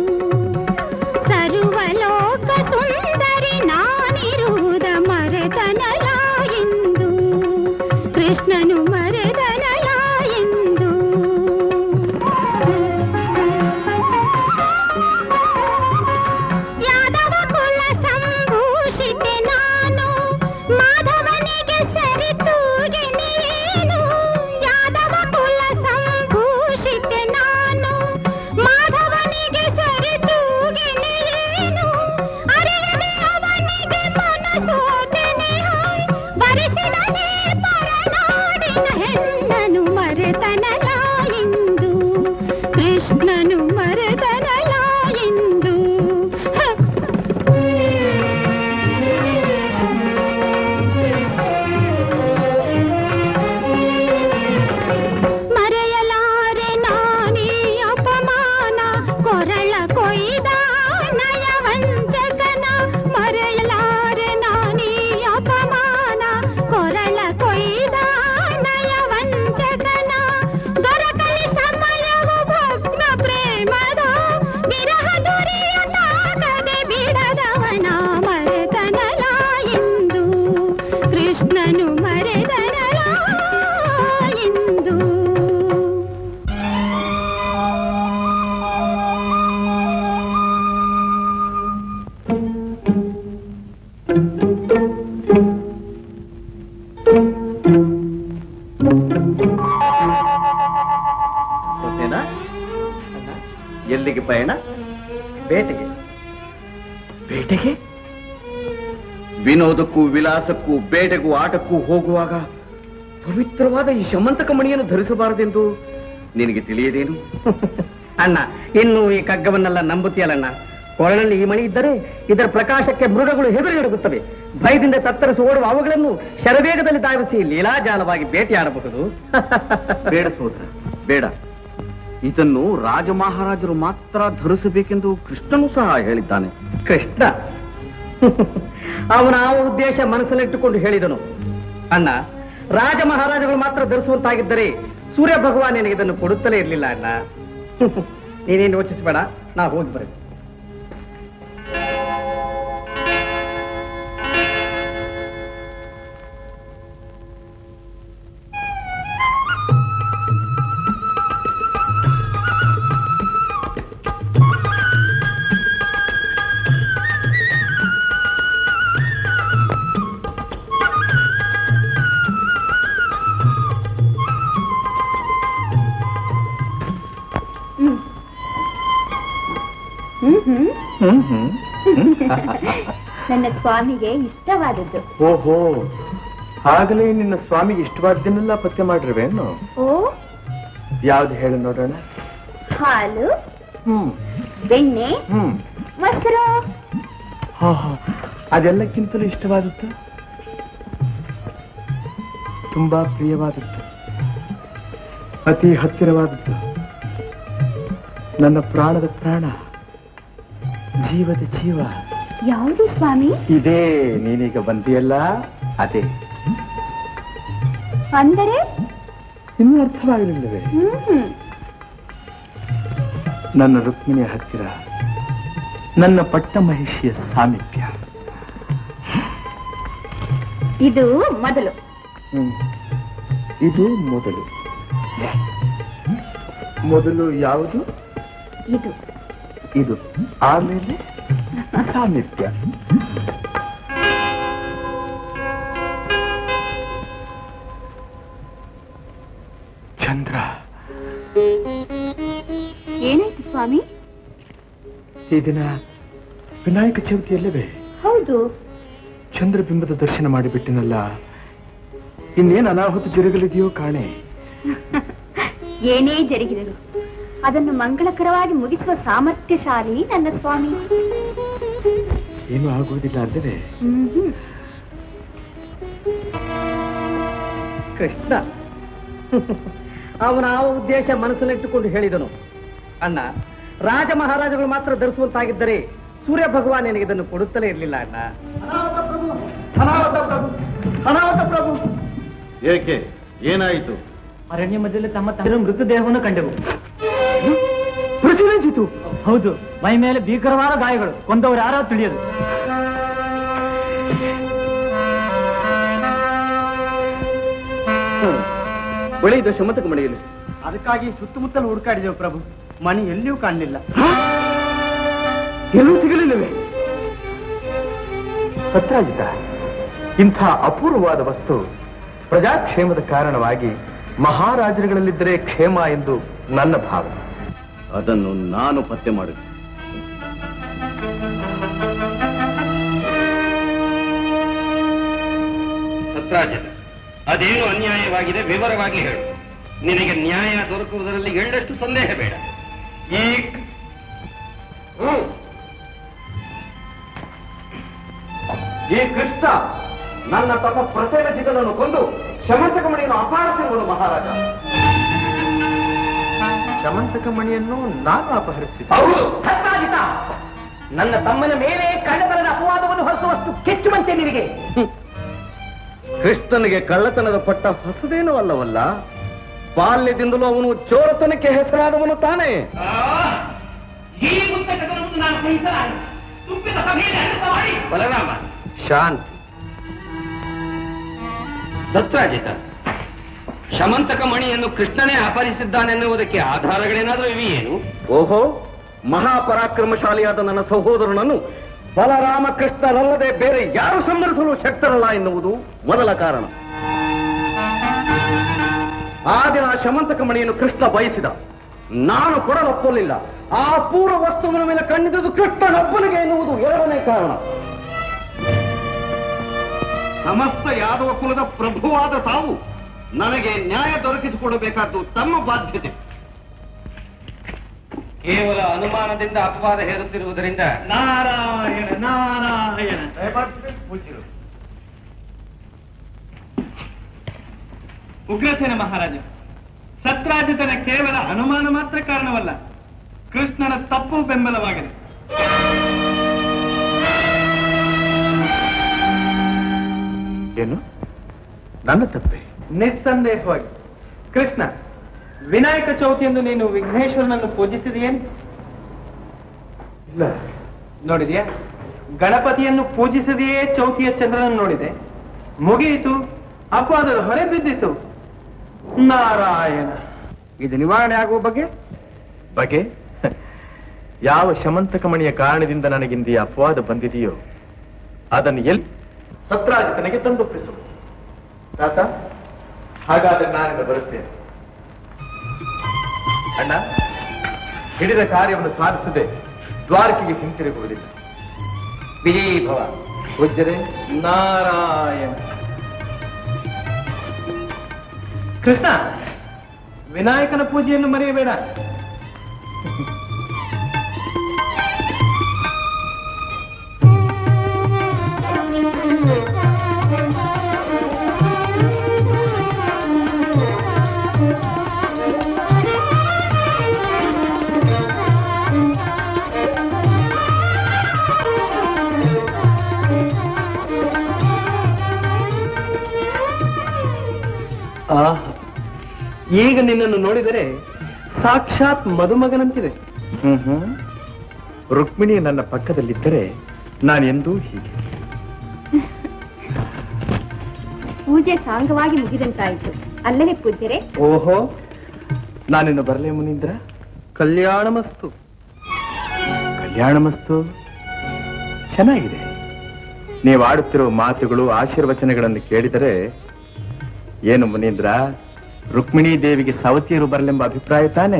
H: ಸರ್ವಲೋಕ ಸುಂದರಿ ನಾನಿರುವುದ ಮರೆತನಲ ಎಂದು ಕೃಷ್ಣನು ಮರೆತನಲ ಎಂದು
J: ಅಷ್ಟೇನಾ ಎಲ್ಲಿಗೆ ಪಯಣ
B: ಬೇಟೆಗೆ
J: ಬೇಟೆಗೆ ವಿನೋದಕ್ಕೂ ವಿಲಾಸಕ್ಕೂ ಬೇಟೆಗೂ ಆಟಕ್ಕೂ ಹೋಗುವಾಗ ಪವಿತ್ರವಾದ ಈ ಶಮಂತಕ ಮಣಿಯನ್ನು ಧರಿಸಬಾರದೆಂದು ನಿನಗೆ ತಿಳಿಯದೇನು
B: ಅಣ್ಣ ಇನ್ನು ಈ ಕಗ್ಗವನ್ನೆಲ್ಲ ನಂಬುತ್ತೀಯಲ್ಲಣ್ಣ ಕೊರಳಲ್ಲಿ ಈ ಮಣಿ ಇದ್ದರೆ ಇದರ ಪ್ರಕಾಶಕ್ಕೆ ಮೃಗಗಳು ಹೆದರಿಗಡುಗುತ್ತವೆ ಭಯದಿಂದ ತತ್ತರಿಸಿ ಓಡುವ ಅವುಗಳನ್ನು ಶರವೇಗದಲ್ಲಿ ಧಾವಿಸಿ ಲೀಲಾಜಾಲವಾಗಿ ಬೇಟೆಯಾಡಬಹುದು
J: ಬೇಡ ಸೋದರ ಬೇಡ ಇದನ್ನು ರಾಜ ಮಹಾರಾಜರು ಮಾತ್ರ ಧರಿಸಬೇಕೆಂದು ಕೃಷ್ಣನು ಸಹ ಹೇಳಿದ್ದಾನೆ
B: ಕೃಷ್ಣ ಅವನ ಆ ಉದ್ದೇಶ ಮನಸ್ಸಲ್ಲಿಟ್ಟುಕೊಂಡು ಹೇಳಿದನು ಅಣ್ಣ ರಾಜ ಮಹಾರಾಜಗಳು ಮಾತ್ರ ಧರಿಸುವಂತಾಗಿದ್ದರೆ ಸೂರ್ಯ ಭಗವಾನ್ ನಿನಗೆ ಇದನ್ನು ಕೊಡುತ್ತಲೇ ಇರಲಿಲ್ಲ ಅಣ್ಣ ನೀನೇನು ಯೋಚಿಸಬೇಡ ನಾ ಹೋಗಿ ಬರ
D: ಹ್ಮ್ ಹ್ಮ್ ನನ್ನ ಸ್ವಾಮಿಗೆ ಇಷ್ಟವಾದದ್ದು
C: ಓಹೋ ಆಗಲೇ ನಿನ್ನ ಸ್ವಾಮಿಗೆ ಇಷ್ಟವಾದ್ದನ್ನೆಲ್ಲ ಪತ್ತೆ ಮಾಡಿರುವೇನು
D: ಓ
C: ಯಾವ್ದು ಹೇಳು ನೋಡೋಣ
D: ಹಾಲು
C: ಹ್ಮ್
D: ಬೆಣ್ಣೆ
C: ಹ್ಮ್
D: ಮೊಸರು
C: ಹಾ ಹಾ ಅದೆಲ್ಲಕ್ಕಿಂತಲೂ ಇಷ್ಟವಾದದ್ದು ತುಂಬಾ ಪ್ರಿಯವಾದದ್ದು ಅತಿ ಹತ್ತಿರವಾದದ್ದು ನನ್ನ ಪ್ರಾಣದ ಪ್ರಾಣ ಜೀವದ ಜೀವ
D: ಯಾವುದು ಸ್ವಾಮಿ
C: ಇದೇ ನೀನೀಗ ಬಂದಿಯಲ್ಲ ಅದೇ
D: ಅಂದರೆ
C: ಇನ್ನೂ ಅರ್ಥವಾಗಲಿಲ್ಲವೇ
D: ಹ್ಮ್ ಹ್ಮ್
C: ನನ್ನ ರುಕ್ಮಿಣಿಯ ಹತ್ತಿರ ನನ್ನ ಪಟ್ಟ ಮಹಿಷಿಯ ಸಾಮೀಪ್ಯ
D: ಇದು ಮೊದಲು
C: ಹ್ಮ್. ಇದು ಮೊದಲು ಮೊದಲು ಯಾವುದು
D: ಇದು
C: ಇದು ಆಮೇಲೆ ಸಾಮೀಪ್ಯ ಚಂದ್ರ
D: ಏನಾಯ್ತು ಸ್ವಾಮಿ
C: ಈ ದಿನ ವಿನಾಯಕ ಚವಿತಿಯಲ್ಲವೇ
D: ಹೌದು
C: ಚಂದ್ರಬಿಂಬದ ದರ್ಶನ ಮಾಡಿಬಿಟ್ಟಿನಲ್ಲ ಇನ್ನೇನು ಅನಾಹುತ ಜರುಗಲಿದೆಯೋ ಕಾಣೆ
D: ಏನೇ ಜರುಗಿದರು ಅದನ್ನು ಮಂಗಳಕರವಾಗಿ ಮುಗಿಸುವ ಸಾಮರ್ಥ್ಯಶಾಲಿ ನನ್ನ ಸ್ವಾಮಿ
C: ಏನು ಆಗುವುದಿಲ್ಲ ಅಲ್ಲವೇ
D: ಹ್ಮ್ ಹ್ಮ್
B: ಕೃಷ್ಣ ಅವನ ಆ ಉದ್ದೇಶ ಮನಸ್ಸಲ್ಲಿಟ್ಟುಕೊಂಡು ಹೇಳಿದನು ಅಣ್ಣ ರಾಜ ಮಹಾರಾಜಗಳು ಮಾತ್ರ ಧರಿಸುವಂತಾಗಿದ್ದರೆ ಸೂರ್ಯ ಭಗವಾನ್ ನಿನಗೆ ಇದನ್ನು ಕೊಡುತ್ತಲೇ ಇರಲಿಲ್ಲ ಅಣ್ಣ
J: ಅನಾಹುತ ಪ್ರಭು ಅನಾಹುತ ಪ್ರಭು ಏಕೆ ಏನಾಯಿತು
B: ಅರಣ್ಯ ಮಧ್ಯದಲ್ಲಿ ತಮ್ಮ ತಂದೆ ಮೃತದೇಹವನ್ನು ಕಂಡೆವು ಪ್ರತಿರಂಜಿತು ಹೌದು ಮೈ ಮೇಲೆ ಭೀಕರವಾದ ಗಾಯಗಳು ಕೊಂದವರು ಯಾರೋ ತಿಳಿಯದು
J: ಉಳಿದ ಶಮತಕ ಮಳೆಯಲ್ಲಿ
B: ಅದಕ್ಕಾಗಿ ಸುತ್ತಮುತ್ತಲು ಹುಡುಕಾಡಿದೆವು ಪ್ರಭು ಮನೆ ಎಲ್ಲಿಯೂ ಕಾಣಲಿಲ್ಲ
C: ಎಲ್ಲೂ ಸಿಗಲಿಲ್ಲವೇ ಸತ್ರಾಜಿತ ಇಂಥ ಅಪೂರ್ವವಾದ ವಸ್ತು ಪ್ರಜಾಕ್ಷೇಮದ ಕಾರಣವಾಗಿ ಮಹಾರಾಜರುಗಳಲ್ಲಿದ್ದರೆ ಕ್ಷೇಮ ಎಂದು ನನ್ನ ಭಾವನೆ
J: ಅದನ್ನು ನಾನು ಪತ್ತೆ ಮಾಡಿದೆ
K: ಸತ್ರಾಜಿತ ಅದೇನು ಅನ್ಯಾಯವಾಗಿದೆ ವಿವರವಾಗಿ ಹೇಳು ನಿನಗೆ ನ್ಯಾಯ ದೊರಕುವುದರಲ್ಲಿ ಎಳ್ಳಷ್ಟು ಸಂದೇಹ ಬೇಡ ಈ ಹ್ಮ್
J: ಈ ಕೃಷ್ಣ ನನ್ನ ತಮ್ಮ ಪ್ರಸೇನಜಿತನನ್ನು ಕೊಂದು ಶಮಂತಕ ಮಣಿಯನ್ನು ಅಪಹರಿಸಿರುವನು ಮಹಾರಾಜ
C: ಶಮಂತಕ ಮಣಿಯನ್ನು ನಾನು ಅಪಹರಿಸಿದೆ
J: ಹೌದು
B: ಸತ್ರಾಜಿತ ನನ್ನ ತಮ್ಮನ ಮೇಲೆ ಕಳ್ಳತನದ ಅಪವಾದವನ್ನು ಹೊರಿಸುವಷ್ಟು ಕೆಚ್ಚುವಂತೆ ನಿನಗೆ
J: ಕೃಷ್ಣನಿಗೆ ಕಳ್ಳತನದ ಪಟ್ಟ ಹೊಸದೇನೂ ಅಲ್ಲವಲ್ಲ ಬಾಲ್ಯದಿಂದಲೂ ಅವನು ಚೋರತನಕ್ಕೆ ಹೆಸರಾದವನು ತಾನೇ
K: ಈ ಪುಸ್ತಕದ ಮುಂದೆ ನಾನು ಸಹಿಸಲಾರೆ ತುಂಬಿದ ಸಭೆಯಲ್ಲಿ ಅನರ್ಥ ಮಾಡಿ ಬಲರಾಮ
J: ಶಾಂತಿ
K: ಸತ್ರಾಜಿತ ಶಮಂತಕ ಮಣಿಯನ್ನು ಕೃಷ್ಣನೇ ಅಪಹರಿಸಿದ್ದಾನೆನ್ನುವುದಕ್ಕೆ ಆಧಾರಗಳೇನಾದರೂ ಇವೆಯೇನು
J: ಓಹೋ ಮಹಾಪರಾಕ್ರಮಶಾಲಿಯಾದ ನನ್ನ ಸಹೋದರನನ್ನು ಬಲರಾಮ ಕೃಷ್ಣರಲ್ಲದೆ ಬೇರೆ ಯಾರು ಸಂಹರಿಸಲು ಶಕ್ತರಲ್ಲ ಎನ್ನುವುದು ಮೊದಲ ಕಾರಣ ಆ ದಿನ ಶಮಂತಕ ಮಣಿಯನ್ನು ಕೃಷ್ಣ ಬಯಸಿದ ನಾನು ಕೊಡಲೊಪ್ಪಲಿಲ್ಲ ಆ ಪೂರ್ವ ವಸ್ತುವಿನ ಮೇಲೆ ಕಣ್ಣಿದ್ದು ಕೃಷ್ಣನೊಬ್ಬನಿಗೆ ಎನ್ನುವುದು ಎರಡನೇ ಕಾರಣ ಸಮಸ್ತ ಯಾದವ ಕುಲದ ಪ್ರಭುವಾದ ತಾವು ನನಗೆ ನ್ಯಾಯ ದೊರಕಿಸಿಕೊಡಬೇಕಾದ್ದು ತಮ್ಮ ಬಾಧ್ಯತೆ ಕೇವಲ ಅನುಮಾನದಿಂದ ಅಪವಾದ ಹೇರುತ್ತಿರುವುದರಿಂದ
A: ನಾರಾಯಣ ನಾರಾಯಣ ಉಗ್ರಸೇನ ಮಹಾರಾಜ ಸತ್ರಾಜಿತನ ಕೇವಲ ಅನುಮಾನ ಮಾತ್ರ ಕಾರಣವಲ್ಲ ಕೃಷ್ಣನ ತಪ್ಪು ಬೆಂಬಲವಾಗಿದೆ
C: ಏನು ನನ್ನ ತಪ್ಪೆ
A: ನಿಸ್ಸಂದೇಹವಾಗಿ ಕೃಷ್ಣ ವಿನಾಯಕ ಚೌತಿಯಂದು ನೀನು ವಿಘ್ನೇಶ್ವರನನ್ನು ಪೂಜಿಸಿದೆಯೇನು
C: ಇಲ್ಲ
A: ನೋಡಿದ್ಯಾ ಗಣಪತಿಯನ್ನು ಪೂಜಿಸದೆಯೇ ಚೌತಿಯ ಚಂದ್ರನನ್ನು ನೋಡಿದೆ ಮುಗಿಯಿತು ಅಪವಾದದ ಹೊರೆ ಬಿದ್ದಿತು ನಾರಾಯಣ
J: ಇದು ನಿವಾರಣೆ ಆಗುವ ಬಗ್ಗೆ
C: ಬಗೆ ಯಾವ ಶಮಂತಕಮಣಿಯ ಕಾರಣದಿಂದ ನನಗಿಂದ ಈ ಅಪವಾದ ಬಂದಿದೆಯೋ ಅದನ್ನು ಎಲ್ಲಿ ಸತ್ರಾಜಿತನಿಗೆ ತಂದೊಪ್ಪಿಸು ತಾತ ಹಾಗಾದ್ರೆ ನಾನಿಂದ ಬರುತ್ತೇನೆ ಅಣ್ಣ ಹಿಡಿದ ಕಾರ್ಯವನ್ನು ಸಾಧಿಸದೆ ದ್ವಾರಕೆಗೆ ಹಿಂತಿರುಗುವುದಿಲ್ಲ
J: ವಿಜಯೀ ಭವ
C: ಪೂಜ್ಯರೇ
A: ನಾರಾಯಣ ಕೃಷ್ಣ ವಿನಾಯಕನ ಪೂಜೆಯನ್ನು ಮರೆಯಬೇಡ ಆಹ್ ಈಗ ನಿನ್ನನ್ನು ನೋಡಿದರೆ ಸಾಕ್ಷಾತ್ ಮದುಮಗನಂತಿದೆ
C: ಹ್ಮ್ ಹ್ಮ್ ರುಕ್ಮಿಣಿ ನನ್ನ ಪಕ್ಕದಲ್ಲಿದ್ದರೆ ನಾನೆಂದೂ ಹೀಗೆ
D: ಪೂಜೆ ಸಾಂಗವಾಗಿ ಮುಗಿದಂತಾಯಿತು ಅಲ್ಲವೇ ಪೂಜ್ಯರೇ
C: ಓಹೋ ನಾನಿನ್ನು ಬರಲೇ ಮುನೀಂದ್ರ
A: ಕಲ್ಯಾಣ ಮಸ್ತು
C: ಕಲ್ಯಾಣ ಮಸ್ತು ಚೆನ್ನಾಗಿದೆ ನೀವು ಆಡುತ್ತಿರುವ ಮಾತುಗಳು ಆಶೀರ್ವಚನಗಳನ್ನು ಕೇಳಿದರೆ ಏನು ಮುನೀಂದ್ರ ರುಕ್ಮಿಣಿ ದೇವಿಗೆ ಸವತಿಯರು ಬರಲೆಂಬ ಅಭಿಪ್ರಾಯ ತಾನೇ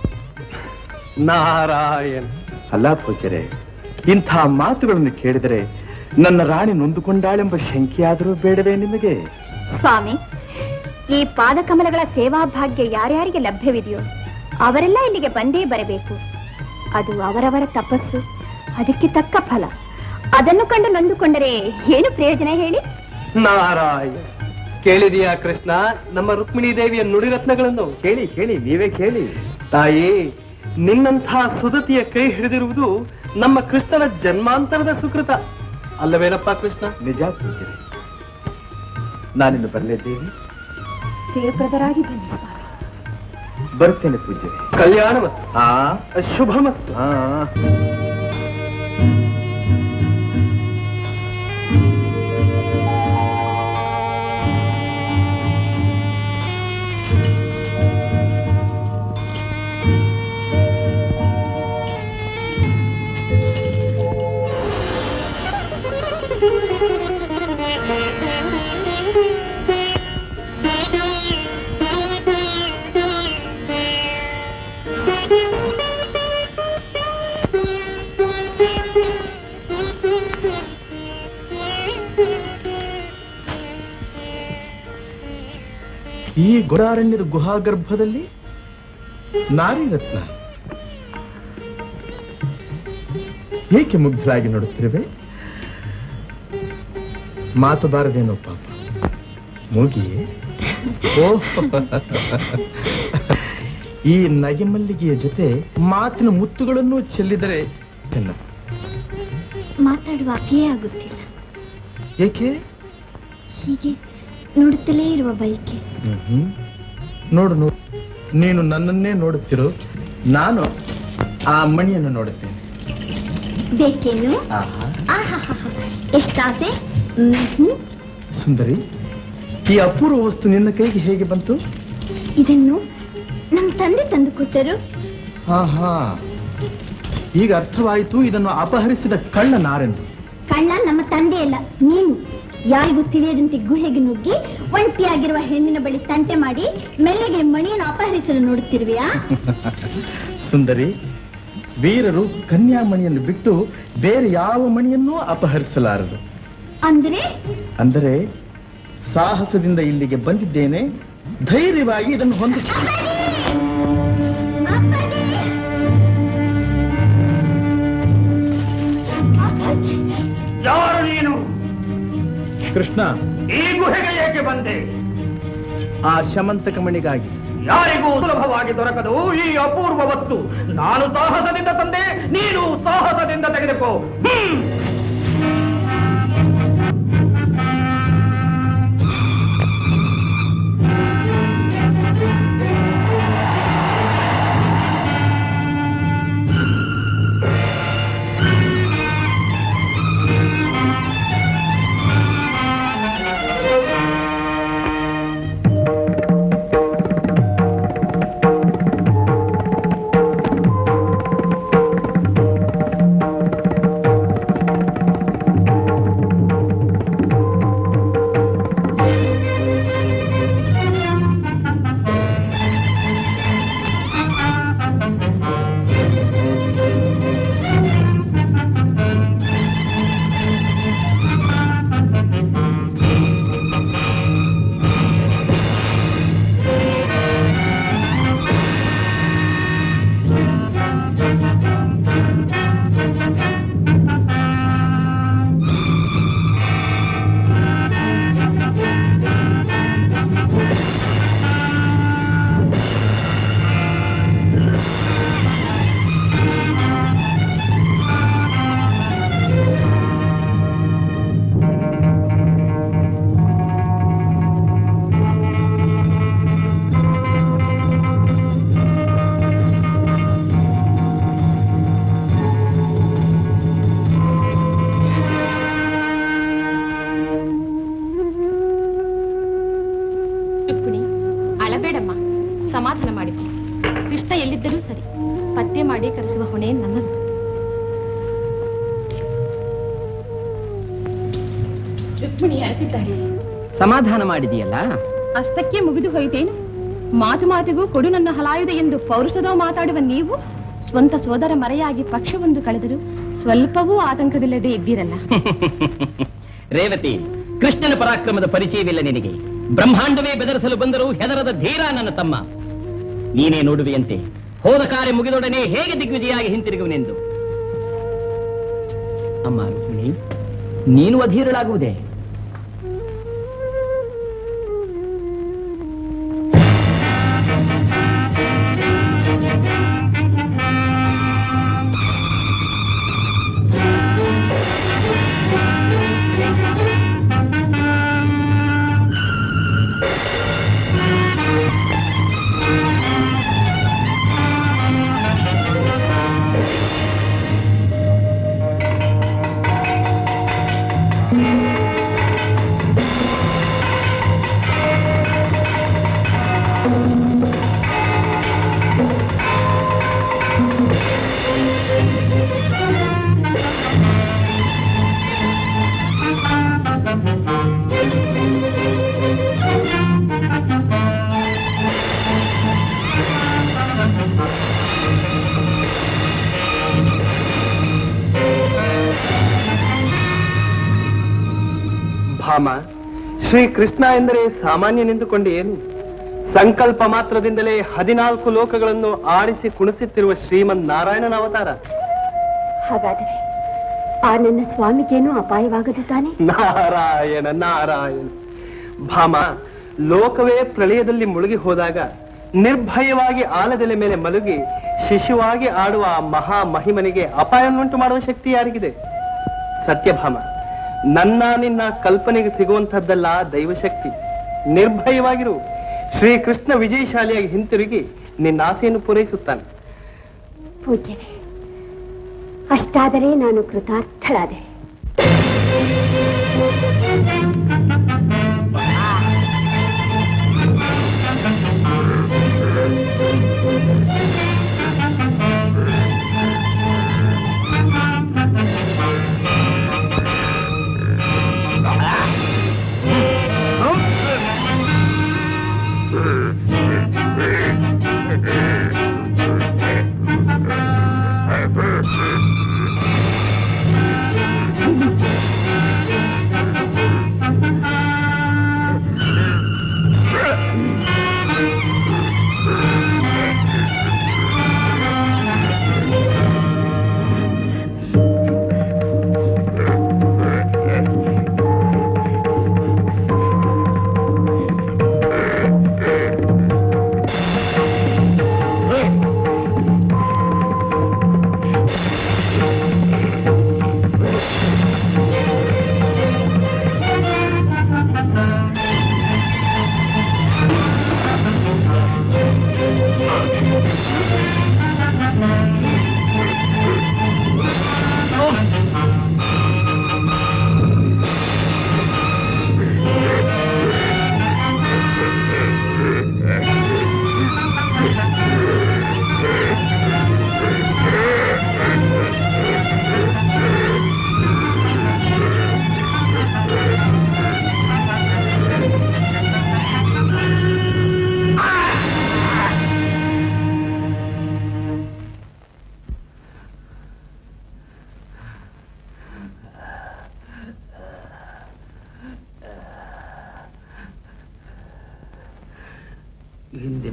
A: ನಾರಾಯಣ
C: ಅಲ್ಲ ಪೂಜ್ಯರೇ ಇಂಥ ಮಾತುಗಳನ್ನು ಕೇಳಿದರೆ ನನ್ನ ರಾಣಿ ನೊಂದುಕೊಂಡಾಳೆಂಬ ಶಂಕೆಯಾದರೂ ಬೇಡವೇ ನಿಮಗೆ
D: ಸ್ವಾಮಿ ಈ ಪಾದಕಮಲಗಳ ಸೇವಾ ಭಾಗ್ಯ ಯಾರ್ಯಾರಿಗೆ ಲಭ್ಯವಿದೆಯೋ ಅವರೆಲ್ಲ ಇಲ್ಲಿಗೆ ಬಂದೇ ಬರಬೇಕು ಅದು ಅವರವರ ತಪಸ್ಸು ಅದಕ್ಕೆ ತಕ್ಕ ಫಲ ಅದನ್ನು ಕಂಡು ನೊಂದುಕೊಂಡರೆ ಏನು ಪ್ರಯೋಜನ ಹೇಳಿ
A: ನಾರಾಯಣ ಕೇಳಿದೆಯಾ ಕೃಷ್ಣ ನಮ್ಮ ರುಕ್ಮಿಣಿ ದೇವಿಯ ನುಡಿರತ್ನಗಳನ್ನು
C: ಕೇಳಿ ಕೇಳಿ ನೀವೇ ಕೇಳಿ
A: ತಾಯಿ ನಿನ್ನಂಥ ಸುದತಿಯ ಕೈ ಹಿಡಿದಿರುವುದು ನಮ್ಮ ಕೃಷ್ಣನ ಜನ್ಮಾಂತರದ ಸುಕೃತ ಅಲ್ಲವೇನಪ್ಪ ಕೃಷ್ಣ
C: ನಿಜ ಪೂಜ್ಯರೇ ನಾನಿನ್ನು ಬರಲಿದ್ದೇನೆ
D: ಜಯಪ್ರದರಾಗಿ ಬನ್ನಿ ಸ್ವಾಮಿ
C: ಬರುತ್ತೇನೆ ಪೂಜ್ಯರೇ
A: ಕಲ್ಯಾಣ ಮಸ್ತು
C: ಆ
A: ಶುಭ ಮಸ್ತು
C: ಆ ಈ ಗುಡಾರಣ್ಯದ ಗುಹಾಗರ್ಭದಲ್ಲಿ ನಾರಿ ರತ್ನ ಏಕೆ ಮುಗ್ಧರಾಗಿ ನೋಡುತ್ತಿರುವೆ ಮಾತು ಬಾರದೇನೋ ಪಾಪ ಮೂಗಿ ಓ ಈ ನಗೆ ಮಲ್ಲಿಗೆಯ ಜೊತೆ ಮಾತಿನ ಮುತ್ತುಗಳನ್ನು ಚೆಲ್ಲಿದರೆ ಚೆನ್ನ
D: ಮಾತಾಡುವ ಅಭ್ಯಯ ಆಗುತ್ತಿಲ್ಲ
C: ಏಕೆ
D: ಹೀಗೆ ನೋಡುತ್ತಲೇ ಇರುವ ಬಯಕೆ
C: ಮ್ಹ್ಮ್. ನೋಡು ನೋಡು ನೀನು ನನ್ನನ್ನೇ ನೋಡುತ್ತಿರು ನಾನು ಆ ಮಣಿಯನ್ನು ನೋಡುತ್ತೇನೆ
D: ಬೇಕೇನು
C: ಆಹಾ
D: ಆಹಾಹಾಹಾ. ಎಷ್ಟಾಸೆ ಮ್ಹ್ಮ್.
C: ಸುಂದರಿ ಈ ಅಪೂರ್ವ ವಸ್ತು ನಿನ್ನ ಕೈಗೆ ಹೇಗೆ ಬಂತು
D: ಇದನ್ನು ನಮ್ಮ ತಂದೆ ತಂದು ಕೊಟ್ಟರು
C: ಆಹಾ ಈಗ ಅರ್ಥವಾಯಿತು ಇದನ್ನು ಅಪಹರಿಸಿದ ಕಳ್ಳ ನಾರೆಂದು
D: ಕಳ್ಳ ನಮ್ಮ ತಂದೆ ಅಲ್ಲ ನೀನು
G: ಯಾರಿಗೂ ತಿಳಿಯದಂತೆ ಗುಹೆಗೆ ನುಗ್ಗಿ ಒಂಟಿಯಾಗಿರುವ ಹೆಣ್ಣಿನ ಬಳಿ ತಂಟೆ ಮಾಡಿ ಮೆಲ್ಲಗೆ ಮಣಿಯನ್ನು ಅಪಹರಿಸಲು ನೋಡುತ್ತಿರುವೆಯಾ
A: ಸುಂದರಿ ವೀರರು ಕನ್ಯಾಮಣಿಯನ್ನು ಬಿಟ್ಟು ಬೇರೆ ಯಾವ ಮಣಿಯನ್ನೂ ಅಪಹರಿಸಲಾರರು
G: ಅಂದ್ರೆ
A: ಅಂದರೆ ಸಾಹಸದಿಂದ ಇಲ್ಲಿಗೆ ಬಂದಿದ್ದೇನೆ ಧೈರ್ಯವಾಗಿ ಇದನ್ನು ಹೊಂದುತ್ತೇನೆ
E: ಯಾರು ನೀನು
A: ಕೃಷ್ಣ
E: ಈ ಗುಹೆಗೆ ಏಕೆ ಬಂದೆ
A: ಆ ಶಮಂತಕ ಮಣಿಗಾಗಿ
E: ಯಾರಿಗೂ ಸುಲಭವಾಗಿ ದೊರಕದು ಈ ಅಪೂರ್ವ ವಸ್ತು ನಾನು ಸಾಹಸದಿಂದ ತಂದೆ ನೀನು ಸಾಹಸದಿಂದ ತೆಗೆದುಕೋ ಹ್ಮ್.
L: ರುಕ್ಮಿಣಿ ಅಳಬೇಡಮ್ಮ ಸಮಾಧಾನ ಮಾಡಿಕೊ ಕೃಷ್ಣ ಎಲ್ಲಿದ್ದರೂ ಸರಿ ಪತ್ತೆ ಮಾಡಿ ಕರೆಸುವ ಹೊಣೆ ನನ್ನದು ರುಕ್ಮಿಣಿ ಅಳ್ತಿದ್ದಾಳೆ
B: ಸಮಾಧಾನ ಮಾಡಿದೆಯಲ್ಲ
L: ಅಷ್ಟಕ್ಕೆ ಮುಗಿದು ಹೋಯಿತೇನು ಮಾತು ಮಾತಿಗೂ ಕೊಡು ನನ್ನ ಹಲಾಯುಧ ಎಂದು ಪೌರುಷದ ಮಾತಾಡುವ ನೀವು ಸ್ವಂತ ಸೋದರ ಮರೆಯಾಗಿ ಪಕ್ಷವೊಂದು ಕಳೆದರು ಸ್ವಲ್ಪವೂ ಆತಂಕವಿಲ್ಲದೆ ಇದ್ದೀರಲ್ಲ
I: ರೇವತಿ ಕೃಷ್ಣನ ಪರಾಕ್ರಮದ ಪರಿಚಯವಿಲ್ಲ ನಿನಗೆ ಬ್ರಹ್ಮಾಂಡವೇ ಬೆದರಿಸಲು ಬಂದರೂ ಹೆದರದ ಧೀರ ನನ್ನ ತಮ್ಮ ನೀನೇ ನೋಡುವೆಯಂತೆ ಹೋದ ಕಾರ್ಯ ಮುಗಿದೊಡನೆ ಹೇಗೆ ದಿಗ್ವಿಜಯಾಗಿ ಹಿಂತಿರುಗುವನೆಂದು ಅಮ್ಮ ರುಕ್ಮಿಣಿ ನೀನು ಅಧೀರಳಾಗುವುದೇ
C: ಭಾಮ ಶ್ರೀಕೃಷ್ಣ ಎಂದರೆ ಸಾಮಾನ್ಯನೆಂದುಕೊಂಡು ಏನು ಸಂಕಲ್ಪ ಮಾತ್ರದಿಂದಲೇ ಹದಿನಾಲ್ಕು ಲೋಕಗಳನ್ನು ಆಡಿಸಿ ಕುಣಿಸುತ್ತಿರುವ ಶ್ರೀಮನ್ ನಾರಾಯಣನ ಅವತಾರ
G: ಹಾಗಾದರೆ ಆ ನನ್ನ ಸ್ವಾಮಿಗೇನೂ ಅಪಾಯವಾಗದು ತಾನೆ
C: ನಾರಾಯಣ ನಾರಾಯಣ ಭಾಮ ಲೋಕವೇ ಪ್ರಳಯದಲ್ಲಿ ಮುಳುಗಿ ಹೋದಾಗ ನಿರ್ಭಯವಾಗಿ ಆಲದೆಲೆ ಮೇಲೆ ಮಲಗಿ ಶಿಶುವಾಗಿ ಆಡುವ ಆ ಮಹಾ ಮಹಿಮನಿಗೆ ಅಪಾಯವನ್ನುಂಟು ಮಾಡುವ ಶಕ್ತಿ ಯಾರಿಗಿದೆ ಸತ್ಯಭಾಮ ನನ್ನ ನಿನ್ನ ಕಲ್ಪನೆಗೆ ಸಿಗುವಂತಹದ್ದಲ್ಲ ದೈವಶಕ್ತಿ ನಿರ್ಭಯವಾಗಿರು ಶ್ರೀಕೃಷ್ಣ ವಿಜಯಶಾಲಿಯಾಗಿ ಹಿಂತಿರುಗಿ ನಿನ್ನ ಆಸೆಯನ್ನು ಪೂರೈಸುತ್ತಾನೆ
G: ಪೂಜ್ಯರೇ ಅಷ್ಟಾದರೆ ನಾನು ಕೃತಾರ್ಥಳಾದೆ
E: ಆ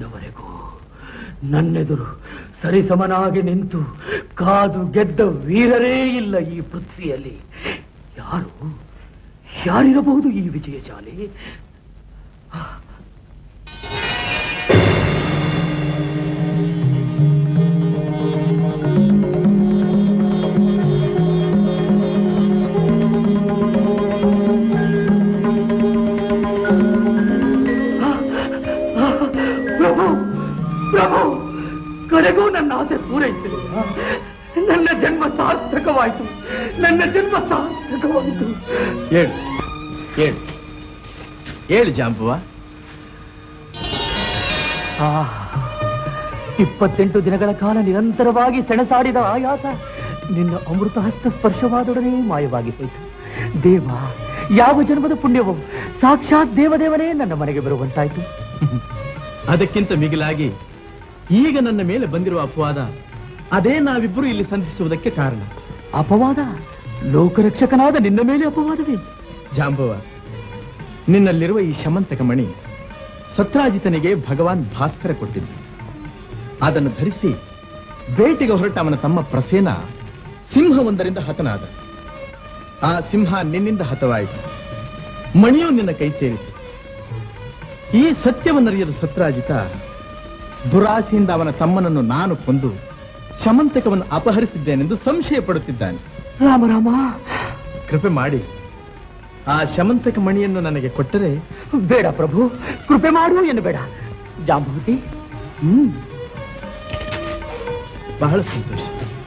E: ಇಲ್ಲಿಯವರೆಗೂ ನನ್ನೆದುರು ಸರಿಸಮನಾಗಿ ನಿಂತು ಕಾದು ಗೆದ್ದ ವೀರರೇ ಇಲ್ಲ ಈ ಪೃಥ್ವಿಯಲ್ಲಿ ಯಾರು ಯಾರಿರಬಹುದು ಈ ವಿಜಯಶಾಲಿ ಪ್ರಭು ಪ್ರಭು ಕಡೆಗೂ ನನ್ನ ಆಸೆ ಪೂರೈಸಿದೆ ನನ್ನ ಜನ್ಮ ಸಾರ್ಥಕವಾಯಿತು ನನ್ನ ಜನ್ಮ ಸಾರ್ಥಕವಾಯಿತು
C: ಹೇಳು ಹೇಳು ಹೇಳು ಜಾಂಬುವ
E: ಆ, ಇಪ್ಪತ್ತೆಂಟು ದಿನಗಳ ಕಾಲ ನಿರಂತರವಾಗಿ ಸೆಣಸಾಡಿದ ಆಯಾಸ ನಿನ್ನ ಅಮೃತ ಹಸ್ತ ಸ್ಪರ್ಶವಾದೊಡನೆ ಮಾಯವಾಗಿ ಹೋಯಿತು ದೇವ ಯಾವ ಜನ್ಮದ ಪುಣ್ಯವೋ ಸಾಕ್ಷಾತ್ ದೇವದೇವನೇ ನನ್ನ ಮನೆಗೆ ಬರುವಂತಾಯ್ತು
C: ಅದಕ್ಕಿಂತ ಮಿಗಿಲಾಗಿ ಈಗ ನನ್ನ ಮೇಲೆ ಬಂದಿರುವ ಅಪವಾದ ಅದೇ ನಾವಿಬ್ಬರು ಇಲ್ಲಿ ಸಂಧಿಸುವುದಕ್ಕೆ ಕಾರಣ
E: ಅಪವಾದ ಲೋಕರಕ್ಷಕನಾದ ನಿನ್ನ ಮೇಲೆ ಅಪವಾದವೇ
C: ಜಾಂಬವ ನಿನ್ನಲ್ಲಿರುವ ಈ ಶಮಂತಕ ಮಣಿ ಸತ್ರಾಜಿತನಿಗೆ ಭಗವಾನ್ ಭಾಸ್ಕರ ಕೊಟ್ಟಿದ್ದು ಅದನ್ನು ಧರಿಸಿ ಬೇಟೆಗೆ ಹೊರಟ ಅವನ ತಮ್ಮ ಪ್ರಸೇನ ಸಿಂಹವೊಂದರಿಂದ ಹತನಾದ ಆ ಸಿಂಹ ನಿನ್ನಿಂದ ಹತವಾಯಿತು ಮಣಿಯು ನಿನ್ನ ಕೈ ಸೇರಿತು ಈ ಸತ್ಯವನ್ನರಿಯದ ಸತ್ರಾಜಿತ ದುರಾಸೆಯಿಂದ ಅವನ ತಮ್ಮನನ್ನು ನಾನು ಕೊಂದು ಶಮಂತಕವನ್ನು ಅಪಹರಿಸಿದ್ದೇನೆಂದು ಸಂಶಯ ಪಡುತ್ತಿದ್ದಾನೆ
E: ರಾಮ ರಾಮ
C: ಕೃಪೆ ಮಾಡಿ ಆ ಶಮಂತಕ ಮಣಿಯನ್ನು ನನಗೆ ಕೊಟ್ಟರೆ
E: ಬೇಡ ಪ್ರಭು ಕೃಪೆ ಮಾಡು ಎಂದು ಬೇಡ ಜಾಂಬವತಿ
C: ಹ್ಮ್ ಬಹಳ ಸಂತೋಷ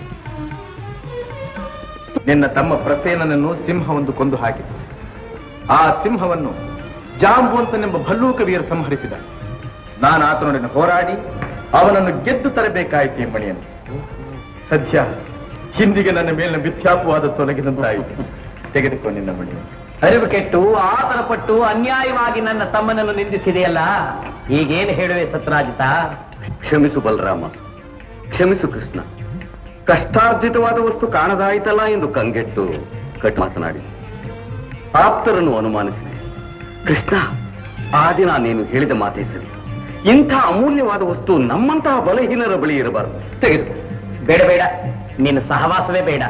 C: ನಿನ್ನ ತಮ್ಮ ಪ್ರಸೇನನನ್ನು ಸಿಂಹವೊಂದು ಕೊಂದು ಹಾಕಿತು ಆ ಸಿಂಹವನ್ನು ಜಾಂಬುವಂತನೆಂಬ ಭಲ್ಲೂಕ ವೀರ ಸಂಹರಿಸಿದ ನಾನು ಆತನೊಡನೆ ಹೋರಾಡಿ ಅವನನ್ನು ಗೆದ್ದು ತರಬೇಕಾಯಿತು ಈ ಮಣಿಯನ್ನು ಸದ್ಯ ಹಿಂದಿಗೆ ನನ್ನ ಮೇಲಿನ ಮಿಥ್ಯಾಪವಾದ ತೊಲಗಿದಂತಾಯಿತು ತೆಗೆದುಕೊ ನಿನ್ನ ಮಣಿಯನ್ನು
B: ಅರಿವು ಕೆಟ್ಟು ಆತರ ಪಟ್ಟು ಅನ್ಯಾಯವಾಗಿ ನನ್ನ ತಮ್ಮನನ್ನು ನಿಂದಿಸಿದೆಯಲ್ಲ ಈಗೇನು ಹೇಳುವೆ ಸತ್ರಾಜಿತ
J: ಕ್ಷಮಿಸು ಬಲರಾಮ ಕ್ಷಮಿಸು ಕೃಷ್ಣ ಕಷ್ಟಾರ್ಜಿತವಾದ ವಸ್ತು ಕಾಣದಾಯಿತಲ್ಲ ಎಂದು ಕಂಗೆಟ್ಟು ಕಟ್ ಮಾತನಾಡಿ ಆಪ್ತರನ್ನು ಅನುಮಾನಿಸಿದೆ ಕೃಷ್ಣ ಆ ದಿನ ನೀನು ಹೇಳಿದ ಮಾತೇ ಸರಿ ಇಂಥ ಅಮೂಲ್ಯವಾದ ವಸ್ತು ನಮ್ಮಂತಹ ಬಲಹೀನರ ಬಳಿ ಇರಬಾರದು ತೆಗೆದು
B: ಬೇಡ ಬೇಡ ನಿನ್ನ ಸಹವಾಸವೇ ಬೇಡ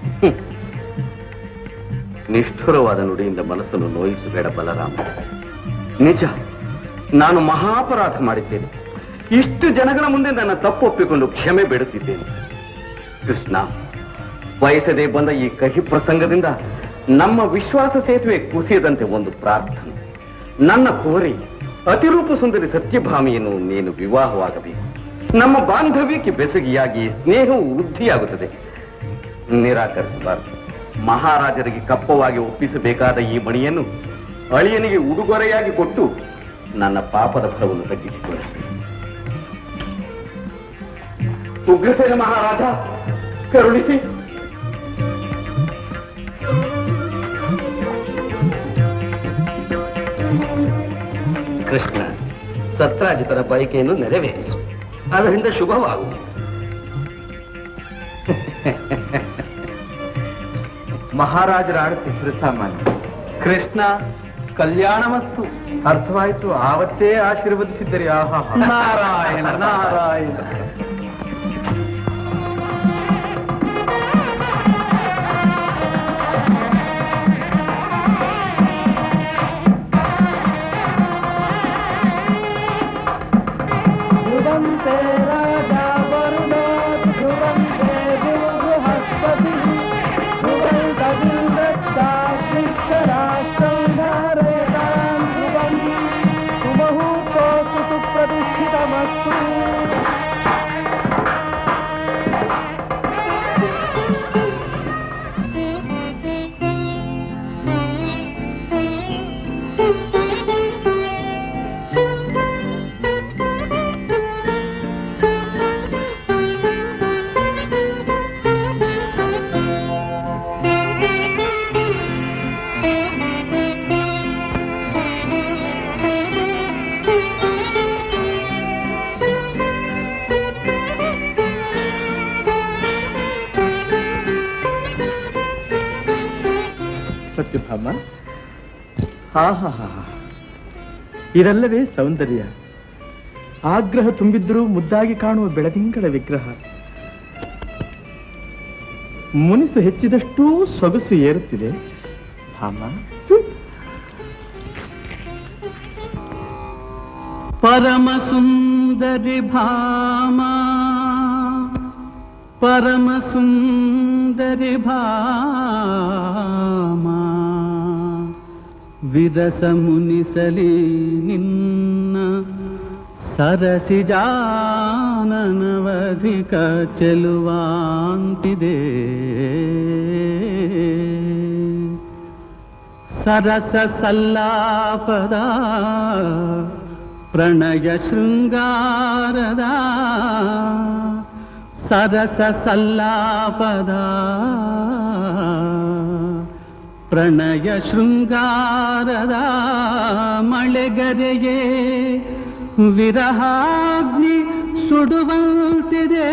J: ನಿಷ್ಠುರವಾದ ನುಡಿಯಿಂದ ಮನಸ್ಸನ್ನು ನೋಯಿಸಬೇಡ ಬಲರಾಮ ನಿಜ ನಾನು ಮಹಾಪರಾಧ ಮಾಡಿದ್ದೇನೆ ಇಷ್ಟು ಜನಗಳ ಮುಂದೆ ನನ್ನ ತಪ್ಪು ಒಪ್ಪಿಕೊಂಡು ಕ್ಷಮೆ ಬೇಡುತ್ತಿದ್ದೇನೆ ಕೃಷ್ಣ ಬಯಸದೆ ಬಂದ ಈ ಕಹಿ ಪ್ರಸಂಗದಿಂದ ನಮ್ಮ ವಿಶ್ವಾಸ ಸೇತುವೆ ಕುಸಿಯದಂತೆ ಒಂದು ಪ್ರಾರ್ಥನೆ ನನ್ನ ಕೋರಿ ಅತಿರೂಪ ಸುಂದರಿ ಸತ್ಯಭಾಮಿಯನ್ನು ನೀನು ವಿವಾಹವಾಗಬೇಕು ನಮ್ಮ ಬಾಂಧವ್ಯಕ್ಕೆ ಬೆಸುಗಿಯಾಗಿ ಸ್ನೇಹವು ವೃದ್ಧಿಯಾಗುತ್ತದೆ ನಿರಾಕರಿಸಬಾರದು ಮಹಾರಾಜರಿಗೆ ಕಪ್ಪವಾಗಿ ಒಪ್ಪಿಸಬೇಕಾದ ಈ ಮಣಿಯನ್ನು ಅಳಿಯನಿಗೆ ಉಡುಗೊರೆಯಾಗಿ ಕೊಟ್ಟು ನನ್ನ ಪಾಪದ ಫಲವನ್ನು ತಗ್ಗಿಸಿಕೊಳ್ಳಬೇಕು ಉಗ್ರಸೇನ ಮಹಾರಾಜ ಕರುಣಿಸಿ ಕೃಷ್ಣ ಸತ್ರಾಜಿತರ ಬಯಕೆಯನ್ನು ನೆರವೇರಿಸು ಅದರಿಂದ ಶುಭವಾಗುವುದು
C: ಮಹಾರಾಜರ ಆಡತಿ ಶ್ರೀಸಾಮಾನ್ಯ ಕೃಷ್ಣ ಕಲ್ಯಾಣ ವಸ್ತು ಅರ್ಥವಾಯ್ತು ಆವತ್ತೇ ಆಶೀರ್ವದಿಸಿದ್ದರಿ ಆಹಾ ನಾರಾಯಣ ನಾರಾಯಣ ಸತ್ಯಭಾಮ ಹಾ ಹಾ ಹಾ ಹಾ. ಇದಲ್ಲವೇ ಸೌಂದರ್ಯ ಆಗ್ರಹ ತುಂಬಿದ್ರೂ ಮುದ್ದಾಗಿ ಕಾಣುವ ಬೆಳದಿಂಗಳ ವಿಗ್ರಹ ಮುನಿಸು ಹೆಚ್ಚಿದಷ್ಟೂ ಸೊಗಸು ಏರುತ್ತಿದೆ ಭಾಮ
M: ಪರಮ ಸುಂದರಿ ಭಾಮಾ ಪರಮ ಸುಂದರಿ ಭಾಮಾ ವಿರಸ ಮುನಿಸಲಿ ನಿನ್ನ ಸರಸಿ ಜಾನನವಧಿಕ ಚೆಲುವಾಂತಿದೆ ಸರಸ ಸಲ್ಲಾಪದ ಪ್ರಣಯ ಶೃಂಗಾರದ ಸರಸ ಸಲ್ಲಾಪದ ಪ್ರಣಯ ಶೃಂಗಾರದ ಮಳೆಗರೆಯೇ ವಿರಹಾಗ್ನಿ ಸುಡುವಂತಿದೆ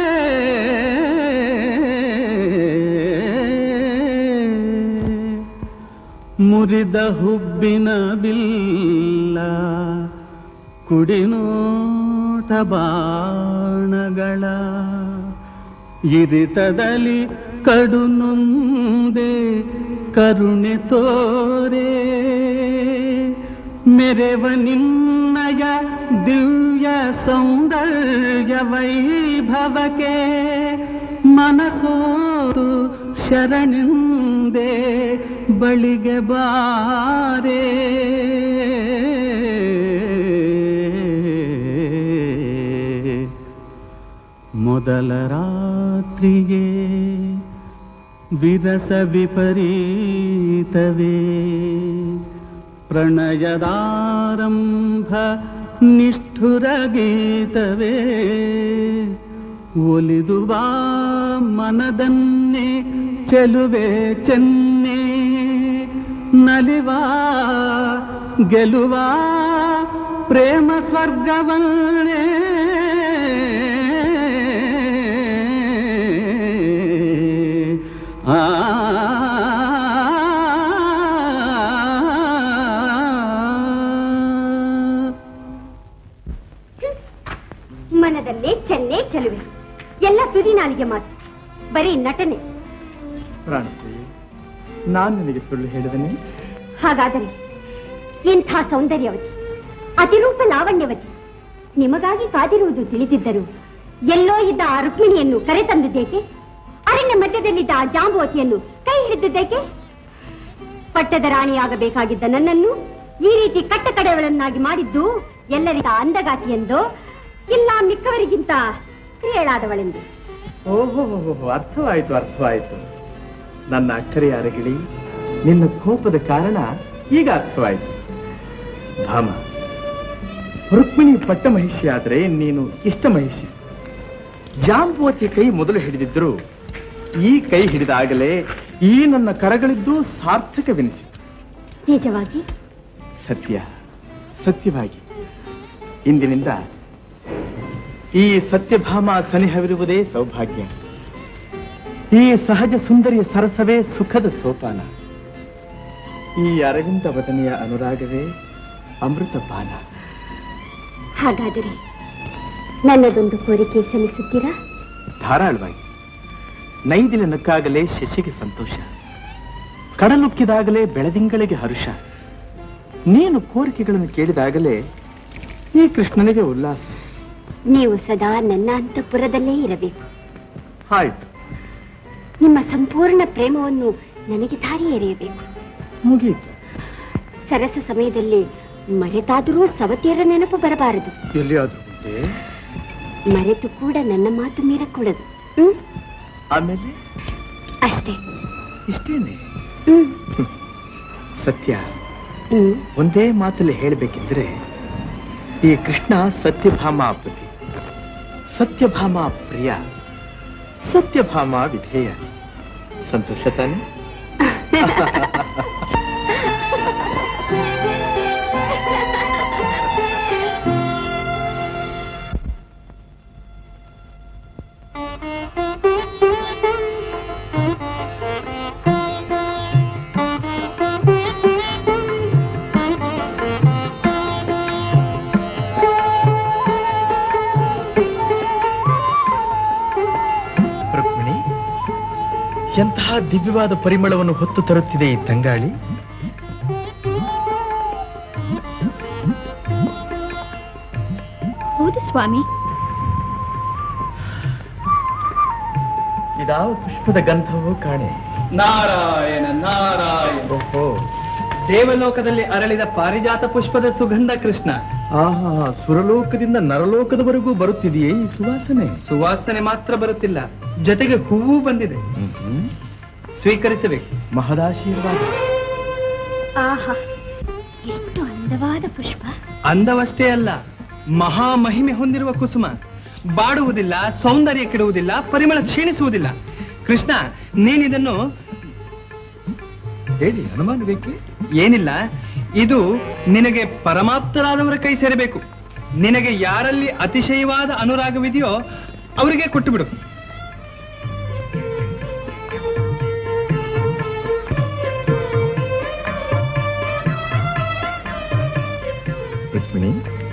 M: ಮುರಿದ ಹುಬ್ಬಿನ ಬಿಲ್ಲ ಕುಡಿನೋಟ ಬಾಣಗಳ ಇರಿತದಲ್ಲಿ ಕಡು ನೊಂದೆ ಕರುಣೆ ತೋರೆ ಮೆರೆವ ನಿನ್ನಯ ದಿವ್ಯ ಸೌಂದರ್ಯ ವೈಭವಕ್ಕೆ ಮನಸೋರು ಶರಣಿಂದೆ ಬಳಿಗೆ ಬಾರೆ ಮೊದಲ ರಾತ್ರಿಗೆ ವಿರಸ ವಿಪರೀತವೇ ಪ್ರಣಯದಾರಂಭ ನಿಷ್ಠುರ ಗೀತವೇ ಒಲಿದು ಬಾ ಮನದನ್ನೇ ಚೆಲುವೆ ಚೆನ್ನೆ ನಲಿವಾ ಗೆಲುವಾ ಪ್ರೇಮ ಸ್ವರ್ಗವನ್ನೇ ಆ
G: ಮನದಲ್ಲೇ ಚೆನ್ನೆ ಚೆಲುವೆ ಎಲ್ಲ ತುದಿ ನಾಲಿಗೆ ಮಾತು ಬರೀ ನಟನೆ
C: ಪ್ರಾಣಪ್ರಿಯೆ ನಾನು ನಿನಗೆ ಸುಳ್ಳು ಹೇಳಿದನೆ
G: ಹಾಗಾದರೆ ಇಂಥ ಸೌಂದರ್ಯವತಿ ಅತಿರೂಪ ಲಾವಣ್ಯವತಿ ನಿಮಗಾಗಿ ಕಾದಿರುವುದು ತಿಳಿದಿದ್ದರು ಎಲ್ಲೋ ಇದ್ದ ಆ ರುಕ್ಮಿಣಿಯನ್ನು ಕರೆತಂದುದೇಕೆ ಅರಣ್ಯ ಮಧ್ಯದಲ್ಲಿದ್ದ ಆ ಜಾಂಬುವತಿಯನ್ನು ಕೈ ಹಿಡಿದಿದ್ದೇಕೆ ಪಟ್ಟದ ರಾಣಿಯಾಗಬೇಕಾಗಿದ್ದ ನನ್ನನ್ನು ಈ ರೀತಿ ಕಟ್ಟ ಕಡೆಯವಳನ್ನಾಗಿ ಮಾಡಿದ್ದು ಎಲ್ಲರಿಗ ಅಂದಗಾತಿಯೆಂದೋ ಇಲ್ಲ ಮಿಕ್ಕವರಿಗಿಂತ ಕ್ರಿಯಳಾದವಳೆಂದು
C: ಓಹೋ ಅರ್ಥವಾಯಿತು ಅರ್ಥವಾಯಿತು ನನ್ನ ಅಕ್ಕರೆ ಅರಗಿಳಿ ನಿನ್ನ ಕೋಪದ ಕಾರಣ ಈಗ ಅರ್ಥವಾಯಿತು ಭಾಮ ರುಕ್ಮಿಣಿ ಪಟ್ಟ ಮಹಿಷಿ ಆದ್ರೆ ನೀನು ಇಷ್ಟ ಮಹಿಷಿ ಜಾಂಬುವತಿ ಕೈ ಮೊದಲು ಹಿಡಿದಿದ್ರು ಈ ಕೈ ಹಿಡಿದಾಗಲೇ ಈ ನನ್ನ ಕರಗಳಿದ್ದು ಸಾರ್ಥಕವೆನಿಸಿ
G: ನಿಜವಾಗಿ
C: ಸತ್ಯ ಸತ್ಯವಾಗಿ ಇಂದಿನಿಂದ ಈ ಸತ್ಯಭಾಮ ಸನಿಹವಿರುವುದೇ ಸೌಭಾಗ್ಯ ಈ ಸಹಜ ಸುಂದರಿಯ ಸರಸವೇ ಸುಖದ ಸೋಪಾನ ಈ ಅರವಿಂದ ವದನೆಯ ಅನುರಾಗವೇ ಅಮೃತ ಪಾನ
G: ಹಾಗಾದರೆ ನನ್ನದೊಂದು ಕೋರಿಕೆ ಸಲ್ಲಿಸುತ್ತೀರಾ
C: ಧಾರಾಳವಾಗಿ ನೈದಿಲ ನಕ್ಕಾಗಲೇ ಶಶಿಗೆ ಸಂತೋಷ ಕಡಲುಕ್ಕಿದಾಗಲೇ ಬೆಳದಿಂಗಳಿಗೆ ಹರುಷ ನೀನು ಕೋರಿಕೆಗಳನ್ನು ಕೇಳಿದಾಗಲೇ ಈ ಕೃಷ್ಣನಿಗೆ ಉಲ್ಲಾಸ
G: ನೀವು ಸದಾ ನನ್ನ ಅಂತಃಪುರದಲ್ಲೇ ಇರಬೇಕು
C: ಆಯ್ತು
G: ನಿಮ್ಮ ಸಂಪೂರ್ಣ ಪ್ರೇಮವನ್ನು ನನಗೆ ಧಾರಿ ಎರೆಯಬೇಕು
C: ಮುಗೀತು
G: ಸರಸ ಸಮಯದಲ್ಲಿ ಮರೆತಾದರೂ ಸವತಿಯರ ನೆನಪು ಬರಬಾರದು
C: ಎಲ್ಲಿಯಾದ್ರೂ ಉಂಟೆ
G: ಮರೆತು ಕೂಡ ನನ್ನ ಮಾತು ಮೀರಕೂಡದು ಹ್ಮ್
C: ಆಮೇಲೆ
G: ಅಷ್ಟೇ
C: ಇಷ್ಟೇನೆ
G: ಹ್ಮ್
C: ಸತ್ಯ
G: ಹ್ಮ್
C: ಒಂದೇ ಮಾತಲ್ಲಿ ಹೇಳಬೇಕಿದ್ರೆ ಈ ಕೃಷ್ಣ ಸತ್ಯಭಾಮ ಪತಿ ಸತ್ಯಭಾಮ ಪ್ರಿಯ ಸತ್ಯಭಾಮ ವಿಧೇಯ ಸಂತೋಷ ತಾನೆ
H: Thank you.
C: ಎಂತಹ ದಿವ್ಯವಾದ ಪರಿಮಳವನ್ನು ಹೊತ್ತು ತರುತ್ತಿದೆ ಈ ತಂಗಾಳಿ
D: ಹೌದು ಸ್ವಾಮಿ
C: ಇದಾವ ಪುಷ್ಪದ ಗಂಧವೋ ಕಾಣೆ
A: ನಾರಾಯಣ ನಾರಾಯಣ
C: ಓಹೋ
A: ದೇವಲೋಕದಲ್ಲಿ ಅರಳಿದ ಪಾರಿಜಾತ ಪುಷ್ಪದ ಸುಗಂಧ ಕೃಷ್ಣ
C: ಆಹಾ ಸುರಲೋಕದಿಂದ ನರಲೋಕದವರೆಗೂ ಬರುತ್ತಿದೆಯೇ ಈ ಸುವಾಸನೆ
A: ಸುವಾಸನೆ ಮಾತ್ರ ಬರುತ್ತಿಲ್ಲ ಜೊತೆಗೆ ಹೂವು ಬಂದಿದೆ ಸ್ವೀಕರಿಸಬೇಕು
C: ಮಹದಾಶೀರ್ವಾದ
D: ಆಹಾ ಎಷ್ಟು ಅಂದವಾದ ಪುಷ್ಪ
A: ಅಂದವಷ್ಟೇ ಅಲ್ಲ ಮಹಾ ಮಹಿಮೆ ಹೊಂದಿರುವ ಕುಸುಮ ಬಾಡುವುದಿಲ್ಲ ಸೌಂದರ್ಯ ಕೆಡುವುದಿಲ್ಲ ಪರಿಮಳ ಕ್ಷೀಣಿಸುವುದಿಲ್ಲ ಕೃಷ್ಣ ನೀನಿದನ್ನು
C: ಹೇಳಿ ಅನುಮಾನ ಬೇಕೆ
A: ಏನಿಲ್ಲ ಇದು ನಿನಗೆ ಪರಮಾಪ್ತರಾದವರ ಕೈ ಸೇರಬೇಕು ನಿನಗೆ ಯಾರಲ್ಲಿ ಅತಿಶಯವಾದ ಅನುರಾಗವಿದೆಯೋ ಅವರಿಗೆ ಕೊಟ್ಟು ಬಿಡು
C: ರುಕ್ಮಿಣಿ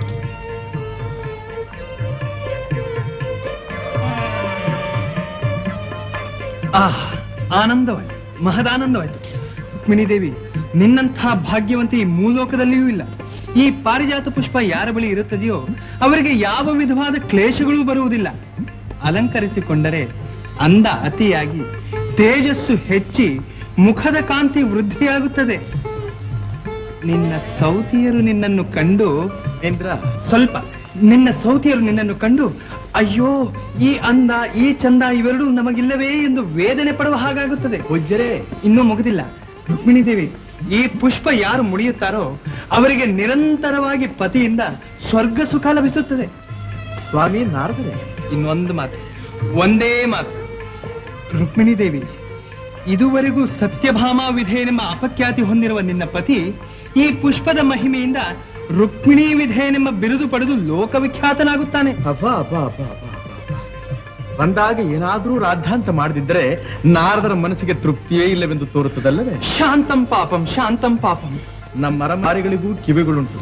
A: ಆಹ್ ಆನಂದವಾಯ್ತು ಮಹದಾನಂದವಾಯ್ತು ರುಕ್ಮಿಣಿ ದೇವಿ ನಿನ್ನಂತಹ ಭಾಗ್ಯವಂತಿ ಈ ಮೂಲೋಕದಲ್ಲಿಯೂ ಇಲ್ಲ ಈ ಪಾರಿಜಾತ ಪುಷ್ಪ ಯಾರ ಬಳಿ ಇರುತ್ತದೆಯೋ ಅವರಿಗೆ ಯಾವ ವಿಧವಾದ ಕ್ಲೇಶಗಳೂ ಬರುವುದಿಲ್ಲ ಅಲಂಕರಿಸಿಕೊಂಡರೆ ಅಂದ ಅತಿಯಾಗಿ ತೇಜಸ್ಸು ಹೆಚ್ಚಿ ಮುಖದ ಕಾಂತಿ ವೃದ್ಧಿಯಾಗುತ್ತದೆ ನಿನ್ನ ಸೌತಿಯರು ನಿನ್ನನ್ನು ಕಂಡು
C: ಏನ್ರ
A: ಸ್ವಲ್ಪ ನಿನ್ನ ಸೌತಿಯರು ನಿನ್ನನ್ನು ಕಂಡು ಅಯ್ಯೋ ಈ ಅಂದ ಈ ಚಂದ ಇವೆರಡೂ ನಮಗಿಲ್ಲವೇ ಎಂದು ವೇದನೆ ಪಡುವ ಹಾಗಾಗುತ್ತದೆ
C: ಪೂಜ್ಯರೇ
A: ಇನ್ನೂ ಮುಗಿದಿಲ್ಲ ರುಕ್ಮಿಣಿ ದೇವಿ ಈ ಪುಷ್ಪ ಯಾರು ಮುಡಿಯುತ್ತಾರೋ ಅವರಿಗೆ ನಿರಂತರವಾಗಿ ಪತಿಯಿಂದ ಸ್ವರ್ಗ ಸುಖ ಲಭಿಸುತ್ತದೆ
C: ಸ್ವಾಮಿ ನಾರದರೆ
A: ಇನ್ನೊಂದು ಮಾತು ಒಂದೇ ಮಾತು ರುಕ್ಮಿಣಿ ದೇವಿ ಇದುವರೆಗೂ ಸತ್ಯಭಾಮ ವಿಧೇಯನೆಂಬ ಅಪಖ್ಯಾತಿ ಹೊಂದಿರುವ ನಿನ್ನ ಪತಿ ಈ ಪುಷ್ಪದ ಮಹಿಮೆಯಿಂದ ರುಕ್ಮಿಣಿ ವಿಧೇಯನೆಂಬ ಬಿರುದು ಪಡೆದು ಲೋಕವಿಖ್ಯಾತನಾಗುತ್ತಾನೆ
C: ಅಬ್ಬಾ ಅಬ್ಬಾ ಅಬ್ಬಾ ಅಬ್ಬಾ ಅಬ್ಬಾ, ಅಬ್ಬಾ. ಬಂದಾಗ ಏನಾದ್ರೂ ರಾದ್ಧಾಂತ ಮಾಡದಿದ್ದರೆ ನಾರದರ ಮನಸ್ಸಿಗೆ ತೃಪ್ತಿಯೇ ಇಲ್ಲವೆಂದು ತೋರುತ್ತದಲ್ಲವೇ
A: ಶಾಂತಂ ಪಾಪಂ ಶಾಂತಂ ಪಾಪಂ
C: ನಮ್ಮ ಮರಮಾರಿಗಳಿಗೂ ಕಿವಿಗಳುಂಟು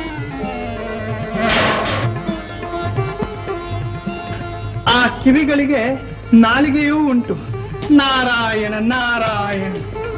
A: ಆ ಕಿವಿಗಳಿಗೆ ನಾಲಿಗೆಯೂ ಉಂಟು ನಾರಾಯಣ ನಾರಾಯಣ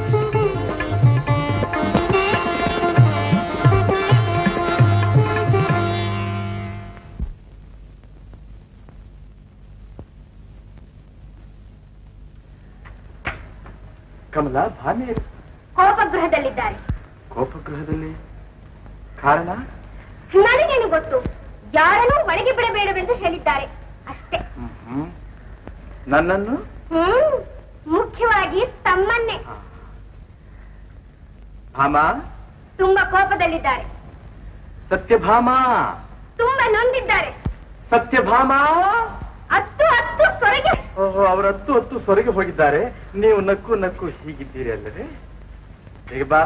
C: ಕಮಲ ಭಾನೆ
G: ಕೋಪಗೃಹದಲ್ಲಿದ್ದಾರೆ
C: ಕೋಪಗೃಹದಲ್ಲಿ ಕಾರಣ
G: ನನಗೇನು ಗೊತ್ತು ಯಾರನ್ನೂ ಒಳಗೆ ಬಿಡಬೇಡವೆಂದು ಹೇಳಿದ್ದಾರೆ ಅಷ್ಟೇ
C: ನನ್ನನ್ನು
G: ಹ್ಮ್ ಮುಖ್ಯವಾಗಿ ತಮ್ಮನ್ನೇ
C: ಭಾಮ
G: ತುಂಬಾ ಕೋಪದಲ್ಲಿದ್ದಾರೆ
C: ಸತ್ಯಭಾಮ
G: ತುಂಬಾ ನೊಂದಿದ್ದಾರೆ
C: ಸತ್ಯಭಾಮ
G: ಹತ್ತು ಹತ್ತು ಸೊರಗೆ
C: ಓಹೋ ಅವರ ಹತ್ತು ಹತ್ತು ಸೊರಗೆ ಹೋಗಿದ್ದಾರೆ ನೀವು ನಕ್ಕು ನಕ್ಕು ಹೀಗಿದ್ದೀರಿ ಅಲ್ಲದೆ ಈಗ ಬಾ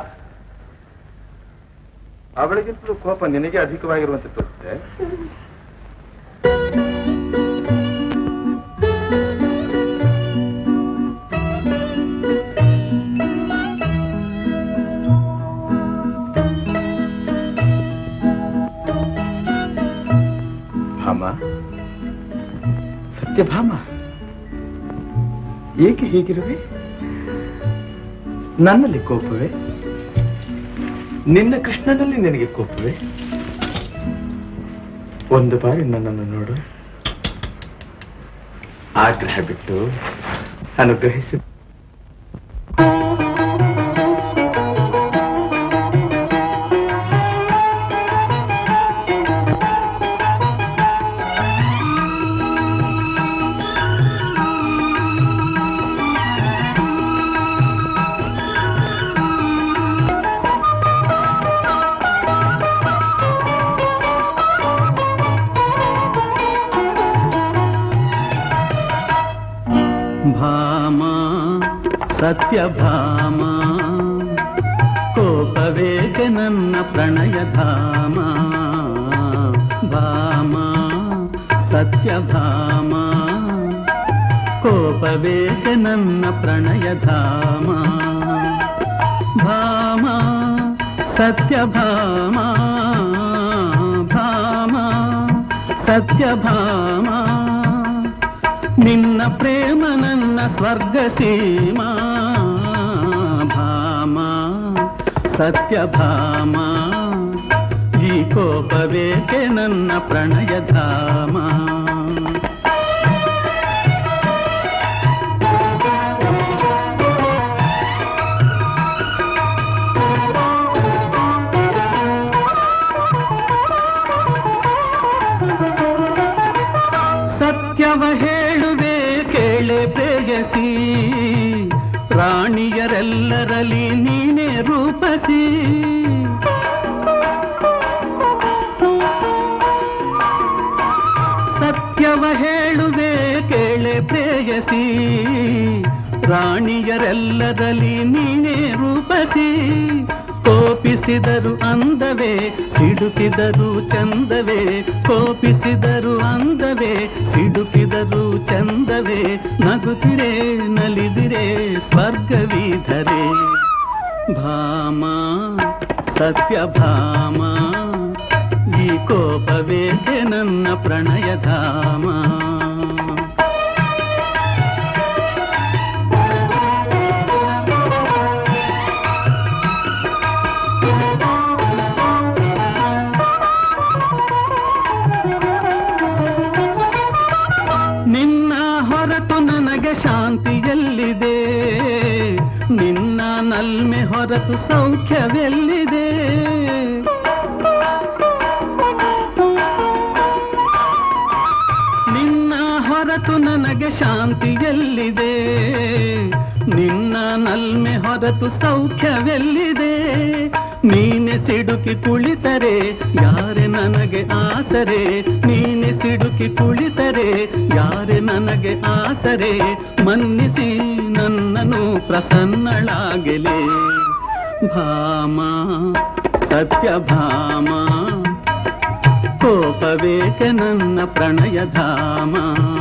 C: ಅವಳಿಗಿಂತಲೂ ಕೋಪ ನಿನಗೆ ಅಧಿಕವಾಗಿರುವಂತೆ ತೋರಿಸಿದೆ ಭಾಮ ಸತ್ಯಭಾಮ ಏಕೆ ಹೀಗಿರುವೆ ನನ್ನಲ್ಲಿ ಕೋಪವೇ ನಿನ್ನ ಕೃಷ್ಣನಲ್ಲಿ ನಿನಗೆ ಕೋಪವೇ ಒಂದು ಬಾರಿ ನನ್ನನ್ನು ನೋಡು ಆಗ್ರಹ ಬಿಟ್ಟು ಅನುಗ್ರಹಿಸಿ
M: ಭಾಮಾ ಸತ್ಯಭಾಮ ಕೋಪವೇಕೆ ನನ್ನ ಪ್ರಣಯಧಾಮ ಭಾಮ ಸತ್ಯಭಾಮ ಕೋಪವೇಕೆ ನನ್ನ ಪ್ರಣಯಧಾಮ ಭಾಮ ಸತ್ಯಭಾಮ ಭಾಮ ಸತ್ಯಭಾಮ ನಿನ್ನ ಪ್ರೇಮ ನನ್ನ ಸ್ವರ್ಗ ಸೀಮಾ ಭಾಮ ಸತ್ಯ ಭಾಮ ಈ ಕೋಪವೇಕೆ ನನ್ನ ಪ್ರಣಯ ಧಾಮ ಸತ್ಯವ ಹೇಳುವೆ ಕೇಳೆ ಪ್ರೇಯಸಿ ಪ್ರಾಣಿಯರೆಲ್ಲರಲ್ಲಿ ನೀನೇ ರೂಪಸಿ ಸತ್ಯವ ಹೇಳುವೆ ಕೇಳೆ ಪ್ರೇಯಸಿ ರಾಣಿಯರೆಲ್ಲರಲ್ಲಿ ನೀನೇ ರೂಪಸಿ ಕೋಪಿಸಿದರು ಅಂದವೇ ಸಿಡುಕಿದರು ಚಂದವೇ ಕೋಪಿಸಿದರು ಅಂದವೇ ಸಿಡುಕಿದರು ಚಂದವೇ ನಗುತ್ತಿರೆ ನಲಿದಿರೆ ಸ್ವರ್ಗವಿಧರೆ ಭಾಮ ಸತ್ಯ ಭಾಮ ಈ ಕೋಪವೇಕೆ ನನ್ನ ಪ್ರಣಯ ಧಾಮ ನಿನ್ನ ಹೊರತು ನನಗೆ ಶಾಂತಿ ಎಲ್ಲಿದೆ ನಿನ್ನ ನಲ್ಮೆ ಹೊರತು ಸೌಖ್ಯವೆಲ್ಲಿದೆ ನಿನ್ನ ಹೊರತು ನನಗೆ ಶಾಂತಿ ಎಲ್ಲಿದೆ ನಿನ್ನ ನಲ್ಮೆ ಹೊರತು ಸೌಖ್ಯವೆಲ್ಲಿದೆ ನೀನೆ ಸಿಡುಕಿ ಕುಳಿತರೆ ಯಾರೆ ನನಗೆ ಆಸರೆ ನೀನೆ ಸಿಡುಕಿ ಕುಳಿತರೆ ಯಾರೆ ನನಗೆ ಆಸರೆ ಮನ್ನಿಸಿ ನನ್ನನು ಪ್ರಸನ್ನಳಾಗಲೆ ಭಾಮ ಸತ್ಯ ಭಾಮ ಕೋಪವೇಕೆ ನನ್ನ ಪ್ರಣಯ ಧಾಮ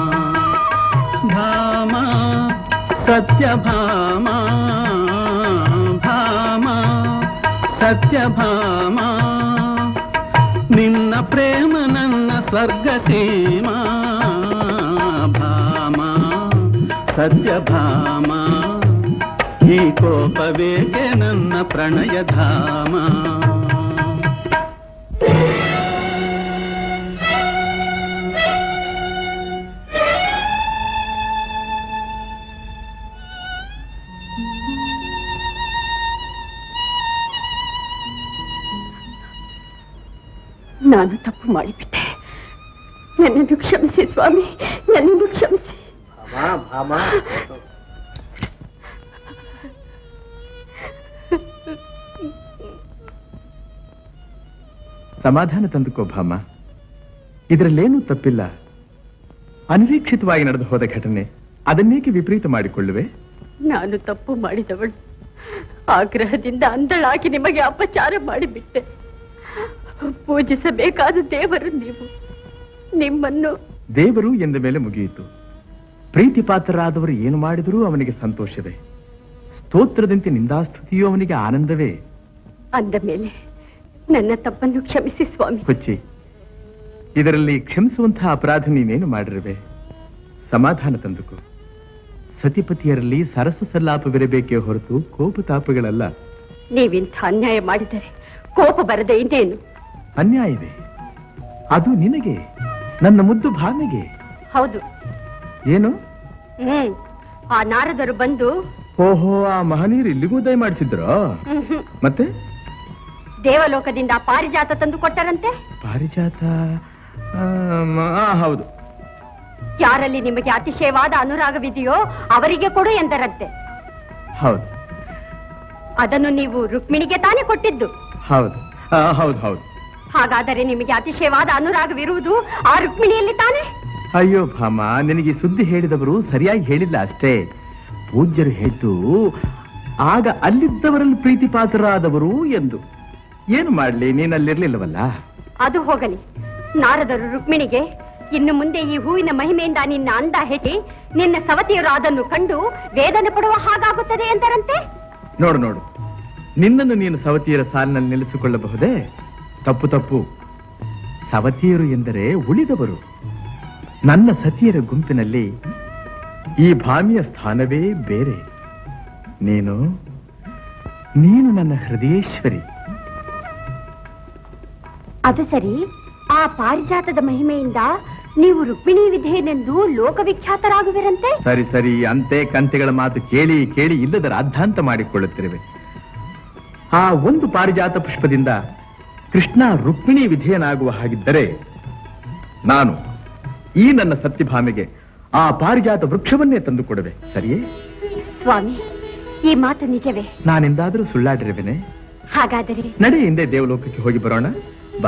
M: ಭಾಮ ಸತ್ಯ ಭಾಮ ಭಾಮ ಸತ್ಯ ಭಾಮ ನಿನ್ನ ಪ್ರೇಮ ನನ್ನ ಸ್ವರ್ಗ ಸೀಮಾ ಭಾಮ ಸತ್ಯ ಭಾಮ ಈ ಕೋಪವೇಕೆ ನನ್ನ ಪ್ರಣಯ ಧಾಮ
L: ನಾನು ತಪ್ಪು ಮಾಡಿಬಿಟ್ಟೆ ನನ್ನನ್ನು ಕ್ಷಮಿಸಿ ಸ್ವಾಮಿ ನನ್ನನ್ನು ಕ್ಷಮಿಸಿ
B: ಭಾಮ
A: ಸಮಾಧಾನ ತಂದುಕೋ ಭಾಮ ಇದರಲ್ಲೇನೂ ತಪ್ಪಿಲ್ಲ ಅನಿರೀಕ್ಷಿತವಾಗಿ ನಡೆದು ಹೋದ ಘಟನೆ ಅದನ್ನೇಕೆ ವಿಪರೀತ ಮಾಡಿಕೊಳ್ಳುವೆ
L: ನಾನು ತಪ್ಪು ಮಾಡಿದವಳು ಆಗ್ರಹದಿಂದ ಅಂದಳಾಗಿ ನಿಮಗೆ ಅಪಚಾರ ಮಾಡಿಬಿಟ್ಟೆ ಪೂಜಿಸಬೇಕಾದ ದೇವರು ನೀವು ನಿಮ್ಮನ್ನು
A: ದೇವರು ಎಂದ ಮೇಲೆ ಮುಗಿಯಿತು ಪ್ರೀತಿ ಪಾತ್ರರಾದವರು ಏನು ಮಾಡಿದರೂ ಅವನಿಗೆ ಸಂತೋಷವೇ ಸ್ತೋತ್ರದಂತೆ ನಿಂದಾಸ್ತುತಿಯೂ ಅವನಿಗೆ ಆನಂದವೇ
L: ಅಂದ ಮೇಲೆ ನನ್ನ ತಪ್ಪನ್ನು ಕ್ಷಮಿಸಿ ಸ್ವಾಮಿ
A: ಹುಚ್ಚಿ ಇದರಲ್ಲಿ ಕ್ಷಮಿಸುವಂತಹ ಅಪರಾಧ ನೀನೇನು ಮಾಡಿರುವೆ ಸಮಾಧಾನ ತಂದುಕೋ ಸತಿಪತಿಯರಲ್ಲಿ ಸರಸ ಸಲ್ಲಾಪವಿರಬೇಕೇ ಹೊರತು ಕೋಪತಾಪಗಳಲ್ಲ
L: ನೀವಿಂಥ ಅನ್ಯಾಯ ಮಾಡಿದರೆ ಕೋಪ ಬರದೆ ಇನ್ನೇನು
A: ಅನ್ಯಾಯವೇ ಅದು ನಿನಗೆ ನನ್ನ ಮುದ್ದು ಭಾಮಿಗೆ
L: ಹೌದು
A: ಏನು
L: ಹ್ಮ್ ಆ ನಾರದರು ಬಂದು
A: ಓಹೋ ಆ ಮಹನೀಯರು ಇಲ್ಲಿಗೂ ದಯ ಮಾಡಿಸಿದ್ರೋ
L: ಹ್ಮ್ ಹ್ಮ್,
A: ಮತ್ತೆ
L: ದೇವಲೋಕದಿಂದ ಪಾರಿಜಾತ ತಂದು ಕೊಟ್ಟರಂತೆ
A: ಪಾರಿಜಾತ ಆಮ್, ಆ, ಹೌದು
L: ಯಾರಲ್ಲಿ ನಿಮಗೆ ಅತಿಶಯವಾದ ಅನುರಾಗವಿದೆಯೋ ಅವರಿಗೆ ಕೊಡು ಎಂದರಂತೆ
A: ಹೌದು
L: ಅದನ್ನು ನೀವು ರುಕ್ಮಿಣಿಗೆ ತಾನೇ ಕೊಟ್ಟಿದ್ದು
A: ಹೌದು ಆ, ಹೌದು ಹೌದು
L: ಹಾಗಾದರೆ ನಿಮಗೆ ಅತಿಶಯವಾದ ಅನುರಾಗವಿರುವುದು ಆ ರುಕ್ಮಿಣಿಯಲ್ಲಿ ತಾನೇ
A: ಅಯ್ಯೋ ಭಾಮ ನಿನಗೆ ಈ ಸುದ್ದಿ ಹೇಳಿದವರು ಸರಿಯಾಗಿ ಹೇಳಿಲ್ಲ ಅಷ್ಟೇ ಪೂಜ್ಯರು ಹೇಳಿದ್ದು ಆಗ ಅಲ್ಲಿದ್ದವರಲ್ಲಿ ಪ್ರೀತಿ ಪಾತ್ರರಾದವರು ಎಂದು ಏನು ಮಾಡ್ಲಿ ನೀನಲ್ಲಿರ್ಲಿಲ್ಲವಲ್ಲ
L: ಅದು ಹೋಗಲಿ ನಾರದರು ರುಕ್ಮಿಣಿಗೆ ಇನ್ನು ಮುಂದೆ ಈ ಹೂವಿನ ಮಹಿಮೆಯಿಂದ ನಿನ್ನ ಅಂದ ಹೆಚ್ಚಿ ನಿನ್ನ ಸವತಿಯರು ಅದನ್ನು ಕಂಡು ವೇದನೆ ಪಡುವ ಹಾಗಾಗುತ್ತದೆ ಎಂದರಂತೆ
A: ನೋಡು ನೋಡು ನಿನ್ನನ್ನು ನೀನು ಸವತಿಯರ ಸಾಲಿನಲ್ಲಿ ನಿಲ್ಲಿಸಿಕೊಳ್ಳಬಹುದೇ ತಪ್ಪು ತಪ್ಪು ಸವತಿಯರು ಎಂದರೆ ಉಳಿದವರು ನನ್ನ ಸತಿಯರ ಗುಂಪಿನಲ್ಲಿ
C: ಈ ಭಾಮಿಯ ಸ್ಥಾನವೇ ಬೇರೆ ನೀನು ನೀನು ನನ್ನ ಹೃದಯೇಶ್ವರಿ
G: ಅದು ಸರಿ ಆ ಪಾರಿಜಾತದ ಮಹಿಮೆಯಿಂದ ನೀವು ರುಕ್ಮಿಣಿ ವಿಧೇಯನೆಂದು ಲೋಕವಿಖ್ಯಾತರಾಗುವಿರಂತೆ
C: ಸರಿ ಸರಿ ಅಂತೆ ಕಂತೆಗಳ ಮಾತು ಕೇಳಿ ಕೇಳಿ ಇಲ್ಲದ ರಾದ್ಧಾಂತ ಮಾಡಿಕೊಳ್ಳುತ್ತಿರುವೆ ಆ ಒಂದು ಪಾರಿಜಾತ ಪುಷ್ಪದಿಂದ ಕೃಷ್ಣ ರುಕ್ಮಿಣಿ ವಿಧೇಯನಾಗುವ ಹಾಗಿದ್ದರೆ ನಾನು ಈ ನನ್ನ ಸತ್ಯಭಾಮೆಗೆ ಆ ಪಾರಿಜಾತ ವೃಕ್ಷವನ್ನೇ ತಂದುಕೊಡುವೆ ಸರಿಯೇ
G: ಸ್ವಾಮಿ ಈ ಮಾತು ನಿಜವೇ
C: ನಾನೆಂದಾದರೂ ಸುಳ್ಳಾಡಿರುವೆನೆ
G: ಹಾಗಾದರೆ
C: ನಡೆ ಹಿಂದೆ ದೇವಲೋಕಕ್ಕೆ ಹೋಗಿ ಬರೋಣ ಬಾ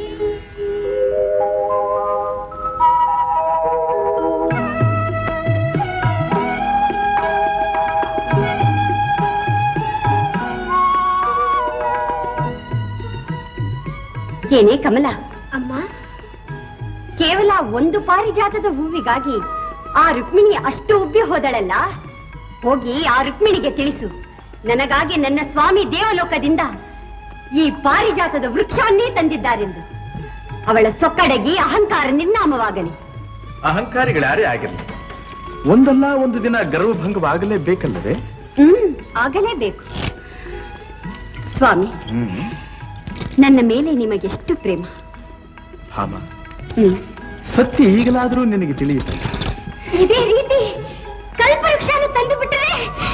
G: ಏನೇ ಕಮಲ ಅಮ್ಮ ಕೇವಲ ಒಂದು ಪಾರಿಜಾತದ ಹೂವಿಗಾಗಿ ಆ ರುಕ್ಮಿಣಿ ಅಷ್ಟು ಉಬ್ಬಿ ಹೋದಳಲ್ಲ ಹೋಗಿ ಆ ರುಕ್ಮಿಣಿಗೆ ತಿಳಿಸು ನನಗಾಗಿ ನನ್ನ ಸ್ವಾಮಿ ದೇವಲೋಕದಿಂದ ಈ ಪಾರಿಜಾತದ ವೃಕ್ಷವನ್ನೇ ತಂದಿದ್ದಾರೆಂದು ಅವಳ ಸೊಕ್ಕಡಗಿ ಅಹಂಕಾರ ನಿರ್ನಾಮವಾಗಲಿ
C: ಅಹಂಕಾರಿಗಳ್ಯಾರೇ ಆಗಿರಲಿ ಒಂದಲ್ಲ ಒಂದು ದಿನ ಗರ್ವಭಂಗವಾಗಲೇಬೇಕಲ್ಲವೇ
G: ಹ್ಮ್ ಆಗಲೇಬೇಕು ಸ್ವಾಮಿ ನನ್ನ ಮೇಲೆ ನಿಮಗೆಷ್ಟು ಪ್ರೇಮ
C: ಭಾಮ
G: ಹ್ಮ್
C: ಸತ್ಯ ಈಗಲಾದರೂ ನಿನಗೆ ತಿಳಿಯುತ್ತೆ
G: ಇದೇ ರೀತಿ ಕಲ್ಪವೃಕ್ಷನ ತಂದು ಬಿಟ್ಟರೆ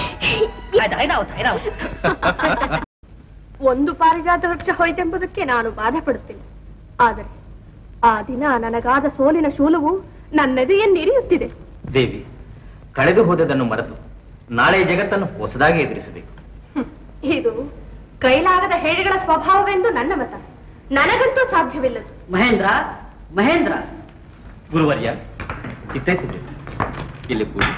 L: ಒಂದು ಪಾರಿಜಾತ ವೃಕ್ಷ ಹೋಯ್ತೆಂಬುದಕ್ಕೆ ನಾನು ಬಾಧೆ ಪಡುತ್ತೇನೆ ಆದರೆ ಆ ದಿನ ನನಗಾದ ಸೋಲಿನ ಶೂಲವು ನನ್ನೆದೆಯನ್ನಿರಿಯುತ್ತಿದೆ
I: ದೇವಿ ಕಳೆದು ಹೋದದನ್ನು ಮರೆತು ನಾಳೆ ಜಗತ್ತನ್ನು ಹೊಸದಾಗಿ ಎದುರಿಸಬೇಕು
L: ಇದು ಕೈಲಾಗದ ಹೇಡಿಗಳ ಸ್ವಭಾವವೆಂದು ನನ್ನ ಮತ ನನಗಂತೂ ಸಾಧ್ಯವಿಲ್ಲದು
B: ಮಹೇಂದ್ರ ಮಹೇಂದ್ರ
I: ಗುರುವರ್ಯ ಚಿತ್ತೈಸಿದ್ದು ಇಲ್ಲಿ ಕೂಡಿ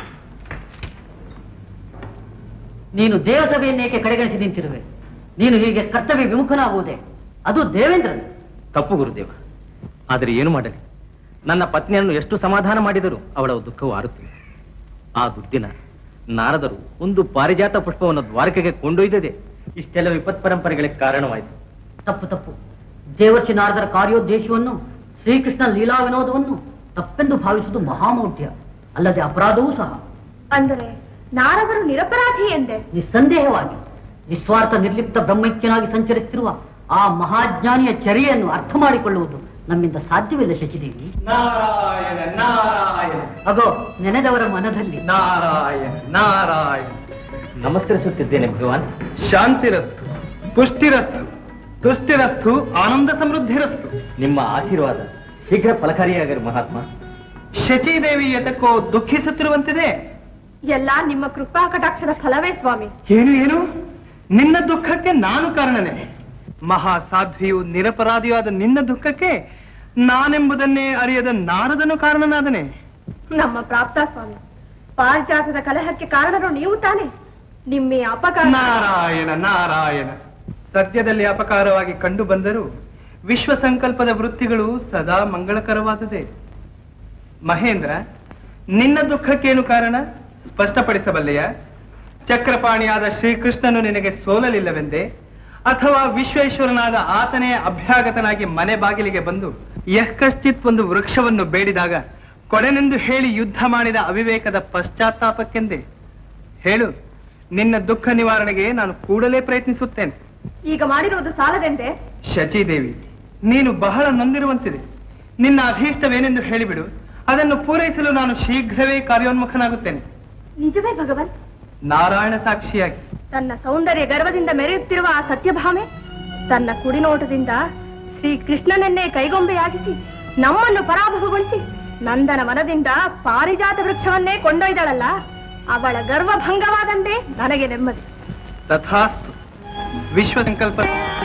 B: ನೀನು ದೇವಸಭೆಯನ್ನೇಕೆ ಕಡೆಗಣಿಸಿ ನಿಂತಿರುವೆ ನೀನು ಹೀಗೆ ಕರ್ತವ್ಯ ವಿಮುಖನಾಗುವುದೇ ಅದು ದೇವೇಂದ್ರನು
I: ತಪ್ಪು ಗುರುದೇವ ಆದರೆ ಏನು ಮಾಡಲಿ ನನ್ನ ಪತ್ನಿಯನ್ನು ಎಷ್ಟು ಸಮಾಧಾನ ಮಾಡಿದರೂ ಅವಳ ದುಃಖವು ಆರುತ್ತಿದೆ ಆ ದುಡ್ಡಿನ ನಾರದರು ಒಂದು ಪಾರಿಜಾತ ಪುಷ್ಪವನ್ನು ದ್ವಾರಕೆಗೆ ಕೊಂಡೊಯ್ದದೆ ಇಷ್ಟೆಲ್ಲ ವಿಪತ್ ಪರಂಪರೆಗಳಿಗೆ ಕಾರಣವಾಯಿತು
B: ತಪ್ಪು ತಪ್ಪು ದೇವರ್ಷಿ ನಾರದರ ಕಾರ್ಯೋದ್ದೇಶವನ್ನು ಶ್ರೀಕೃಷ್ಣ ಲೀಲಾ ವಿನೋದವನ್ನು ತಪ್ಪೆಂದು ಭಾವಿಸುವುದು ಮಹಾಮೌಢ್ಯ ಅಲ್ಲದೆ ಅಪರಾಧವೂ ಸಹ
L: ಅಂದರೆ ನಾರದರು ನಿರಪರಾಧಿ ಎಂದೆ
B: ನಿಸ್ಸಂದೇಹವಾಗಿ ನಿಸ್ವಾರ್ಥ ನಿರ್ಲಿಪ್ತ ಬ್ರಹ್ಮೈಕ್ಯನಾಗಿ ಸಂಚರಿಸುತ್ತಿರುವ ಆ ಮಹಾಜ್ಞಾನಿಯ ಚರ್ಯೆಯನ್ನು ಅರ್ಥ ಮಾಡಿಕೊಳ್ಳುವುದು ನಮ್ಮಿಂದ ಸಾಧ್ಯವಿಲ್ಲ ಶಚಿದೇವಿ
A: ನಾರಾಯಣ ನಾರಾಯಣ
B: ಅಗೋ ನೆನೆದವರ ಮನದಲ್ಲಿ
A: ನಾರಾಯಣ ನಾರಾಯಣ
I: ನಮಸ್ಕರಿಸುತ್ತಿದ್ದೇನೆ ಭಗವಾನ್
A: ಶಾಂತಿರಸ್ತು ಪುಷ್ಟಿರಸ್ತು ತುಷ್ಟಿರಸ್ತು ಆನಂದ ಸಮೃದ್ಧಿರಸ್ತು
I: ನಿಮ್ಮ ಆಶೀರ್ವಾದ ಶೀಘ್ರ ಫಲಕಾರಿಯಾಗರು ಮಹಾತ್ಮ
A: ಶಚಿದೇವಿ ಎತಕ್ಕೋ ದುಃಖಿಸುತ್ತಿರುವಂತಿದೆ
L: ಎಲ್ಲ ನಿಮ್ಮ ಕೃಪಾ ಕಟಾಕ್ಷದ ಫಲವೇ ಸ್ವಾಮಿ
A: ಏನು ಏನು ನಿನ್ನ ದುಃಖಕ್ಕೆ ನಾನು ಕಾರಣನೇ ಮಹಾ ಸಾಧ್ವಿಯು ನಿರಪರಾಧಿಯಾದ ನಿನ್ನ ದುಃಖಕ್ಕೆ ನಾನೆಂಬುದನ್ನೇ ಅರಿಯದ ನಾರದನು ಕಾರಣನಾದನೆ
L: ನಮ್ಮ ಪ್ರಾಪ್ತ ಸ್ವಾಮಿ ಪಾರಿಜಾತದ ಕಲಹಕ್ಕೆ ಕಾರಣರು ನೀವು ತಾನೆ ನಿಮ್ಮ ಈ ಅಪಕಾರ
A: ನಾರಾಯಣ ನಾರಾಯಣ ಸದ್ಯದಲ್ಲಿ ಅಪಕಾರವಾಗಿ ಕಂಡು ಬಂದರೂ ವಿಶ್ವ ಸಂಕಲ್ಪದ ವೃತ್ತಿಗಳು ಸದಾ ಮಂಗಳಕರವಾದುದೇ ಮಹೇಂದ್ರ ನಿನ್ನ ದುಃಖಕ್ಕೇನು ಕಾರಣ ಸ್ಪಷ್ಟಪಡಿಸಬಲ್ಲೆಯ ಚಕ್ರಪಾಣಿಯಾದ ಶ್ರೀಕೃಷ್ಣನು ನಿನಗೆ ಸೋಲಲಿಲ್ಲವೆಂದೇ ಅಥವಾ ವಿಶ್ವೇಶ್ವರನಾದ ಆತನೇ ಅಭ್ಯಾಗತನಾಗಿ ಮನೆ ಬಾಗಿಲಿಗೆ ಬಂದು ಯಹ್ ಕಶ್ಚಿತ್ ಒಂದು ವೃಕ್ಷವನ್ನು ಬೇಡಿದಾಗ ಕೊಡೆನೆಂದು ಹೇಳಿ ಯುದ್ಧ ಮಾಡಿದ ಅವಿವೇಕದ ಪಶ್ಚಾತ್ತಾಪಕ್ಕೆಂದೇ ಹೇಳು ನಿನ್ನ ದುಃಖ ನಿವಾರಣೆಗೆ ನಾನು ಕೂಡಲೇ ಪ್ರಯತ್ನಿಸುತ್ತೇನೆ
L: ಈಗ ಮಾಡಿರುವುದು ಸಾಲದೆಂದೆ
A: ಶಚಿದೇವಿ ನೀನು ಬಹಳ ನೊಂದಿರುವಂತಿದೆ ನಿನ್ನ ಅಭೀಷ್ಟವೇನೆಂದು ಹೇಳಿಬಿಡು ಅದನ್ನು ಪೂರೈಸಲು ನಾನು ಶೀಘ್ರವೇ ಕಾರ್ಯೋನ್ಮುಖನಾಗುತ್ತೇನೆ
L: ನಿಜವೇ ಭಗವನ್
A: ನಾರಾಯಣ ಸಾಕ್ಷಿಯಾಗಿ
L: ತನ್ನ ಸೌಂದರ್ಯ ಗರ್ವದಿಂದ ಮೆರೆಯುತ್ತಿರುವ ಆ ಸತ್ಯಭಾಮೆ ತನ್ನ ಕುಡಿನೋಟದಿಂದ ಶ್ರೀ ಕೃಷ್ಣನನ್ನೇ ಕೈಗೊಂಬೆಯಾಗಿಸಿ ನಮ್ಮನ್ನು ಪರಾಭವಗೊಳಿಸಿ ನಂದನ ಮನದಿಂದ ಪಾರಿಜಾತ ವೃಕ್ಷವನ್ನೇ ಕೊಂಡೊಯ್ದಳಲ್ಲ ಅವಳ ಗರ್ವ ಭಂಗವಾದಂತೆ ನನಗೆ ನೆಮ್ಮದಿ
A: ತಥಾಸ್ತು ವಿಶ್ವ ಸಂಕಲ್ಪ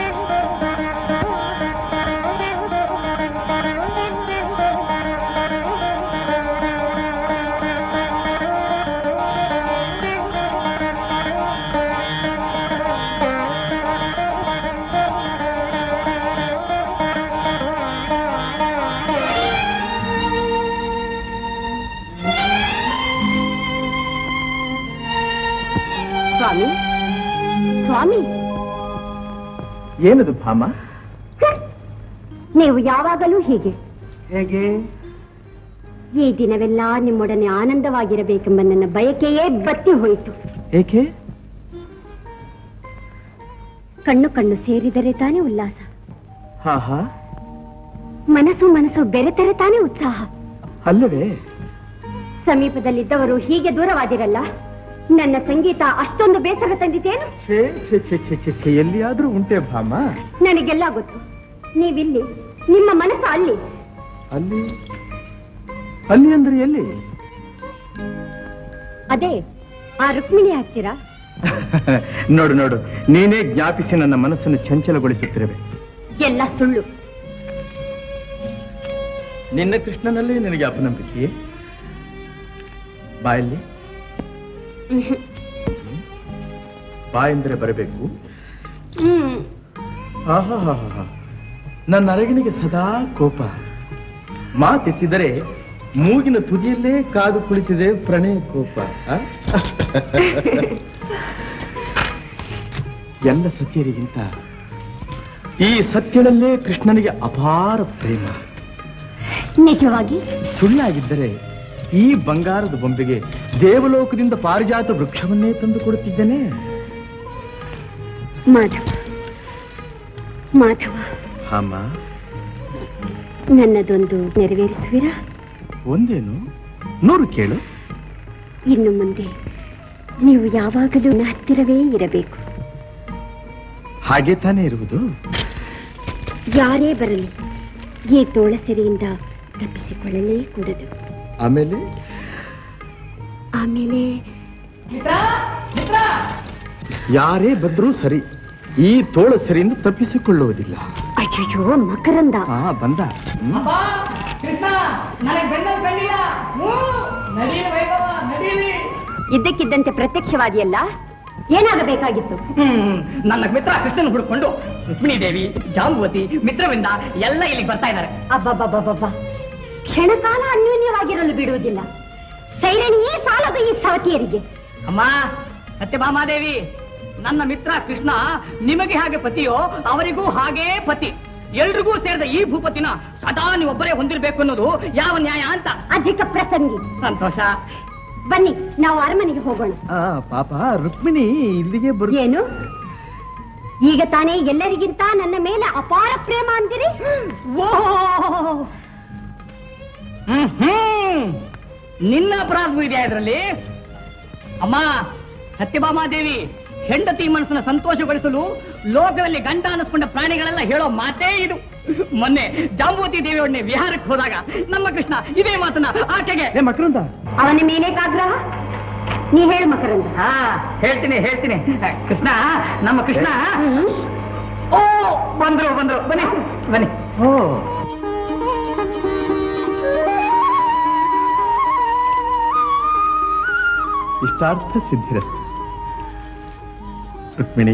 G: ಸ್ವಾಮಿ ಸ್ವಾಮಿ
C: ಏನದು ಭಾಮ
G: ನೀವು ಯಾವಾಗಲೂ ಹೀಗೆ
A: ಹೇಗೆ
N: ಈ ದಿನವೆಲ್ಲ ನಿಮ್ಮೊಡನೆ ಆನಂದವಾಗಿರಬೇಕೆಂಬ ನನ್ನ ಬಯಕೆಯೇ ಬತ್ತಿ ಹೋಯಿತು
C: ಏಕೆ
N: ಕಣ್ಣು ಕಣ್ಣು ಸೇರಿದರೆ ತಾನೇ ಉಲ್ಲಾಸ
C: ಹಾ ಹಾ
N: ಮನಸ್ಸು ಮನಸ್ಸು ಬೆರೆತರೆ ತಾನೇ ಉತ್ಸಾಹ
C: ಅಲ್ಲವೇ
N: ಸಮೀಪದಲ್ಲಿದ್ದವರು ಹೀಗೆ ದೂರವಾದಿರಲ್ಲ ನನ್ನ ಸಂಗೀತ ಅಷ್ಟೊಂದು ಬೇಸರ ತಂದಿತೇನು
C: ಛೇ ಛೇ ಛೇ ಛೇ ಛೇ ಛೇ ಎಲ್ಲಿಯಾದ್ರೂ ಉಂಟೆ ಭಾಮ
N: ನನಗೆಲ್ಲ ಗೊತ್ತು ನೀವಿಲ್ಲಿ ನಿಮ್ಮ ಮನಸ್ಸು ಅಲ್ಲಿ
C: ಅಲ್ಲಿ ಅಲ್ಲಿ ಅಂದ್ರೆ ಎಲ್ಲಿ
N: ಅದೇ ಆ ರುಕ್ಮಿಣಿ ಹತ್ತಿರ
C: ನೋಡು ನೋಡು ನೀನೇ ಜ್ಞಾಪಿಸಿ ನನ್ನ ಮನಸ್ಸನ್ನು ಚಂಚಲಗೊಳಿಸುತ್ತಿರುವೆ
N: ಎಲ್ಲ ಸುಳ್ಳು
C: ನಿನ್ನ ಕೃಷ್ಣನಲ್ಲಿ ನಿನಗೆ ಅಪನಂಬಿಕೆಯೇ ಬಾಯಲ್ಲಿ ಬಾ ಎಂದರೆ ಬರಬೇಕು
N: ಹ್ಮ್
C: ಆಹಾಹಾಹಾ. ನನ್ನ ಅರಗಿನಿಗೆ ಸದಾ ಕೋಪ ಮಾತೆತ್ತಿದರೆ ಮೂಗಿನ ತುದಿಯಲ್ಲೇ ಕಾದು ಕುಳಿತಿದೆ ಪ್ರಣಯ ಕೋಪ ಆ? ಎಲ್ಲ ಸತ್ಯರಿಗಿಂತ ಈ ಸತ್ಯದಲ್ಲೇ ಕೃಷ್ಣನಿಗೆ ಅಪಾರ ಪ್ರೇಮ
N: ನಿಜವಾಗಿ
C: ಸುಳ್ಳಾಗಿದ್ದರೆ ಈ ಬಂಗಾರದ ಬೊಂಬೆಗೆ ದೇವಲೋಕದಿಂದ ಪಾರಿಜಾತ ವೃಕ್ಷವನ್ನೇ ತಂದು ಕೊಡುತ್ತಿದ್ದೇನೆ
N: ಮಾಧವ ಮಾಧವ
C: ಅಮ್ಮ
N: ನನ್ನದೊಂದು ನೆರವೇರಿಸುವಿರಾ
C: ಒಂದೇನು ನೂರು ಕೇಳು
N: ಇನ್ನು ಮುಂದೆ ನೀವು ಯಾವಾಗಲೂ ನನ್ನ ಹತ್ತಿರವೇ ಇರಬೇಕು
C: ಹಾಗೆ ತಾನೇ ಇರುವುದು
N: ಯಾರೇ ಬರಲಿ ಈ ತೋಳಸೆರೆಯಿಂದ ತಪ್ಪಿಸಿಕೊಳ್ಳಲೇ ಕೂಡದು
C: ಆಮೇಲೆ
N: ಆಮೇಲೆ
C: ಯಾರೇ ಬಂದರೂ ಸರಿ ಈ ತೋಳ ಸರಿಯಿಂದ ತಪ್ಪಿಸಿಕೊಳ್ಳುವುದಿಲ್ಲ
N: ಅಯ್ಯೋ ಮಕರಂದ
C: ಹಾ ಬಂದ ಹ್ಮ್.
I: ಕೃಷ್ಣ ನನಗೆ ಬೆನ್ನಲ್ಲಿ ಕಂಡಿಲ್ಲ ನಡೀಲಿ ವೈಭವ ನಡೀಲಿ
N: ಇದ್ದಕ್ಕಿದ್ದಂತೆ ಪ್ರತ್ಯಕ್ಷವಾದಿಯಲ್ಲ ಏನಾಗಬೇಕಾಗಿತ್ತು
I: ಹ್ಮ್ ನನ್ನ ಮಿತ್ರ ಕೃಷ್ಣನ್ ಹುಡ್ಕೊಂಡು ರುಕ್ಮಿಣಿ ದೇವಿ ಜಾಂಬುವತಿ ಮಿತ್ರವಿಂದ ಎಲ್ಲ ಇಲ್ಲಿಗೆ ಬರ್ತಾ ಇದ್ದಾರೆ
N: ಅಬ್ಬಬ್ಬಬ್ಬಬ್ಬ ಕ್ಷಣಕಾಲ ಅನ್ಯೋನ್ಯವಾಗಿರಲು ಬಿಡುವುದಿಲ್ಲ ಸೈರಣಿಯೇ ಸಾಲದು ಈ ಸವತಿಯರಿಗೆ
I: ಅಮ್ಮ ಸತ್ಯಭಾಮಾದೇವಿ ನನ್ನ ಮಿತ್ರ ಕೃಷ್ಣ ನಿಮಗೆ ಹಾಗೆ ಪತಿಯೋ ಅವರಿಗೂ ಹಾಗೇ ಪತಿ ಎಲ್ರಿಗೂ ಸೇರಿದ ಈ ಭೂಪತಿನ ಸದಾ ನೀವೊಬ್ಬರೇ ಹೊಂದಿರಬೇಕು ಅನ್ನೋದು ಯಾವ ನ್ಯಾಯ ಅಂತ
N: ಅಧಿಕ ಪ್ರಸಂಗಿ
I: ಸಂತೋಷ
N: ಬನ್ನಿ ನಾವು ಅರಮನೆಗೆ ಹೋಗೋಣ
C: ಆ ಪಾಪ ರುಕ್ಮಿಣಿ ಇಲ್ಲಿಗೆ ಬರು
N: ಏನು ಈಗ ತಾನೇ ಎಲ್ಲರಿಗಿಂತ ನನ್ನ ಮೇಲೆ ಅಪಾರ ಪ್ರೇಮ ಅಂದಿರಿ
I: ಓ ಹ್ಮ್ ಹ್ಮ್ ನಿನ್ನ ಅಪರಾಧವೂ ಇದೆ ಅದರಲ್ಲಿ ಅಮ್ಮ ಸತ್ಯಭಾಮಾದೇವಿ ಹೆಂಡತಿ ಮನಸ್ಸನ್ನ ಸಂತೋಷಗೊಳಿಸಲು ಲೋಕದಲ್ಲಿ ಗಂಡ ಅನ್ನಿಸ್ಕೊಂಡ ಪ್ರಾಣಿಗಳೆಲ್ಲ ಹೇಳೋ ಮಾತೇ ಇದು ಮೊನ್ನೆ ಜಾಂಬೂತಿ ದೇವಿಯೊಡನೆ ವಿಹಾರಕ್ಕೆ ಹೋದಾಗ ನಮ್ಮ ಕೃಷ್ಣ ಇದೇ ಮಾತನ್ನ ಆಕೆಗೆ
C: ಏ ಮಕರಂದ
N: ಅವನ ಮೇಲೆ ಕಾಗ್ರಹ ನೀ ಹೇಳು ಮಕರಂದ
I: ಹಾ ಹೇಳ್ತೀನಿ ಹೇಳ್ತೀನಿ ಕೃಷ್ಣ ನಮ್ಮ ಕೃಷ್ಣ ಓ ಬಂದ್ರು ಬಂದ್ರು ಬನ್ನಿ ಬನ್ನಿ
C: ಓ ಇಷ್ಟಾರ್ಥ ಸಿದ್ಧಿರಸ್ತು ರುಕ್ಮಿಣಿ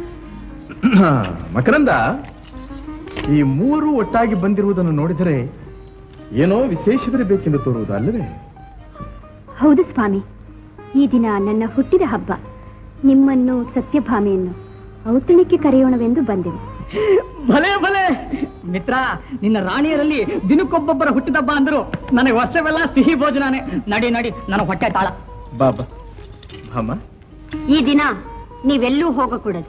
C: ಮಕರಂದ ಈ ಮೂರು ಒಟ್ಟಾಗಿ ಬಂದಿರುವುದನ್ನು ನೋಡಿದರೆ ಏನೋ ವಿಶೇಷವಿರಬೇಕೆಂದು ತೋರುವುದು ಅಲ್ಲವೇ
N: ಹೌದು ಸ್ವಾಮಿ ಈ ದಿನ ನನ್ನ ಹುಟ್ಟಿದ ಹಬ್ಬ ನಿಮ್ಮನ್ನು ಸತ್ಯಭಾಮೆಯನ್ನು ಔತಣಕ್ಕೆ ಕರೆಯೋಣವೆಂದು ಬಂದೆವು
I: ಭಲೆ ಭಲೆ ಮಿತ್ರ ನಿನ್ನ ರಾಣಿಯರಲ್ಲಿ ದಿನಕ್ಕೊಬ್ಬೊಬ್ಬರ ಹುಟ್ಟಿದಬ್ಬ ಅಂದ್ರು ನನಗೆ ವರ್ಷವೆಲ್ಲ ಸಿಹಿ ಭೋಜನಾನೆ ನಡಿ ನಡಿ ನನ್ನ ಹೊಟ್ಟೆ ತಾಳ
C: ಬಾಬಾ ಭಾಮ
N: ಈ ದಿನ ನೀವೆಲ್ಲೂ ಹೋಗಕೂಡದು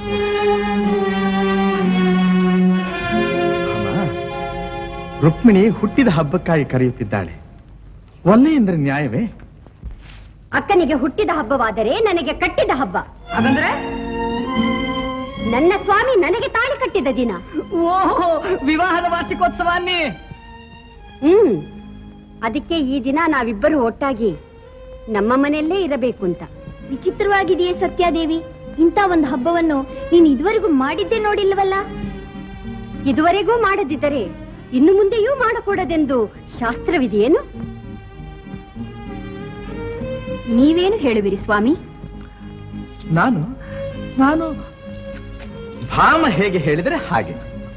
C: ಭಾಮ ರುಕ್ಮಿಣಿ ಹುಟ್ಟಿದ ಹಬ್ಬಕ್ಕಾಗಿ ಕರೆಯುತ್ತಿದ್ದಾಳೆ ಒಲ್ಲೆ ಎಂದರೆ ನ್ಯಾಯವೇ
N: ಅಕ್ಕನಿಗೆ ಹುಟ್ಟಿದ ಹಬ್ಬವಾದರೆ ನನಗೆ ಕಟ್ಟಿದ ಹಬ್ಬ
I: ಹಾಗಂದ್ರೆ
N: ನನ್ನ ಸ್ವಾಮಿ ನನಗೆ ತಾಳಿ ಕಟ್ಟಿದ ದಿನ
I: ಓಹೋ ವಿವಾಹದ ವಾರ್ಷಿಕೋತ್ಸವ ಅನ್ನಿ
N: ಹ್ಮ್ ಅದಕ್ಕೆ ಈ ದಿನ ನಾವಿಬ್ಬರು ಒಟ್ಟಾಗಿ ನಮ್ಮ ಮನೆಯಲ್ಲೇ ಇರಬೇಕು ಅಂತ ವಿಚಿತ್ರವಾಗಿದೆಯೇ ಸತ್ಯಾದೇವಿ ಇಂಥ ಒಂದು ಹಬ್ಬವನ್ನು ನೀನು ಇದುವರೆಗೂ ಮಾಡಿದ್ದೇ ನೋಡಿಲ್ವಲ್ಲ ಇದುವರೆಗೂ ಮಾಡದಿದ್ದರೆ ಇನ್ನು ಮುಂದೆಯೂ ಮಾಡಕೂಡದೆಂದು ಶಾಸ್ತ್ರವಿದೆಯೇನು ನೀವೇನು ಹೇಳುವಿರಿ ಸ್ವಾಮಿ
C: ನಾನು ನಾನು ಭಾಮ ಹೇಗೆ ಹೇಳಿದರೆ ಹಾಗೆ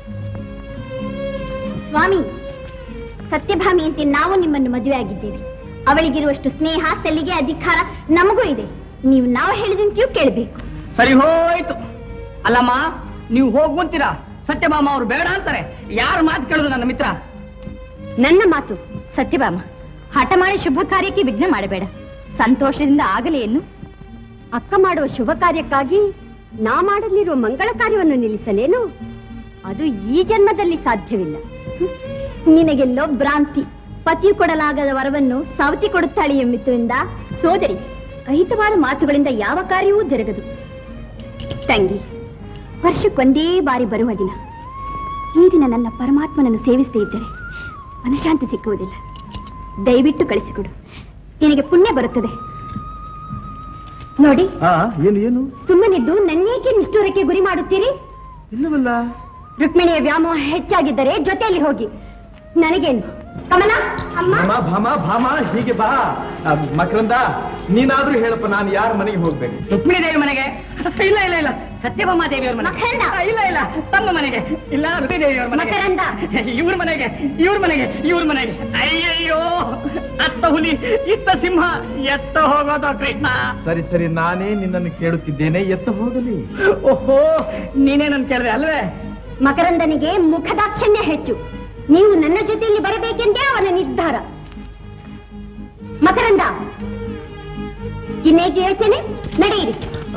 N: ಸ್ವಾಮಿ ಸತ್ಯಭಾಮಿ ಅಂತ ನಾವು ನಿಮ್ಮನ್ನು ಮದುವೆ ಆಗಿದ್ದೇವೆ ಅವಳಿಗಿರುವಷ್ಟು ಸ್ನೇಹ ಸಲಿಗೆ ಅಧಿಕಾರ ನಮಗೂ ಇದೆ ನೀವು ನಾವು ಹೇಳಿದಂತೆಯೂ ಕೇಳಬೇಕು
I: ಸರಿ ಹೋಯ್ತು ಅಲ್ಲಮ್ಮ ನೀವು ಹೋಗುವಂತೀರಾ ಸತ್ಯಭಾಮ ಅವರು ಬೇಡ ಅಂತಾರೆ ಯಾರ ಮಾತು ಕೇಳುದು ನನ್ನ ಮಿತ್ರ
N: ನನ್ನ ಮಾತು ಸತ್ಯಭಾಮ
D: ಹಠ ಮಾಡಿ ಶುಭ ಕಾರ್ಯಕ್ಕೆ ವಿಘ್ನ ಮಾಡಬೇಡ ಸಂತೋಷದಿಂದ ಆಗಲೇನು
O: ಅಕ್ಕ ಮಾಡುವ ಶುಭ ಕಾರ್ಯಕ್ಕಾಗಿ ನಾ ಮಾಡಲಿರುವ ಮಂಗಳ ಕಾರ್ಯವನ್ನು ನಿಲ್ಲಿಸಲೇನು ಅದು ಈ ಜನ್ಮದಲ್ಲಿ ಸಾಧ್ಯವಿಲ್ಲ
D: ಹ್ಮ್. ನಿನಗೆಲ್ಲೋ ಭ್ರಾಂತಿ ಪತಿ ಕೊಡಲಾಗದ ವರವನ್ನು ಸವತಿ ಕೊಡುತ್ತಾಳೆ ಎಂಬಿದ್ದರಿಂದ ಸೋದರಿ ಅಹಿತವಾದ ಮಾತುಗಳಿಂದ ಯಾವ ಕಾರ್ಯವೂ ಜರುಗದು ತಂಗಿ ವರ್ಷಕ್ಕೊಂದೇ ಬಾರಿ ಬರುವ ದಿನ ಈ ದಿನ ನನ್ನ ಪರಮಾತ್ಮನನ್ನು ಸೇವಿಸದೇ ಇದ್ದರೆ ಮನಶಾಂತಿ ಸಿಕ್ಕುವುದಿಲ್ಲ ದಯವಿಟ್ಟು ಕಳಿಸಿಕೊಡು ನಿನಗೆ ಪುಣ್ಯ ಬರುತ್ತದೆ ನೋಡಿ
C: ಹಾ ಏನು ಏನು
D: ಸುಮ್ಮನಿದ್ದು ನನ್ನೇಕೆ ನಿಷ್ಠೂರಕ್ಕೆ ಗುರಿ ಮಾಡುತ್ತೀರಿ
C: ಇಲ್ಲವಲ್ಲ
D: ರುಕ್ಮಿಣಿಯ ವ್ಯಾಮೋಹ ಹೆಚ್ಚಾಗಿದ್ದರೆ ಜೊತೆಯಲ್ಲಿ ಹೋಗಿ ನನಗೇನು ಕಮಲ ಅಮ್ಮ
C: ಭಾಮ ಭಾಮ ಭಾಮ ಹೀಗೆ ಬಾ ಆ, ಮಕರಂದ ನೀನಾದ್ರೂ ಹೇಳಪ್ಪ ನಾನು ಯಾರ ಮನೆಗೆ ಹೋಗ್ಬೇಕು
B: ರುಕ್ಮಿಣಿ ದೇವಿ ಮನೆಗೆ ಇಲ್ಲ ಇಲ್ಲ ಇಲ್ಲ ಸತ್ಯಭಾಮ ದೇವಿಯವ್ರ ಮನೆ
D: ಮಕರಂದ.
B: ಇಲ್ಲ ಇಲ್ಲ ತಮ್ಮ ಮನೆಗೆ ಇಲ್ಲ ರುಕ್ಮಿಣಿ ದೇವಿಯವ್ರ ಮನೆಗೆ
D: ಮಕರಂದ.
B: ಇವ್ರ ಮನೆಗೆ ಇವ್ರ ಮನೆಗೆ ಇವ್ರ ಮನೆಗೆ ಅಯ್ಯಯ್ಯೋ ಅತ್ತ ಹುಲಿ ಇತ್ತ ಸಿಂಹ ಎತ್ತ ಹೋಗೋದು ಕೃಷ್ಣ
C: ಸರಿ ಸರಿ ನಾನೇ ನಿನ್ನನ್ನು ಕೇಳುತ್ತಿದ್ದೇನೆ ಎತ್ತ ಹೋಗಲಿ
B: ಓಹೋ ನೀನೇ ನನ್ ಕೇಳಿದೆ ಅಲ್ವೇ
D: ಮಕರಂದನಿಗೆ ಮುಖದಾಕ್ಷಣ್ಯ ಹೆಚ್ಚು ನೀವು ನನ್ನ ಜೊತೆಯಲ್ಲಿ ಬರಬೇಕೆಂದೇ ಅವನ ನಿರ್ಧಾರ ಮಕರಂದ ಇನ್ನೇಕೆ ಯೋಚನೆ ನಡೆಯಿರಿ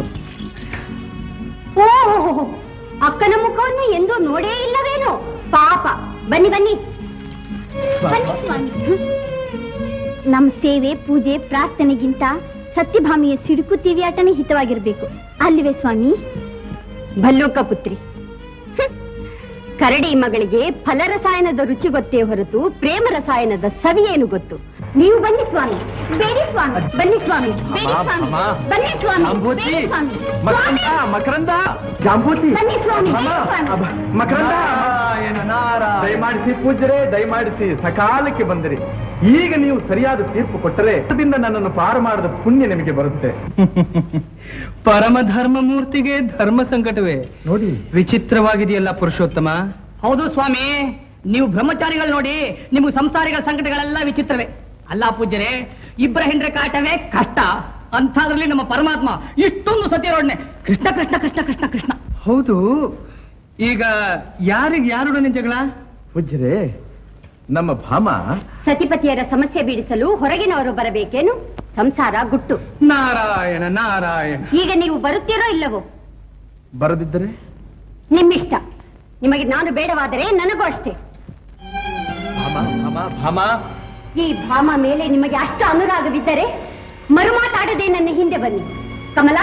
D: ಓಹೋ ಅಕ್ಕನ ಮುಖವನ್ನು ಎಂದೂ ನೋಡೇ ಇಲ್ಲವೇನೋ ಪಾಪ ಬನ್ನಿ ಬನ್ನಿ ಬನ್ನಿ ಸ್ವಾಮಿ ನಮ್ಮ ಸೇವೆ ಪೂಜೆ ಪ್ರಾರ್ಥನೆಗಿಂತ ಸತ್ಯಭಾಮಿಯ ಸಿಡುಕು ತಿವಿಯಾಟನೇ ಹಿತವಾಗಿರ್ಬೇಕು ಅಲ್ಲಿವೆ ಸ್ವಾಮಿ ಭಲ್ಲೂಕ ಪುತ್ರಿ ಹ್ಮ್. ಕರಡಿ ಮಗಳಿಗೆ ಫಲರಸಾಯನದ ರುಚಿ ಗೊತ್ತೇ ಹೊರತು ಪ್ರೇಮ ರಸಾಯನದ ಸವಿಯೇನು ಗೊತ್ತು ನೀವು ಬನ್ನಿ ಸ್ವಾಮಿ ಬೇಡಿ ಸ್ವಾಮಿ ಬನ್ನಿ ಸ್ವಾಮಿ ಬೇಡಿ ಸ್ವಾಮಿ
C: ಅಮ್ಮ,
D: ಬನ್ನಿ ಸ್ವಾಮಿ
C: ಜಾಂಬೂತಿ,
D: ಬೇಡಿ ಸ್ವಾಮಿ
C: ಮಕರಂದ
D: ಸ್ವಾಮಿ,
C: ಮಕರಂದ ಜಾಂಬೂತಿ
D: ಬನ್ನಿ ಸ್ವಾಮಿ,
C: ಅಮ್ಮ,
D: ಬೇಡಿ ಸ್ವಾಮಿ.
C: ಅಬ್ಬ, ಮಕರಂದ ದಯಮಾಡಿಸಿ ಪೂಜ್ಯರೇ ದಯಮಾಡಿಸಿ ಸಕಾಲಕ್ಕೆ ಬಂದಿರಿ ಈಗ ನೀವು ಸರಿಯಾದ ತೀರ್ಪು ಕೊಟ್ಟರೆ ಅದರಿಂದ ನನ್ನನ್ನು ಪಾರು ಮಾಡದ ಪುಣ್ಯ ನಿಮಗೆ ಬರುತ್ತೆ
A: ಪರಮ ಧರ್ಮ ಮೂರ್ತಿಗೆ ಧರ್ಮ ಸಂಕಟವೇ
C: ನೋಡಿ
A: ವಿಚಿತ್ರವಾಗಿದೆಯಲ್ಲ ಪುರುಷೋತ್ತಮ
B: ಹೌದು ಸ್ವಾಮಿ ನೀವು ಬ್ರಹ್ಮಚಾರಿಗಳು ನೋಡಿ ನಿಮ್ಗೆ ಸಂಸಾರಿಗಳ ಸಂಕಟಗಳೆಲ್ಲ ವಿಚಿತ್ರವೇ ಅಲ್ಲ ಪೂಜ್ಯರೇ ಇಬ್ಬರ ಹೆಂಡ್ರೆ ಕಾಟವೇ ಕಷ್ಟ ಅಂಥದ್ರಲ್ಲಿ ನಮ್ಮ ಪರಮಾತ್ಮ ಇಷ್ಟೊಂದು ಸತ್ಯರೊಡನೆ ಕೃಷ್ಣ ಕೃಷ್ಣ ಕೃಷ್ಣ ಕೃಷ್ಣ ಕೃಷ್ಣ
A: ಹೌದು ಈಗ ಯಾರಿಗೆ ಯಾರೊಡನೆ ಜಗಳ
C: ಪೂಜ್ಯರೇ ನಮ್ಮ ಭಾಮ
O: ಸತಿಪತಿಯರ ಸಮಸ್ಯೆ ಬಿಡಿಸಲು ಹೊರಗಿನವರು ಬರಬೇಕೇನು ಸಂಸಾರ ಗುಟ್ಟು
A: ನಾರಾಯಣ ನಾರಾಯಣ
O: ಈಗ ನೀವು ಬರುತ್ತೀರೋ ಇಲ್ಲವೋ
C: ಬರದಿದ್ದರೆ
O: ನಿಮ್ಮಿಷ್ಟ ನಿಮಗೆ ನಾನು ಬೇಡವಾದರೆ ನನಗೂ ಅಷ್ಟೇ
C: ಭಾಮ ಭಾಮ ಭಾಮ
O: ಈ ಭಾಮ ಮೇಲೆ ನಿಮಗೆ ಅಷ್ಟು ಅನುರಾಗವಿದ್ದರೆ ಮರುಮಾತಾಡದೆ ನನ್ನ ಹಿಂದೆ ಬನ್ನಿ ಕಮಲ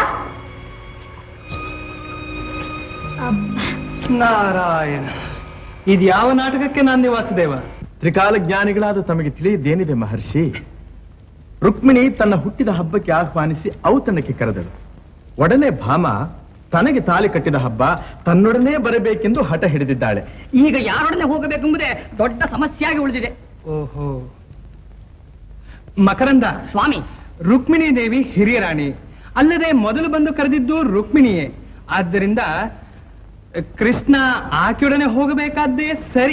A: ನಾರಾಯಣ ಇದು ಯಾವ ನಾಟಕಕ್ಕೆ ನಾಂದಿ ವಾಸುದೇವ
C: ತ್ರಿಕಾಲ ಜ್ಞಾನಿಗಳಾದ ತಮಗೆ ತಿಳಿಯದೇನಿದೆ ಮಹರ್ಷಿ ರುಕ್ಮಿಣಿ ತನ್ನ ಹುಟ್ಟಿದ ಹಬ್ಬಕ್ಕೆ ಆಹ್ವಾನಿಸಿ ಔತಣಕ್ಕೆ ಕರೆದಳು ಒಡನೆ ಭಾಮ ತನಗೆ ತಾಲಿ ಕಟ್ಟಿದ ಹಬ್ಬ ತನ್ನೊಡನೆ ಬರಬೇಕೆಂದು ಹಠ ಹಿಡಿದಿದ್ದಾಳೆ
B: ಈಗ ಯಾರೊಡನೆ ಹೋಗಬೇಕೆಂಬುದೇ ದೊಡ್ಡ ಸಮಸ್ಯೆಯಾಗಿ ಉಳಿದಿದೆ
A: ಓಹೋ ಮಕರಂದ
B: ಸ್ವಾಮಿ
A: ರುಕ್ಮಿಣಿ ದೇವಿ ಹಿರಿಯ ರಾಣಿ ಅಲ್ಲದೆ ಮೊದಲು ಬಂದು ಕರೆದಿದ್ದು ರುಕ್ಮಿಣಿಯೇ ಆದ್ದರಿಂದ ಕೃಷ್ಣ ಆಕೆಯೊಡನೆ ಹೋಗಬೇಕಾದ್ದೇ ಸರಿ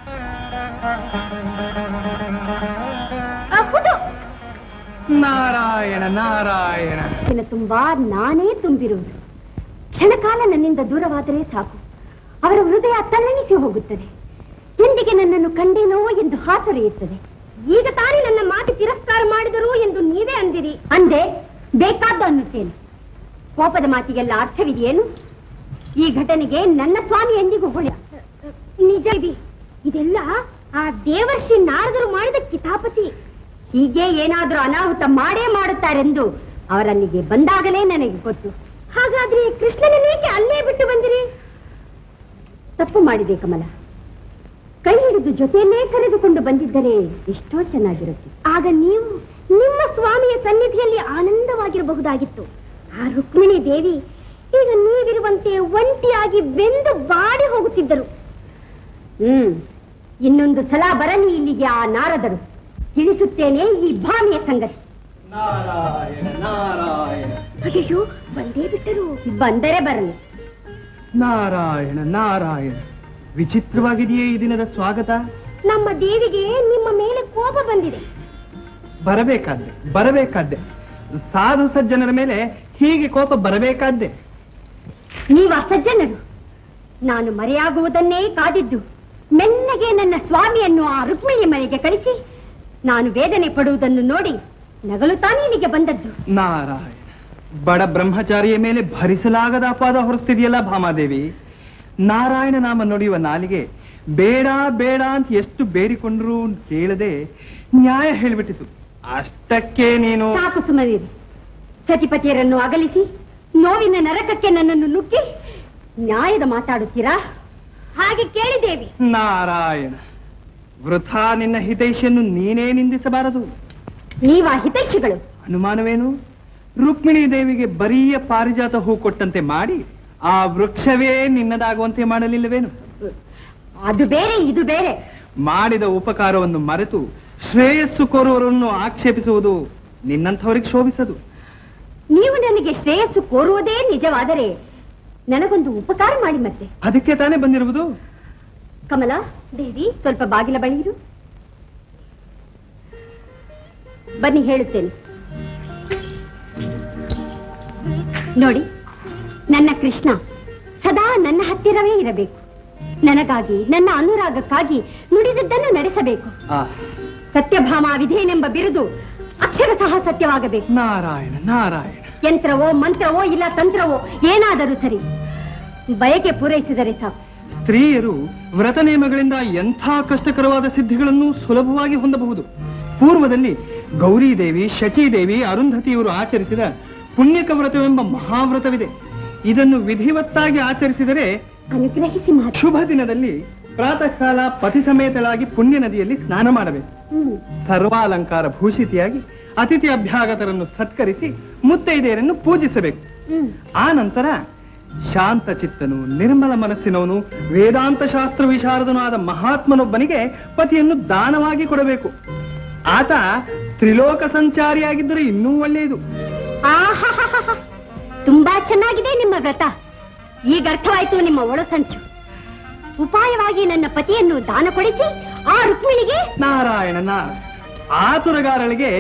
O: ಹೌದು
A: ನಾರಾಯಣ ನಾರಾಯಣ
O: ದಿನ ತುಂಬಾ ನಾನೇ ತುಂಬಿರುವುದು ಕ್ಷಣಕಾಲ ನನ್ನಿಂದ ದೂರವಾದರೆ ಸಾಕು ಅವರ ಹೃದಯ ತಲ್ಲಣಿಸಿ ಹೋಗುತ್ತದೆ ಎಂದಿಗೆ ನನ್ನನ್ನು ಕಂಡೇನೋ ಎಂದು ಹಾತೊರೆಯುತ್ತದೆ ಈಗ ತಾನೇ ನನ್ನ ಮಾತು ತಿರಸ್ಕಾರ ಮಾಡಿದರು ಎಂದು ನೀವೇ ಅಂದಿರಿ ಅಂದೆ ಬೇಕಾದ್ದು ಅನ್ನುತ್ತೇನೆ ಕೋಪದ ಮಾತಿಗೆಲ್ಲ ಅರ್ಥವಿದೆಯೇನು ಈ ಘಟನೆಗೆ ನನ್ನ ಸ್ವಾಮಿ ಎಂದಿಗೂ ಹೊಳೆ ನಿಜ ಇದೆ. ಇದೆಲ್ಲ ಆ ದೇವರ್ಷಿ ನಾರದರು ಮಾಡಿದ ಕಿತಾಪತಿ ಹೀಗೆ ಏನಾದ್ರೂ ಅನಾಹುತ ಮಾಡೇ ಮಾಡುತ್ತಾರೆಂದು ಅವರಲ್ಲಿಗೆ ಬಂದಾಗಲೇ ನನಗೆ ಗೊತ್ತು ಹಾಗಾದ್ರೆ ಕೃಷ್ಣನನ್ನೇಕೆ ಅಲ್ಲೇ ಬಿಟ್ಟು ಬಂದಿರಿ ತಪ್ಪು ಮಾಡಿದೆ ಕಮಲ ಕೈ ಹಿಡಿದು ಜೊತೆಯಲ್ಲೇ ಕರೆದುಕೊಂಡು ಬಂದಿದ್ದರೆ ಎಷ್ಟೋ ಚೆನ್ನಾಗಿರುತ್ತೆ ಆಗ ನೀವು ನಿಮ್ಮ ಸ್ವಾಮಿಯ ಸನ್ನಿಧಿಯಲ್ಲಿ ಆನಂದವಾಗಿರಬಹುದಾಗಿತ್ತು ಆ ರುಕ್ಮಿಣಿ ದೇವಿ ಈಗ ನೀವಿರುವಂತೆ ಒಂಟಿಯಾಗಿ ಬೆಂದು ಬಾಡಿ ಹೋಗುತ್ತಿದ್ದರು ಹ್ಮ್ ಇನ್ನೊಂದು ಸಲ ಬರಲಿ ಇಲ್ಲಿಗೆ ಆ ನಾರದರು ತಿಳಿಸುತ್ತೇನೆ ಈ ಭಾಮಿಯ ಸಂಗತಿ
A: ನಾರಾಯಣ ನಾರಾಯಣ
O: ಅಯ್ಯೋ ಬಂದೇ ಬಿಟ್ಟರು ಬಂದರೆ ಬರಲಿ
A: ನಾರಾಯಣ ನಾರಾಯಣ ವಿಚಿತ್ರವಾಗಿದೆಯೇ ಈ ದಿನದ ಸ್ವಾಗತ
O: ನಮ್ಮ ದೇವಿಗೆ ನಿಮ್ಮ ಮೇಲೆ ಕೋಪ ಬಂದಿದೆ
A: ಬರಬೇಕಾದ್ದೆ ಬರಬೇಕಾದ್ದೆ ಸಾಧು ಸಜ್ಜನರ ಮೇಲೆ ಹೀಗೆ ಕೋಪ ಬರಬೇಕಾದ್ದೆ
O: ನೀವು ಅಸಜ್ಜನರು ನಾನು ಮರೆಯಾಗುವುದನ್ನೇ ಕಾದಿದ್ದು ಮೆಲ್ಲಗೆ ನನ್ನ ಸ್ವಾಮಿಯನ್ನು ಆ ರುಕ್ಮಿಣಿ ಮನೆಗೆ ಕಳಿಸಿ ನಾನು ವೇದನೆ ಪಡುವುದನ್ನು ನೋಡಿ ನಗಲುತ್ತಾನೆ ಇಲ್ಲಿಗೆ ಬಂದದ್ದು
A: ನಾರಾಯಣ ಬಡ ಬ್ರಹ್ಮಚಾರಿಯ ಮೇಲೆ ಭರಿಸಲಾಗದ ಅಪವಾದ ಹೊರಿಸ್ತಿದೆಯಲ್ಲ ಭಾಮಾದೇವಿ ನಾರಾಯಣ ನಾಮ ನುಡಿಯುವ ನಾಲಿಗೆ ಬೇಡ ಬೇಡ ಅಂತ ಎಷ್ಟು ಬೇಡಿಕೊಂಡ್ರು ಕೇಳದೆ ನ್ಯಾಯ ಹೇಳ್ಬಿಟ್ಟಿತು ಅಷ್ಟಕ್ಕೆ ನೀನು
O: ಸಾಕು ಸುಮನಿರಿ ಸತಿಪತಿಯರನ್ನು ಅಗಲಿಸಿ ನೋವಿನ ನರಕಕ್ಕೆ ನನ್ನನ್ನು ನುಗ್ಗಿ ನ್ಯಾಯದ ಮಾತಾಡುತ್ತೀರಾ ಹಾಗೆ ಕೇಳಿದೇವಿ
A: ನಾರಾಯಣ ವೃಥಾ ನಿನ್ನ ಹಿತೈಷಿಯನ್ನು ನೀನೇ ನಿಂದಿಸಬಾರದು
O: ನೀವಾ ಹಿತೈಷಿಗಳು
A: ಅನುಮಾನವೇನು ರುಕ್ಮಿಣಿ ದೇವಿಗೆ ಬರಿಯ ಪಾರಿಜಾತ ಹೂ ಕೊಟ್ಟಂತೆ ಮಾಡಿ ಆ ವೃಕ್ಷವೇ ನಿನ್ನದಾಗುವಂತೆ ಮಾಡಲಿಲ್ಲವೇನು
O: ಅದು ಬೇರೆ ಇದು ಬೇರೆ
A: ಮಾಡಿದ ಉಪಕಾರವನ್ನು ಮರೆತು ಶ್ರೇಯಸ್ಸು ಕೋರುವವರನ್ನು ಆಕ್ಷೇಪಿಸುವುದು ನಿನ್ನಂಥವರಿಗೆ ಶೋಭಿಸದು
O: ನೀವು ನನಗೆ ಶ್ರೇಯಸ್ಸು ಕೋರುವುದೇ ನಿಜವಾದರೆ ನನಗೊಂದು ಉಪಕಾರ ಮಾಡಿ ಮತ್ತೆ
A: ಅದಕ್ಕೆ ತಾನೇ ಬಂದಿರುವುದು
O: ಕಮಲ ದೇವಿ ಸ್ವಲ್ಪ ಬಾಗಿಲ ಬಳಿ ಇರು ಬನ್ನಿ ಹೇಳುತ್ತೇನೆ ನೋಡಿ ನನ್ನ ಕೃಷ್ಣ ಸದಾ ನನ್ನ ಹತ್ತಿರವೇ ಇರಬೇಕು ನನಗಾಗಿ ನನ್ನ ಅನುರಾಗಕ್ಕಾಗಿ ನುಡಿದದ್ದನ್ನು ನಡೆಸಬೇಕು ಸತ್ಯಭಾಮ ವಿಧೇನೆಂಬ ಬಿರುದು ಅಕ್ಷರಶಃ ಸತ್ಯವಾಗಬೇಕು
A: ನಾರಾಯಣ ನಾರಾಯಣ
O: ಯಂತ್ರವೋ ಮಂತ್ರವೋ ಇಲ್ಲ ತಂತ್ರವೋ ಏನಾದರೂ ಸರಿ ಬಯಕೆ ಪೂರೈಸಿದರೆ ಸಾಕು
A: ಸ್ತ್ರೀಯರು ವ್ರತ ನಿಯಮಗಳಿಂದ ಎಂಥ ಕಷ್ಟಕರವಾದ ಸಿದ್ಧಿಗಳನ್ನು ಸುಲಭವಾಗಿ ಹೊಂದಬಹುದು ಪೂರ್ವದಲ್ಲಿ ಗೌರಿದೇವಿ ಶಚೀದೇವಿ ಅರುಂಧತಿಯವರು ಆಚರಿಸಿದ ಪುಣ್ಯಕ ವ್ರತವೆಂಬ ಮಹಾವ್ರತವಿದೆ ಇದನ್ನು ವಿಧಿವತ್ತಾಗಿ ಆಚರಿಸಿದರೆ
O: ಅನುಗ್ರಹಿಸಿ
A: ಶುಭ ದಿನದಲ್ಲಿ ಪ್ರಾತಃ ಕಾಲ ಪತಿ ಸಮೇತಳಾಗಿ ಪುಣ್ಯ ನದಿಯಲ್ಲಿ ಸ್ನಾನ ಮಾಡಬೇಕು ಸರ್ವಾಲಂಕಾರ ಭೂಷಿತಿಯಾಗಿ ಅತಿಥಿ ಅಭ್ಯಾಗತರನ್ನು ಸತ್ಕರಿಸಿ ಮುತ್ತೈದೆಯರನ್ನು ಪೂಜಿಸಬೇಕು ಆ ನಂತರ ಶಾಂತ ಚಿತ್ತನು ನಿರ್ಮಲ ಮನಸ್ಸಿನವನು ವೇದಾಂತ ಶಾಸ್ತ್ರ ವಿಶಾರದನೂ ಆದ ಮಹಾತ್ಮನೊಬ್ಬನಿಗೆ ಪತಿಯನ್ನು ದಾನವಾಗಿ ಕೊಡಬೇಕು ಆತ ತ್ರಿಲೋಕ ಸಂಚಾರಿಯಾಗಿದ್ದರೆ ಇನ್ನೂ ಒಳ್ಳೆಯದು
O: ಆಹಾಹಾಹಾ. ತುಂಬಾ ಚೆನ್ನಾಗಿದೆ ನಿಮ್ಮ ವ್ರತ ಈಗ ಅರ್ಥವಾಯಿತು ನಿಮ್ಮ ಒಳಸಂಚು ಉಪಾಯವಾಗಿ ನನ್ನ ಪತಿಯನ್ನು ದಾನ ಕೊಡಿಸಿ ಆ ರುಕ್ಮಿಣಿಗೆ
A: ನಾರಾಯಣ ನಾರಾಯಣ ಆತುರಗಾರಳಿಗೆ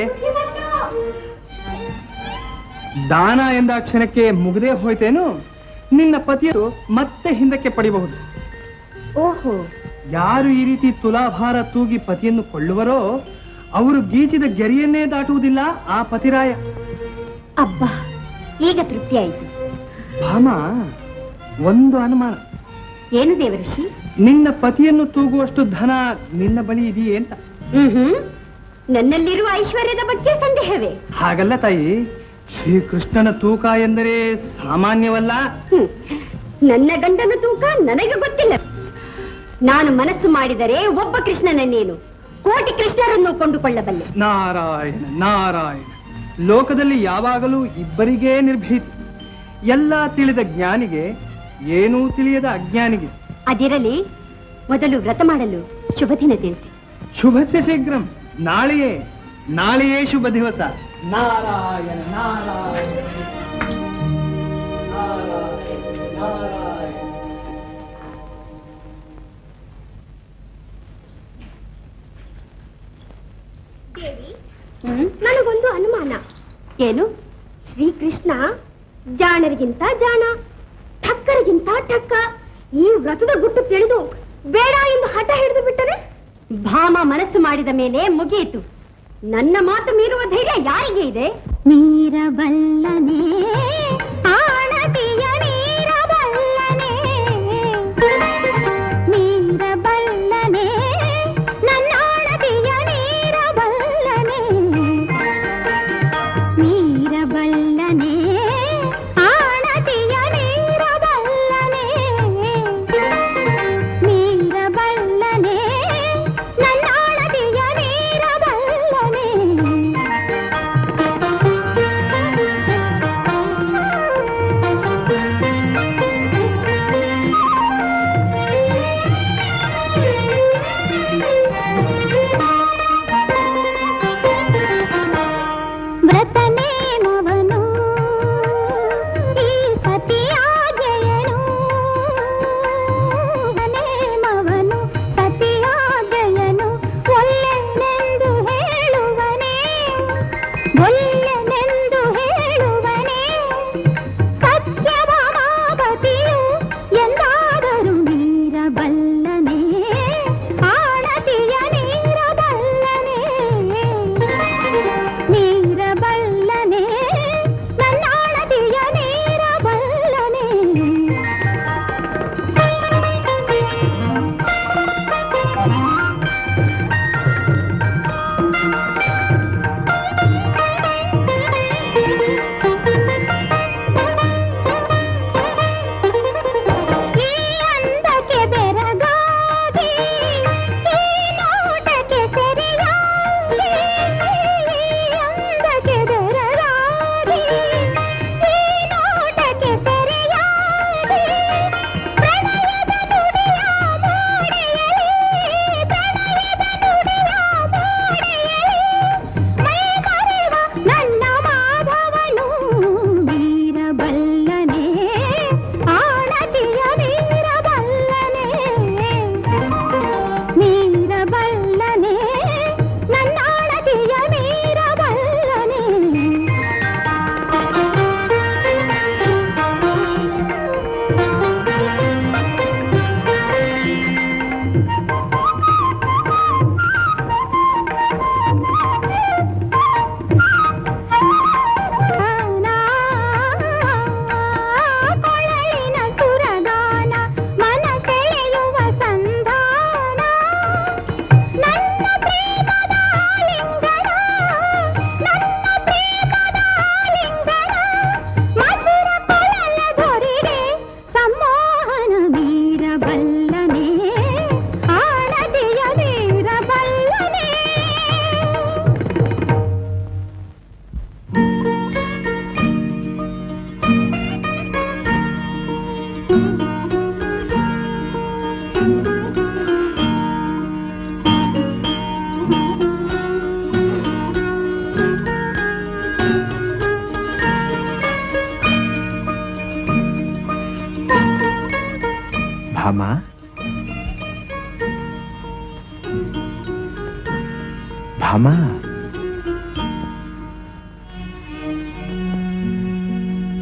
A: ದಾನ ಎಂದ ಕ್ಷಣಕ್ಕೆ ಮುಗದೇ ಹೋಯ್ತೇನು ನಿನ್ನ ಪತಿಯರು ಮತ್ತೆ ಹಿಂದಕ್ಕೆ ಪಡಿಬಹುದು
O: ಓಹೋ
A: ಯಾರು ಈ ರೀತಿ ತುಲಾಭಾರ ತೂಗಿ ಪತಿಯನ್ನು ಕೊಳ್ಳುವರೋ ಅವರು ಗೀಚಿದ ಗೆರೆಯನ್ನೇ ದಾಟುವುದಿಲ್ಲ ಆ ಪತಿರಾಯ
O: ಅಬ್ಬಾ ಈಗ ತೃಪ್ತಿಯಾಯಿತು
A: ಭಾಮ ಒಂದು ಅನುಮಾನ
O: ಏನು ದೇವಋಷಿ
A: ನಿನ್ನ ಪತಿಯನ್ನು ತೂಗುವಷ್ಟು ಧನ ನಿನ್ನ ಬಳಿ ಇದೆಯೇ ಅಂತ
O: ಹ್ಮ್ ನನ್ನಲ್ಲಿರುವ ಐಶ್ವರ್ಯದ ಬಗ್ಗೆ ಸಂದೇಹವೇ
A: ಹಾಗಲ್ಲ ತಾಯಿ ಶ್ರೀಕೃಷ್ಣನ ತೂಕ ಎಂದರೆ ಸಾಮಾನ್ಯವಲ್ಲ
O: ಹ್ಮ್. ನನ್ನ ಗಂಡನ ತೂಕ ನನಗೆ ಗೊತ್ತಿಲ್ಲ ನಾನು ಮನಸ್ಸು ಮಾಡಿದರೆ ಒಬ್ಬ ಕೃಷ್ಣನನ್ನೇನು ಕೋಟಿ ಕೃಷ್ಣರನ್ನು ಕೊಂಡುಕೊಳ್ಳಬಲ್ಲೆ
A: ನಾರಾಯಣ ನಾರಾಯಣ ಲೋಕದಲ್ಲಿ ಯಾವಾಗಲೂ ಇಬ್ಬರಿಗೇ ನಿರ್ಭೀತಿ ಎಲ್ಲ ತಿಳಿದ ಜ್ಞಾನಿಗೆ ಏನೂ ತಿಳಿಯದ ಅಜ್ಞಾನಿಗೆ
O: ಅದಿರಲಿ ಮೊದಲು ವ್ರತ ಮಾಡಲು ಶುಭ ದಿನ ತಿಳಿಸಿ
A: ಶುಭಸ್ಯ ಶೀಘ್ರಂ ನಾಳೆಯೇ ನಾಳೆಯೇ ಶುಭ ದಿವಸ ನಾರಾಯಣ ನಾರಾಯಣ
G: ನನಗೊಂದು ಅನುಮಾನ
O: ಏನು
G: ಶ್ರೀಕೃಷ್ಣ ಜಾಣರಿಗಿಂತ ಜಾಣ ಠಕ್ಕರಿಗಿಂತ ಠಕ್ಕ ಈ ವ್ರತದ ಗುಟ್ಟು ತಿಳಿದು ಬೇಡ ಎಂದು ಹಠ ಹಿಡಿದು ಬಿಟ್ಟರೆ
O: ಭಾಮ ಮನಸ್ಸು ಮಾಡಿದ ಮೇಲೆ ಮುಗಿಯಿತು ನನ್ನ ಮಾತು ಮೀರುವ ಧೈರ್ಯ ಯಾರಿಗೆ ಇದೆ
H: ಮೀರಬಲ್ಲನೆ ಆಣತಿಯ ಮೀರಬಲ್ಲನೆ ಮೀರಬಲ್ಲನೆ ನನ್ನಾಣತಿಯ ಮೀರಬಲ್ಲನೆ ಮೀರಬಲ್ಲನೆ ಆಣತಿಯ ಮೀರಬಲ್ಲನೆ ಮೀರಬಲ್ಲನೆ ನನ್ನಾಣತಿಯ ಮೀರಬಲ್ಲನೆ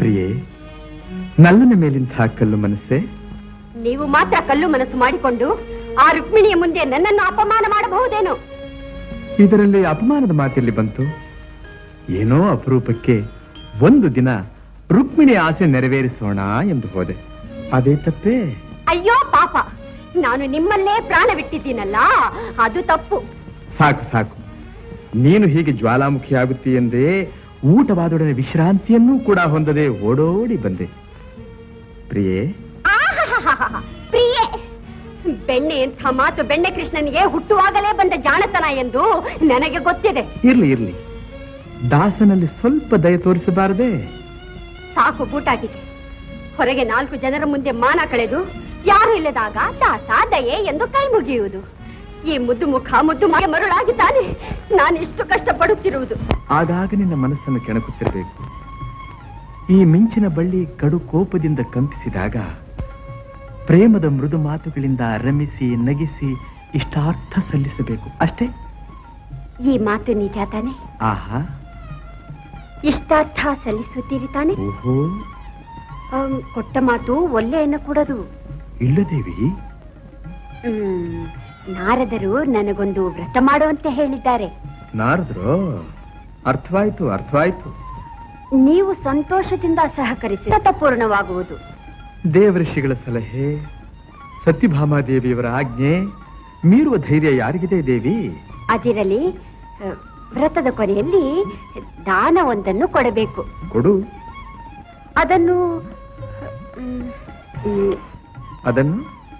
A: ಪ್ರಿಯೆ ನಲ್ಲನ ಮೇಲಿಂಥ ಕಲ್ಲು ಮನಸ್ಸೆ
O: ನೀವು ಮಾತ್ರ ಕಲ್ಲು ಮನಸ್ಸು ಮಾಡಿಕೊಂಡು ಆ ರುಕ್ಮಿಣಿಯ ಮುಂದೆ ನನ್ನನ್ನು ಅಪಮಾನ ಮಾಡಬಹುದೇನೋ
A: ಇದರಲ್ಲಿ ಅಪಮಾನದ ಮಾತೆಲ್ಲಿ ಬಂತು ಏನೋ ಅಪರೂಪಕ್ಕೆ ಒಂದು ದಿನ ರುಕ್ಮಿಣಿ ಆಸೆ ನೆರವೇರಿಸೋಣ ಎಂದು ಹೋದೆ ಅದೇ ತಪ್ಪೇ
O: ಅಯ್ಯೋ ಪಾಪ ನಾನು ನಿಮ್ಮಲ್ಲೇ ಪ್ರಾಣ ಬಿಟ್ಟಿದ್ದೀನಲ್ಲ ಅದು ತಪ್ಪು
A: ಸಾಕು ಸಾಕು ನೀನು ಹೀಗೆ ಜ್ವಾಲಾಮುಖಿಯಾಗುತ್ತೀಯೆಂದೇ ಊಟವಾದೊಡನೆ ವಿಶ್ರಾಂತಿಯನ್ನೂ ಕೂಡ ಹೊಂದದೆ ಓಡೋಡಿ ಬಂದೆ ಪ್ರಿಯೇ
O: ಆಹಾಹಾಹಾಹಾ. ಪ್ರಿಯೆ ಬೆಣ್ಣೆ ಎಂಥ ಮಾತು ಬೆಣ್ಣೆ ಕೃಷ್ಣನಿಗೆ ಹುಟ್ಟುವಾಗಲೇ ಬಂದ ಜಾಣತನ ಎಂದು ನನಗೆ ಗೊತ್ತಿದೆ
A: ಇರ್ಲಿ ಇರ್ಲಿ ದಾಸನಲ್ಲಿ ಸ್ವಲ್ಪ ದಯ ತೋರಿಸಬಾರದೆ
O: ಸಾಕು ಬೂಟಾಟಿಕೆ ಹೊರಗೆ ನಾಲ್ಕು ಜನರ ಮುಂದೆ ಮಾನ ಕಳೆದು ಯಾರು ಇಲ್ಲದಾಗ ದಾಸ ದಯೆ ಎಂದು ಕೈ ಮುಗಿಯುವುದು ಈ ಮುದ್ದು ಮುಖ ಮುದ್ದು ಮಗ ಮರುಳಾಗಿದ್ದಾನೆ ನಾನು ಇಷ್ಟು ಕಷ್ಟಪಡುತ್ತಿರುವುದು
A: ಆಗಾಗ ನಿನ್ನ ಮನಸ್ಸನ್ನು ಕೆಣಕುತ್ತಿರಬೇಕು ಈ ಮಿಂಚಿನ ಬಳ್ಳಿ ಕಡು ಕೋಪದಿಂದ ಕಂಪಿಸಿದಾಗ ಪ್ರೇಮದ ಮೃದು ಮಾತುಗಳಿಂದ ರಮಿಸಿ ನಗಿಸಿ ಇಷ್ಟಾರ್ಥ ಸಲ್ಲಿಸಬೇಕು ಅಷ್ಟೇ
O: ಈ ಮಾತು ನಿಜ ತಾನೆ
A: ಆಹಾ
O: ಇಷ್ಟಾರ್ಥ ಸಲ್ಲಿಸುತ್ತೀರಿ ತಾನೆ
A: ಓಹೋ
O: ಅಮ್, ಕೊಟ್ಟ ಮಾತು ಒಳ್ಳೆಯನ್ನು ಕೊಡದು
A: ಇಲ್ಲದೇವಿ
O: ಹ್ಮ್ ನಾರದರು ನನಗೊಂದು ವ್ರತ ಮಾಡುವಂತೆ ಹೇಳಿದ್ದಾರೆ
A: ನಾರದ್ರು ಅರ್ಥವಾಯ್ತು ಅರ್ಥವಾಯ್ತು
O: ನೀವು ಸಂತೋಷದಿಂದ ಸಹಕರಿಸಿ ವ್ರತ ಪೂರ್ಣವಾಗುವುದು
A: ದೇವಋಷಿಗಳ ಸಲಹೆ ಸತ್ಯಭಾಮಾದೇವಿಯವರ ಆಜ್ಞೆ ಮೀರುವ ಧೈರ್ಯ ಯಾರಿಗಿದೆ ದೇವಿ
O: ಅದಿರಲಿ ಅ, ವ್ರತದ ಕೊನೆಯಲ್ಲಿ ದಾನವೊಂದನ್ನು ಕೊಡಬೇಕು
A: ಕೊಡು
O: ಅದನ್ನು ಮ್, ಮ್,
A: ಅದನ್ನು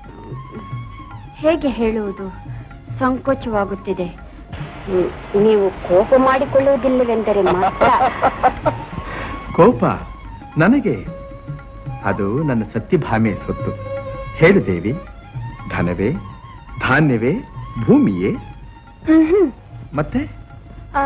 O: ಹೇಗೆ ಹೇಳುವುದು ಸಂಕೋಚವಾಗುತ್ತಿದೆ ಮ್, ನೀವು ಕೋಪ ಮಾಡಿಕೊಳ್ಳುವುದಿಲ್ಲವೆಂದರೆ ಮಾತ್ರ
A: ಕೋಪ ನನಗೆ ಅದು ನನ್ನ ಸತ್ಯಭಾಮೆ ಸೊತ್ತು ಹೇಳು ದೇವಿ ಧನವೇ ಧಾನ್ಯವೇ ಭೂಮಿಯೇ
O: ಮ್ಹ್ಮ್.
A: ಮತ್ತೆ
O: ಆ,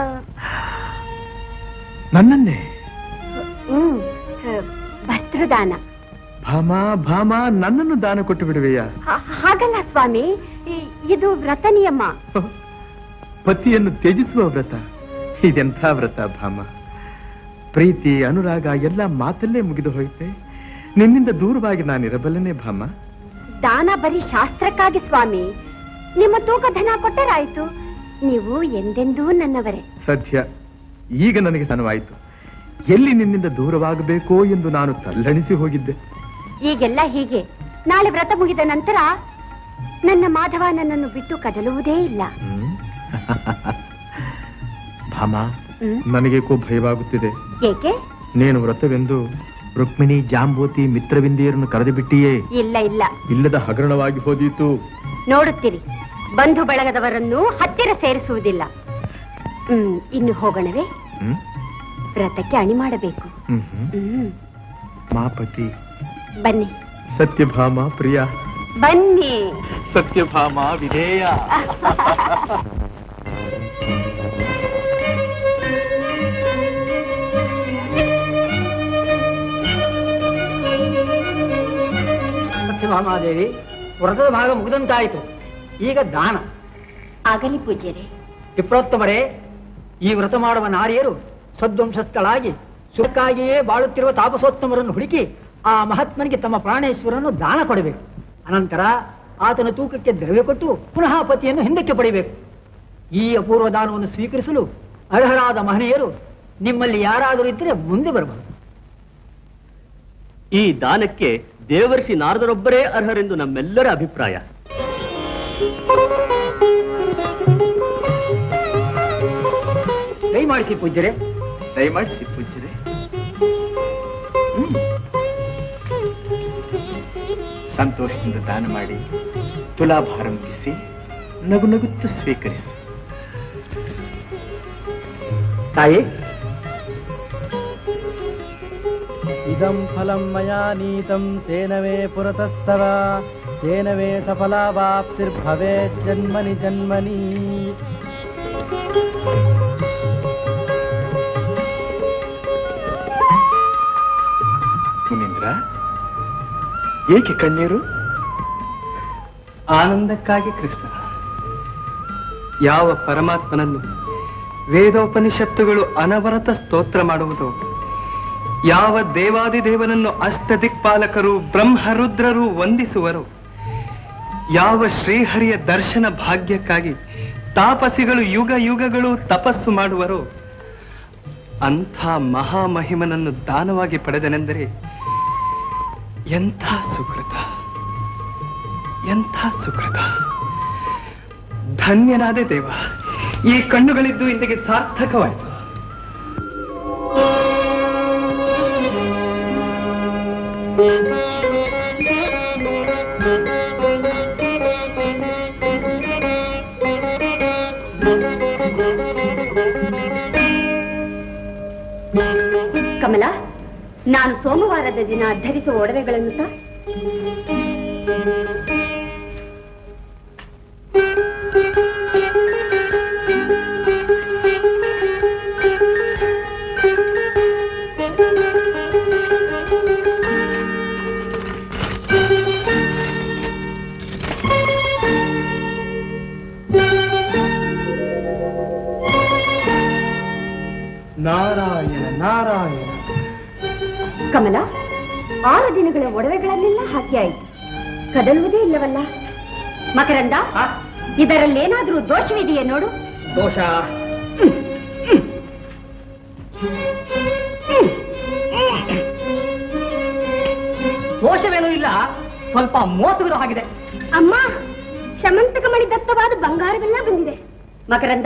A: ನನ್ನನ್ನೇ
O: ಹ್ಮ್, ಅ, ವಸ್ತ್ರದಾನ
A: ಭಾಮ ಭಾಮ ನನ್ನನ್ನು ದಾನ ಕೊಟ್ಟು ಬಿಡುವೆಯಾ
O: ಹಾ- ಹಾಗಲ್ಲ ಸ್ವಾಮಿ ಇ- ಇದು ವ್ರತ ನಿಯಮ
A: ಪತಿಯನ್ನು ತ್ಯಜಿಸುವ ವ್ರತ ಇದೆಂಥ ವ್ರತ ಭಾಮ ಪ್ರೀತಿ ಅನುರಾಗ ಎಲ್ಲ ಮಾತಲ್ಲೇ ಮುಗಿದು ಹೋಯ್ತೆ ನಿನ್ನಿಂದ ದೂರವಾಗಿ ನಾನಿರಬಲ್ಲನೆ ಭಾಮ
O: ದಾನ ಬರೀ ಶಾಸ್ತ್ರಕ್ಕಾಗಿ ಸ್ವಾಮಿ ನಿಮ್ಮ ತೂಕ ಧನ ಕೊಟ್ಟರಾಯ್ತು ನೀವು ಎಂದೆಂದೂ ನನ್ನವರೇ
A: ಸದ್ಯ ಈಗ ನನಗೆ ತನವಾಯಿತು ಎಲ್ಲಿ ನಿನ್ನಿಂದ ದೂರವಾಗಬೇಕೋ ಎಂದು ನಾನು ತಲ್ಲಣಿಸಿ ಹೋಗಿದ್ದೆ
O: ಈಗೆಲ್ಲ ಹೀಗೆ ನಾಳೆ ವ್ರತ ಮುಗಿದ ನಂತರ ನನ್ನ ಮಾಧವ ನನ್ನನ್ನು ಬಿಟ್ಟು ಕದಲುವುದೇ ಇಲ್ಲ
A: ಭಾಮ
O: ಹ್ಮ್.
A: ನನಗೇಕೋ ಭಯವಾಗುತ್ತಿದೆ
O: ಏಕೆ
A: ನೀನು ವ್ರತವೆಂದು ರುಕ್ಮಿಣಿ ಜಾಂಬೋತಿ ಮಿತ್ರವಿಂದಿಯರನ್ನು ಕರೆದು ಬಿಟ್ಟಿಯೇ
O: ಇಲ್ಲ ಇಲ್ಲ
A: ಇಲ್ಲದ ಹಗರಣವಾಗಿ ಹೋದೀತು
O: ನೋಡುತ್ತೀರಿ ಬಂಧು ಬಳಗದವರನ್ನು ಹತ್ತಿರ ಸೇರಿಸುವುದಿಲ್ಲ ಹ್ಮ್ ಇನ್ನು ಹೋಗೋಣವೇ
A: ಹ್ಮ್?
O: ವ್ರತಕ್ಕೆ ಅಣಿ ಮಾಡಬೇಕು
A: ಹ್ಮ್ ಹ್ಮ್.
O: ಹ್ಮ್
A: ಮಾಪತಿ
O: ಬನ್ನಿ
A: ಸತ್ಯಭಾಮ ಪ್ರಿಯ
O: ಬನ್ನಿ
A: ಸತ್ಯಭಾಮ ವಿಧೇಯ
B: ಸತ್ಯಭಾಮಾದೇವಿ ವ್ರತದ ಭಾಗ ಮುಗಿದಂತಾಯಿತು ಈಗ ದಾನ
O: ಆಗಲಿ ಪೂಜ್ಯರೇ
B: ವಿಪ್ರೋತ್ತಮರೇ ಈ ವ್ರತ ಮಾಡುವ ನಾರಿಯರು ಸದ್ವಂಶಸ್ಥಳಾಗಿ ಸುಖಕ್ಕಾಗಿಯೇ ಬಾಳುತ್ತಿರುವ ತಾಪಸೋತ್ತಮರನ್ನು ಹುಡುಕಿ ಆ ಮಹಾತ್ಮನಿಗೆ ತಮ್ಮ ಪ್ರಾಣೇಶ್ವರನ್ನು ದಾನ ಕೊಡಬೇಕು ಅನಂತರ ಆತನ ತೂಕಕ್ಕೆ ದ್ರವ್ಯ ಕೊಟ್ಟು ಪುನಃ ಪತಿಯನ್ನು ಹಿಂದಕ್ಕೆ ಪಡೆಯಬೇಕು ಈ ಅಪೂರ್ವ ದಾನವನ್ನು ಸ್ವೀಕರಿಸಲು ಅರ್ಹರಾದ ಮಹನೀಯರು ನಿಮ್ಮಲ್ಲಿ ಯಾರಾದರೂ ಇದ್ದರೆ ಮುಂದೆ ಬರಬಹುದು
E: ಈ ದಾನಕ್ಕೆ ದೇವರ್ಷಿ ನಾರದರೊಬ್ಬರೇ ಅರ್ಹರೆಂದು ನಮ್ಮೆಲ್ಲರ ಅಭಿಪ್ರಾಯ
B: ದಯಮಾಡಿಸಿ ಪೂಜ್ಯರೇ
A: ದಯಮಾಡಿಸಿ ಪೂಜ್ಯರೇ ಸಂತೋಷದಿಂದ ದಾನ ಮಾಡಿ ತುಲಾಭಾರ ಮುಗಿಸಿ ನಗು ನಗುತ್ತ ಸ್ವೀಕರಿಸಿ
B: ತಾಯಿ
P: ಇದಂ ಫಲಂ ಮಯಾ ನೀತಂ ತೇನ ವೇ ಪುರತಸ್ತವ ತೇನ ವೇ ಸಫಲಾವಾಪ್ತಿರ್ಭವೇತ್ ಜನ್ಮನಿ ಜನ್ಮನಿ
A: ಮುನೀಂದ್ರ ಏಕೆ ಕಣ್ಣೀರು
Q: ಆನಂದಕ್ಕಾಗಿ ಕೃಷ್ಣ ಯಾವ ಪರಮಾತ್ಮನನ್ನು ವೇದೋಪನಿಷತ್ತುಗಳು ಅನವರತ ಸ್ತೋತ್ರ ಮಾಡುವುದು
A: ಯಾವ ದೇವಾದಿದೇವನನ್ನು ಅಷ್ಟದಿಕ್ಪಾಲಕರು ಬ್ರಹ್ಮರುದ್ರರು ವಂದಿಸುವರು ಯಾವ ಶ್ರೀಹರಿಯ ದರ್ಶನ ಭಾಗ್ಯಕ್ಕಾಗಿ ತಾಪಸಿಗಳು ಯುಗ ಯುಗಗಳು ತಪಸ್ಸು ಮಾಡುವರು ಅಂಥ ಮಹಾಮಹಿಮನನ್ನು ದಾನವಾಗಿ ಪಡೆದನೆಂದರೆ ಎಂಥ ಸುಕೃತ ಎಂಥ ಸುಕೃತ ಧನ್ಯನಾದೆ ದೇವ ಈ ಕಣ್ಣುಗಳಿದ್ದು ಇಂದಿಗೆ ಸಾರ್ಥಕವಾಯಿತು
O: ಕಮಲ ನಾನು ಸೋಮವಾರದ ದಿನ ಧರಿಸುವ ಒಡವೆಗಳನ್ನು ತಾ
A: ನಾರಾಯಣ ನಾರಾಯಣ
O: ಕಮಲ ಆರು ದಿನಗಳ ಒಡವೆಗಳನ್ನೆಲ್ಲ ಹಾಕಿ ಆಯ್ತು ಕದಲುವುದೇ ಇಲ್ಲವಲ್ಲ ಮಕರಂದ ಇದರಲ್ಲೇನಾದ್ರೂ ದೋಷವಿದೆಯೇ ನೋಡು
B: ದೋಷ ದೋಷವೇನೂ ಇಲ್ಲ ಸ್ವಲ್ಪ ಮೋಸವಿರೋ ಹಾಗಿದೆ
G: ಅಮ್ಮ ಶಮಂತಕ ಮಣಿ ದತ್ತವಾದ ಬಂಗಾರವೆಲ್ಲ ಬಂದಿದೆ
O: ಮಕರಂದ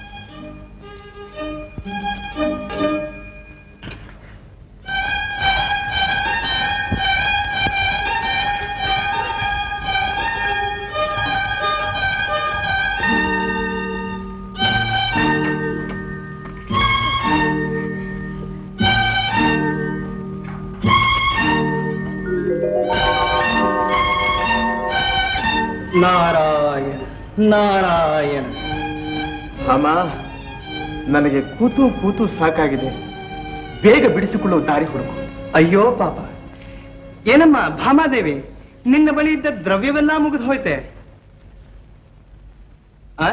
A: ನಾರಾಯಣ ನಾರಾಯಣ
C: ಅಮ್ಮ ನನಗೆ ಕೂತು ಕೂತು ಸಾಕಾಗಿದೆ ಬೇಗ ಬಿಡಿಸಿಕೊಳ್ಳುವ ದಾರಿ ಹುಡುಕು
A: ಅಯ್ಯೋ ಪಾಪ ಏನಮ್ಮ ಭಾಮಾದೇವಿ ನಿನ್ನ ಬಳಿ ಇದ್ದ ದ್ರವ್ಯವೆಲ್ಲ ಮುಗಿದು ಹೋಯ್ತೆ ಆ?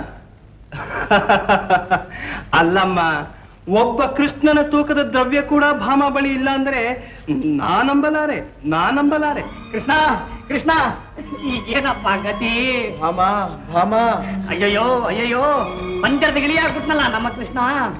A: ಅಲ್ಲಮ್ಮ ಒಬ್ಬ ಕೃಷ್ಣನ ತೂಕದ ದ್ರವ್ಯ ಕೂಡ ಭಾಮ ಬಳಿ ಇಲ್ಲ ಅಂದ್ರೆ ನಾನಂಬಲಾರೆ ನಾನಂಬಲಾರೆ
B: ಕೃಷ್ಣ ಕೃಷ್ಣ ಈಗೇನಪ್ಪ ಗತಿ
C: ಭಾಮ ಭಾಮ
B: ಅಯ್ಯಯ್ಯೋ ಅಯ್ಯಯ್ಯೋ ಪಂಚರದ ಗಿಳಿಯಾಗ್ಬಿಟ್ನಲ್ಲ ನಮ್ಮ ಕೃಷ್ಣ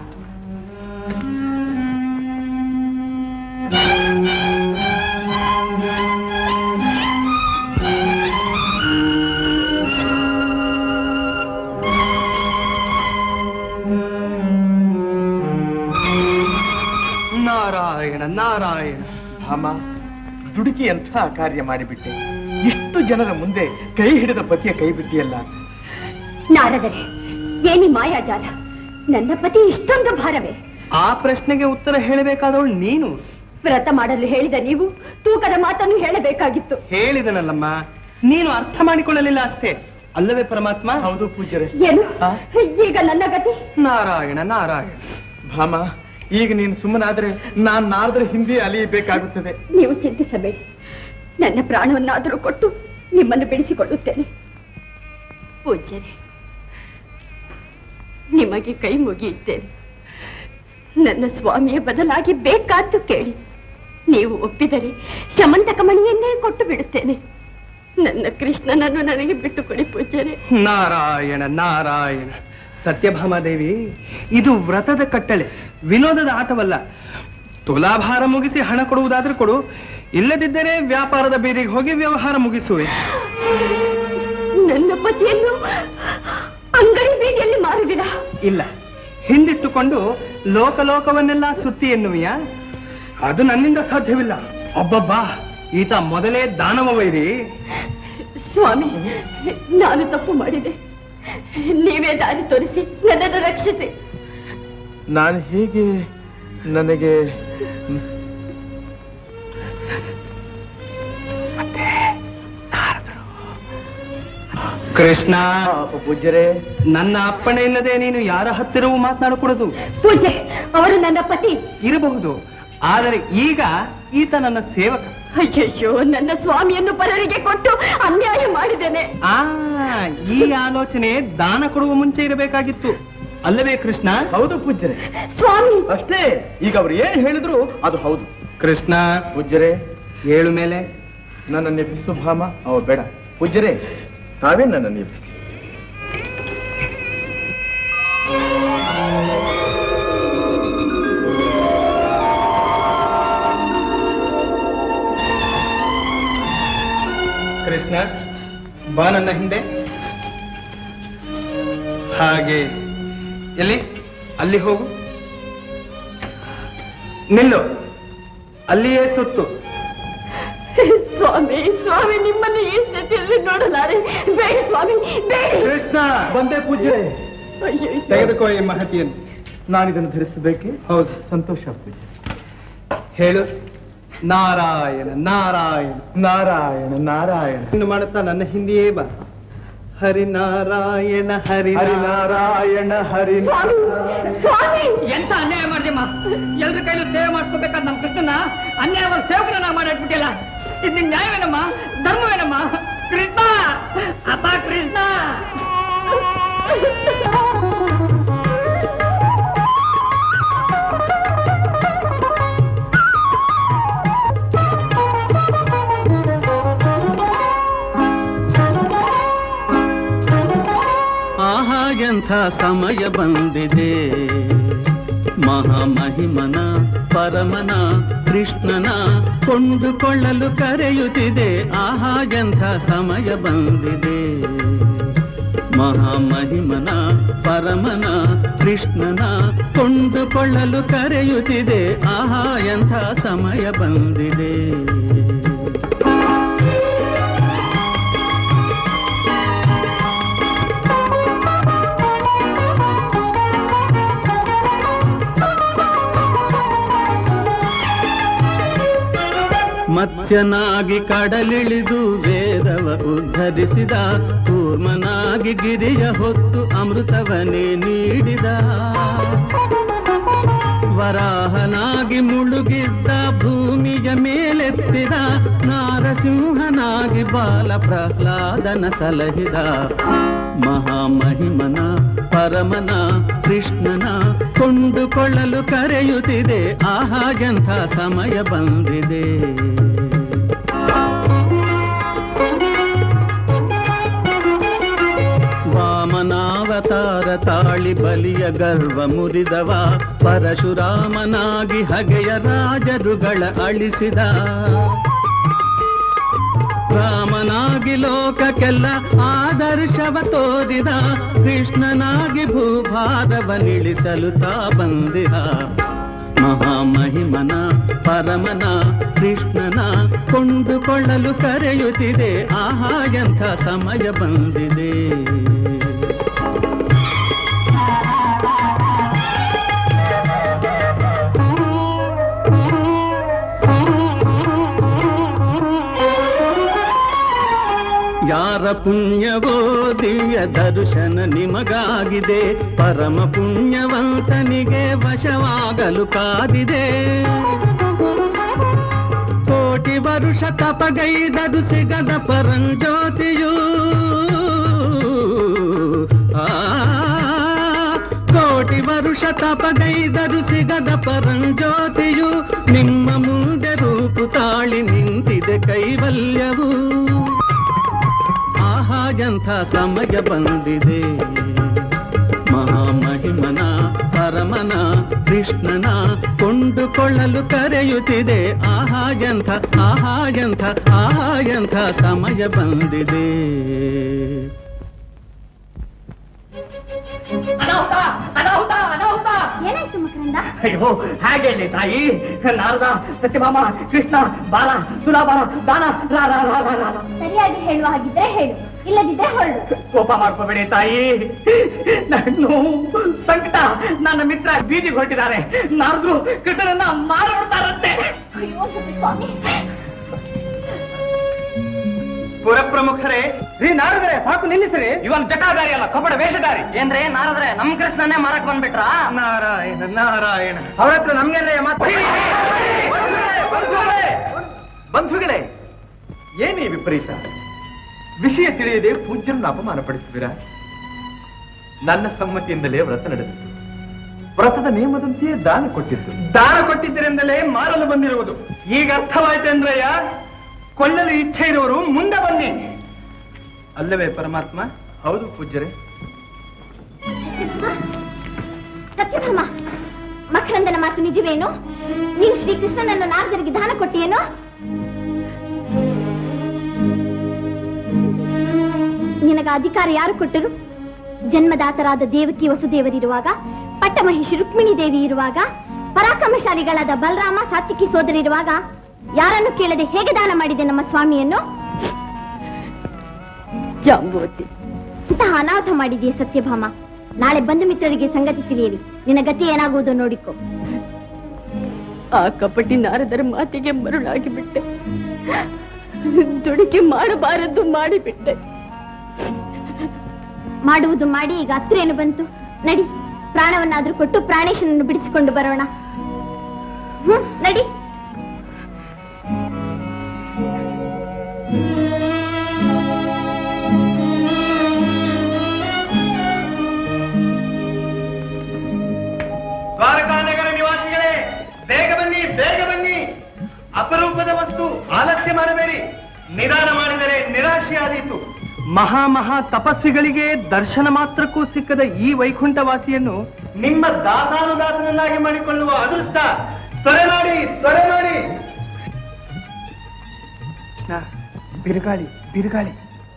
A: ನಾರಾಯಣ ನಾರಾಯಣ
C: ಭಾಮ ದುಡುಕಿ ಎಂಥ ಕಾರ್ಯ ಮಾಡಿಬಿಟ್ಟೆ ಇಷ್ಟು ಜನರ ಮುಂದೆ ಕೈ ಹಿಡಿದ ಪತಿಯ ಕೈ ಬಿಟ್ಟಿಯಲ್ಲ
O: ನಾರದರೆ ಏನಿ ಮಾಯಾಜಾಲ ನನ್ನ ಪತಿ ಇಷ್ಟೊಂದು ಭಾರವೇ
A: ಆ ಪ್ರಶ್ನೆಗೆ ಉತ್ತರ ಹೇಳಬೇಕಾದವಳು ನೀನು
O: ವ್ರತ ಮಾಡಲು ಹೇಳಿದ ನೀವು ತೂಕದ ಮಾತನ್ನು ಹೇಳಬೇಕಾಗಿತ್ತು
A: ಹೇಳಿದನಲ್ಲಮ್ಮ ನೀನು ಅರ್ಥ ಮಾಡಿಕೊಳ್ಳಲಿಲ್ಲ ಅಷ್ಟೇ ಅಲ್ಲವೇ ಪರಮಾತ್ಮ
C: ಹೌದು ಪೂಜ್ಯರೇ
O: ಏನು ಈಗ ನನ್ನ ಗತಿ
A: ನಾರಾಯಣ ನಾರಾಯಣ
C: ಭಾಮ ಈಗ ನೀನು ಸುಮ್ಮನಾದ್ರೆ ನಾನ್ ನಾರದ್ರ ಹಿಂದೆ ಅಲಿಯಬೇಕಾಗುತ್ತದೆ
O: ನೀವು ಚಿಂತಿಸಬೇಡಿ ನನ್ನ ಪ್ರಾಣವನ್ನಾದರೂ ಕೊಟ್ಟು ನಿಮ್ಮನ್ನು ಬಿಡಿಸಿಕೊಳ್ಳುತ್ತೇನೆ ಪೂಜ್ಯರೇ ನಿಮಗೆ ಕೈ ಮುಗಿಯುತ್ತೇನೆ ನನ್ನ ಸ್ವಾಮಿಯ ಬದಲಾಗಿ ಬೇಕಾದ್ದು ಕೇಳಿ ನೀವು ಒಪ್ಪಿದರೆ ಶಮಂತಕ ಮಣಿಯನ್ನೇ ಕೊಟ್ಟು ಬಿಡುತ್ತೇನೆ ನನ್ನ ಕೃಷ್ಣನನ್ನು ನನಗೆ ಬಿಟ್ಟುಕೊಡಿ ಪೂಜ್ಯರೇ
A: ನಾರಾಯಣ ನಾರಾಯಣ ಸತ್ಯಭಾಮಾದೇವಿ ಇದು ವ್ರತದ ಕಟ್ಟಳೆ ವಿನೋದದ ಆಟವಲ್ಲ ತುಲಾಭಾರ ಮುಗಿಸಿ ಹಣ ಕೊಡುವುದಾದ್ರೆ ಕೊಡು ಇಲ್ಲದಿದ್ದರೆ ವ್ಯಾಪಾರದ ಬೀದಿಗೆ ಹೋಗಿ ವ್ಯವಹಾರ ಮುಗಿಸುವೆ
O: ನನ್ನ ಪತಿಯನ್ನು ಅಂಗಡಿ ಬೀದಿಯಲ್ಲಿ ಮಾರುವಿರಾ
A: ಇಲ್ಲ ಹಿಂದಿಟ್ಟುಕೊಂಡು ಲೋಕಲೋಕವನ್ನೆಲ್ಲ ಸುತ್ತಿ ಎನ್ನುವಿಯಾ ಅದು ನನ್ನಿಂದ ಸಾಧ್ಯವಿಲ್ಲ ಒಬ್ಬಬ್ಬಾ ಈತ ಮೊದಲೇ ದಾನವ ವೈರಿ
O: ಸ್ವಾಮಿ ನಾನು ತಪ್ಪು ಮಾಡಿದೆ ನೀವೇ ದಾರಿ ತೋರಿಸಿ ನನ್ನನ್ನು ರಕ್ಷಿಸಿ
C: ನಾನು ಹೀಗೆ ನನಗೆ
A: ಕೃಷ್ಣ
C: ಪೂಜ್ಯರೇ
A: ನನ್ನ ಅಪ್ಪಣೆ ಇಲ್ಲದೆ ನೀನು ಯಾರ ಹತ್ತಿರವೂ ಮಾತನಾಡಕೂಡದು
O: ಪೂಜೆ ಅವರು ನನ್ನ ಪತಿ
A: ಇರಬಹುದು ಆದರೆ ಈಗ ಈತ ನನ್ನ ಸೇವಕ
O: ಅಯ್ಯಯ್ಯೋ ನನ್ನ ಸ್ವಾಮಿಯನ್ನು ಪರರಿಗೆ ಕೊಟ್ಟು ಅನ್ಯಾಯ ಮಾಡಿದ್ದೇನೆ
A: ಆ ಈ ಆಲೋಚನೆ ದಾನ ಕೊಡುವ ಮುಂಚೆ ಇರಬೇಕಾಗಿತ್ತು ಅಲ್ಲವೇ ಕೃಷ್ಣ
C: ಹೌದು ಪೂಜ್ಯರೆ
O: ಸ್ವಾಮಿ
C: ಅಷ್ಟೇ ಈಗ ಅವ್ರು ಏನ್ ಹೇಳಿದ್ರು ಅದು ಹೌದು
A: ಕೃಷ್ಣ
C: ಪೂಜ್ಯರೆ
A: ಏಳು ಮೇಲೆ
C: ನನ್ನನ್ನು ಎಬ್ಬಿಸು ಭಾಮ ಅವ ಬೇಡ ಪೂಜ್ಯರೆ ತಾವೇ ನನ್ನನ್ನು ಎಬ್ಬಿಸಿ
A: ಕೃಷ್ಣ ಬಾ ನನ್ನ ಹಿಂದೆ ಹಾಗೆ ಎಲ್ಲಿ ಅಲ್ಲಿ ಹೋಗು ನಿಲ್ಲು ಅಲ್ಲಿಯೇ ಸುತ್ತು
O: ಸ್ವಾಮಿ ಸ್ವಾಮಿ ನಿಮ್ಮನ್ನು ಈ ಸ್ಥಿತಿಯಲ್ಲಿ ನೋಡಲಾರೆ ಬೇಡ ಸ್ವಾಮಿ ಬೇಡ
A: ಕೃಷ್ಣ
C: ಬಂದೆ ಪೂಜ್ಯರೆ
O: ಅಯ್ಯೋ
A: ತೆಗೆದುಕೋ ಈ ಮಹತಿಯನ್ನು
C: ನಾನಿದನ್ನು ಧರಿಸಬೇಕೆ
A: ಹೌದು
C: ಸಂತೋಷ ಪೂಜ್ಯ
A: ಹೇಳು ನಾರಾಯಣ ನಾರಾಯಣ
C: ನಾರಾಯಣ ನಾರಾಯಣ
A: ಇನ್ನು ಮಾಡುತ್ತಾ ನನ್ನ ಹಿಂದೆಯೇ ಬಾ ಹರಿನಾರಾಯಣ ಹರಿ
C: ಹರಿನಾರಾಯಣ ಹರಿ
O: ಸ್ವಾಮಿ ಸ್ವಾಮಿ
I: ಎಂತ ಅನ್ಯಾಯ ಮಾಡಿದೆಮ್ಮ ಎಲ್ರ ಕೈಲೂ ಸೇವೆ ಮಾಡ್ಕೋಬೇಕಾದ ನಮ್ಮ ಕೃಷ್ಣನ ಅನ್ಯಾಯವಾದ ಸೇವಕರನ್ನ ಮಾಡಿಟ್ಬಿಟ್ಟಿಲ್ಲ ಇದು ನಿಮ್ ನ್ಯಾಯವೇನಮ್ಮ ಧರ್ಮವೇನಮ್ಮ ಕೃಷ್ಣ ಅಪ್ಪ ಕೃಷ್ಣ
M: ಆಹಾ ಎಂಥ ಸಮಯ ಬಂದಿದೆ ಮಹಾಮಹಿಮನ ಪರಮನ ಕೃಷ್ಣನ ಕೊಂಡುಕೊಳ್ಳಲು ಕರೆಯುತ್ತಿದೆ ಆಹಾ ಎಂಥ ಸಮಯ ಬಂದಿದೆ ಮಹಾಮಹಿಮನ ಪರಮನ ಕೃಷ್ಣನ ಕೊಂಡುಕೊಳ್ಳಲು ಕರೆಯುತ್ತಿದೆ ಆಹಾ ಎಂಥ ಸಮಯ ಬಂದಿದೆ ಮತ್ಸ್ಯನಾಗಿ ಕಡಲಿಳಿದು ವೇದವ ಉದ್ಧರಿಸಿದ ಕೂರ್ಮನಾಗಿ ಗಿರಿಯ ಹೊತ್ತು ಅಮೃತವನೇ ನೀಡಿದ ವರಾಹನಾಗಿ ಮುಳುಗಿದ್ದ ಭೂಮಿಯ ಮೇಲೆತ್ತಿದ ನಾರಸಿಂಹನಾಗಿ ಬಾಲ ಪ್ರಹ್ಲಾದನ ಸಲಹಿದ ಮಹಾಮಹಿಮನ ಪರಮನ ಕೃಷ್ಣನ ಕೊಂಡುಕೊಳ್ಳಲು ಕರೆಯುತ್ತಿದೆ ಆಹಾ ಎಂಥ ಸಮಯ ಬಂದಿದೆ ವಾಮನಾವತಾರ ತಾಳಿ ಬಲಿಯ ಗರ್ವ ಮುರಿದವ ಪರಶುರಾಮನಾಗಿ ಹಗೆಯ ರಾಜರುಗಳ ಅಳಿಸಿದ ರಾಮನಾಗಿ ಲೋಕಕ್ಕೆಲ್ಲ ಆದರ್ಶವ ತೋರಿದ ಕೃಷ್ಣನಾಗಿ ಭೂಭಾರವನಿಳಿಸಲು ತಾ ಬಂದಿರ ಮಹಾಮಹಿಮನ ಪರಮನ ಕೃಷ್ಣನ ಕೊಂಡುಕೊಳ್ಳಲು ಕರೆಯುತ್ತಿದೆ ಆಹಾ ಎಂಥ ಸಮಯ ಬಂದಿದೆ ಯಾರ ಪುಣ್ಯವೋ ದಿವ್ಯ ದರ್ಶನ ನಿಮಗಾಗಿದೆ ಪರಮ ಪುಣ್ಯವಂತನಿಗೆ ವಶವಾಗಲು ಕಾದಿದೆ ಕೋಟಿ ವರುಷ ತಪಗೈದರು ಸಿಗದ ಪರಂಜ್ಯೋತಿಯು ಆ ಕೋಟಿ ವರುಷ ತಪಗೈದರು ಸಿಗದ ಪರಂಜ್ಯೋತಿಯು ನಿಮ್ಮ ಮುಂದೆ ರೂಪು ತಾಳಿ ನಿಂತಿದೆ ಕೈವಲ್ಯವು ಆಹಾ ಎಂಥ ಸಮಯ ಬಂದಿದೆ ಮಹಾಮಹಿಮನ ಪರಮನ ಕೃಷ್ಣನ ಕೊಂಡುಕೊಳ್ಳಲು ಕರೆಯುತ್ತಿದೆ ಆಹಾ ಎಂಥ ಆಹಾ ಎಂಥ ಆಹಾ ಎಂಥ ಸಮಯ ಬಂದಿದೆ
I: ಅನಾಹುತ ಅನಾಹುತ ಅನಾಹುತ
O: ಏನಾಯ್ತು ಮಕರಂದ
I: ಅಯ್ಯೋ ಹಾಗೆ ಹೇಳಿ ತಾಯಿ ನಾರದ ಸತ್ಯಭಾಮ ಕೃಷ್ಣ ಬಾಲ ಸುಲಾಬಾಲ ದಾನ ರಾ ರಾ ರಾ ರಾ ರಾ ರಾ.
O: ಸರಿಯಾಗಿ ಹೇಳುವ ಹಾಗಿದ್ರೆ ಹೇಳು ಇಲ್ಲದಿದ್ರೆ ಹೊರಡು
I: ಕೋಪ ಮಾಡ್ಕೋಬೇಡಿ ತಾಯಿ ನಾನು ಸಂಕಟ ನನ್ನ ಮಿತ್ರ ಬೀದಿಗೆ ಹೊರಟಿದ್ದಾರೆ ನಾರದ್ರು ಕೃಷ್ಣನನ್ನ ಮಾರಬಿಡ್ತಾರಂತೆ
O: ಅಯ್ಯೋ ಸ್ವಾಮಿ
A: ಪುರಪ್ರಮುಖರೇ
B: ರೀ ನಾರದ್ರೆ ಸಾಕು ನಿಲ್ಲಿಸ್ರಿ
I: ಇವನ್ ಜಟಾಧಾರಿ ಅಲ್ಲ ಕಪಡ ವೇಷಧಾರಿ
B: ಏನ್ರಿ ನಾರದ್ರೆ ನಮ್ ಕೃಷ್ಣನೇ ಮಾರಕ್ ಬಂದ್ಬಿಟ್ರ
A: ನಾರಾಯಣ ನಾರಾಯಣ
B: ಅವ್ರ ಹತ್ರ ನಮ್ಗೇನ್ರಿ ಮಾತು
C: ಬಂಧುಗಳೇ ಏನೇ ವಿಪರೀತ ವಿಷಯ ತಿಳಿಯದೆ ಪೂಜ್ಯರನ್ನು ಅಪಮಾನಪಡಿಸಿದಿರಾ ನನ್ನ ಸಮ್ಮತಿಯಿಂದಲೇ ವ್ರತ ನಡೆಸಿತು ವ್ರತದ ನಿಯಮದಂತೆಯೇ ದಾನ ಕೊಟ್ಟಿದ್ದು
A: ದಾನ ಕೊಟ್ಟಿದ್ದರಿಂದಲೇ ಮಾರಲು ಬಂದಿರುವುದು ಈಗ ಅರ್ಥವಾಯ್ತೇಂದ್ರಯ್ಯ ಕೊಳ್ಳಲು ಇಚ್ಛೆ ಇರುವವರು ಮುಂದೆ ಬನ್ನಿ ಅಲ್ಲವೇ ಪರಮಾತ್ಮ
C: ಹೌದು ಪೂಜ್ಯರೇ
N: ಸತ್ಯಭಾಮ ಮಕರಂದನ ಮಾತು ನಿಜವೇನು ನೀನು ಶ್ರೀಕೃಷ್ಣನನ್ನು ನಾರದರಿಗೆ ದಾನ ಕೊಟ್ಟಿಯೇನು ನಿನಗ ಅಧಿಕಾರ ಯಾರು ಕೊಟ್ಟರು ಜನ್ಮದಾತರಾದ ದೇವಕಿ ವಸುದೇವರಿರುವಾಗ ಪಟ್ಟಮಹಿಷಿ ರುಕ್ಮಿಣಿ ದೇವಿ ಇರುವಾಗ ಪರಾಕ್ರಮಶಾಲಿಗಳಾದ ಬಲರಾಮ ಸಾತ್ವಿಕಿ ಸೋದರಿರುವಾಗ ಯಾರನ್ನು ಕೇಳದೆ ಹೇಗೆ ದಾನ ಮಾಡಿದೆ ನಮ್ಮ ಸ್ವಾಮಿಯನ್ನು
O: ಜಾಂಬವತಿ
N: ಇಂತಹ ಅನಾಹುತ ಮಾಡಿದೆಯೇ ಸತ್ಯಭಾಮ ನಾಳೆ ಬಂಧು ಮಿತ್ರರಿಗೆ ಸಂಗತಿ ತಿಳಿಯಲಿ ನಿನ್ನ ಗತಿ ಏನಾಗುವುದು ನೋಡಿಕೊ
O: ಆ ಕಪಟಿ ನಾರದರ ಮಾತಿಗೆ ಮರುಳಾಗಿ ಬಿಟ್ಟೆ ದುಡುಕಿ ಮಾಡಬಾರದ್ದು ಮಾಡಿಬಿಟ್ಟೆ
N: ಮಾಡುವುದು ಮಾಡಿ ಈಗ ಹತ್ತಿರೇನು ಬಂತು ನಡಿ ಪ್ರಾಣವನ್ನಾದ್ರೂ ಕೊಟ್ಟು ಪ್ರಾಣೇಶನನ್ನು ಬಿಡಿಸಿಕೊಂಡು ಬರೋಣ ಹ್ಮ್ ನಡಿ
A: ದ್ವಾರಕಾನಗರ ನಿವಾಸಿಗಳೇ ಬೇಗ ಬನ್ನಿ ಬೇಗ ಬನ್ನಿ ಅಪರೂಪದ ವಸ್ತು ಆಲಸ್ಯ ಮಾಡಬೇಡಿ ನಿಧಾನ ಮಾಡಿದರೆ ನಿರಾಶೆಯಾದೀತು ಮಹಾ ಮಹಾ ತಪಸ್ವಿಗಳಿಗೆ ದರ್ಶನ ಮಾತ್ರಕ್ಕೂ ಸಿಕ್ಕದ ಈ ವೈಕುಂಠವಾಸಿಯನ್ನು ನಿಮ್ಮ ದಾಸಾನುದಾಸನನ್ನಾಗಿ ಮಾಡಿಕೊಳ್ಳುವ ಅದೃಷ್ಟ ತ್ವರೆ ಮಾಡಿ ತ್ವರೆ ಮಾಡಿ ಕೃಷ್ಣ ಬಿರುಗಾಳಿ ಬಿರುಗಾಳಿ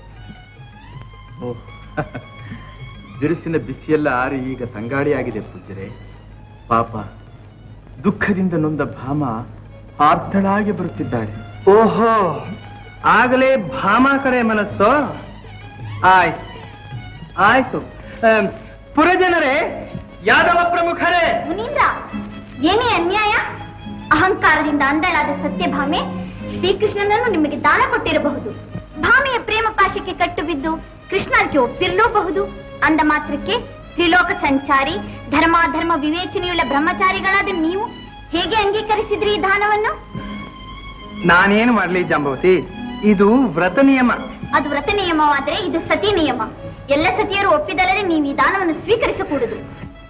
C: ಓ ಬಿರುಸಿನ ಬಿಸಿಯೆಲ್ಲ ಆರಿ ಈಗ ತಂಗಾಡಿಯಾಗಿದೆ ಪೂಜ್ಯರೇ ಪಾಪ ದುಃಖದಿಂದ ನೊಂದ ಭಾಮ ಆರ್ತಳಾಗಿ ಬರುತ್ತಿದ್ದಾಳೆ
A: ಓಹೋ ಆಗಲೇ ಭಾಮ ಕಡೆ ಮನಸ್ಸು ಆಯ್ತು ಆಯ್ತು ಆಮ್, ಪುರಜನರೇ ಯಾದವ ಪ್ರಮುಖರೇ
N: ಮುನೀಂದ್ರ ಏನೇ ಅನ್ಯಾಯ ಅಹಂಕಾರದಿಂದ ಅಂದಳಾದ ಸತ್ಯಭಾಮೆ ಶ್ರೀಕೃಷ್ಣನನ್ನು ನಿಮಗೆ ದಾನ ಕೊಟ್ಟಿರಬಹುದು ಭಾಮೆಯ ಪ್ರೇಮ ಪಾಶಕ್ಕೆ ಕಟ್ಟು ಬಿದ್ದು ಕೃಷ್ಣಕ್ಕೆ ಒಪ್ಪಿರಲೂಬಹುದು ಅಂದ ಮಾತ್ರಕ್ಕೆ ತ್ರಿಲೋಕ ಸಂಚಾರಿ ಧರ್ಮಾಧರ್ಮ ವಿವೇಚನೆಯುಳ್ಳ ಬ್ರಹ್ಮಚಾರಿಗಳಾದ ನೀವು ಹೇಗೆ ಅಂಗೀಕರಿಸಿದ್ರಿ ಈ ದಾನವನ್ನು
A: ನಾನೇನು ಮಾಡ್ಲಿ ಜಾಂಬವತಿ ಇದು ವ್ರತ ನಿಯಮ
N: ಅದು ವ್ರತ ನಿಯಮವಾದರೆ ಇದು ಸತಿ ನಿಯಮ ಎಲ್ಲ ಸತಿಯರು ಒಪ್ಪಿದಲ್ಲದೆ ನೀವು ಈ ದಾನವನ್ನು ಸ್ವೀಕರಿಸಕೂಡದು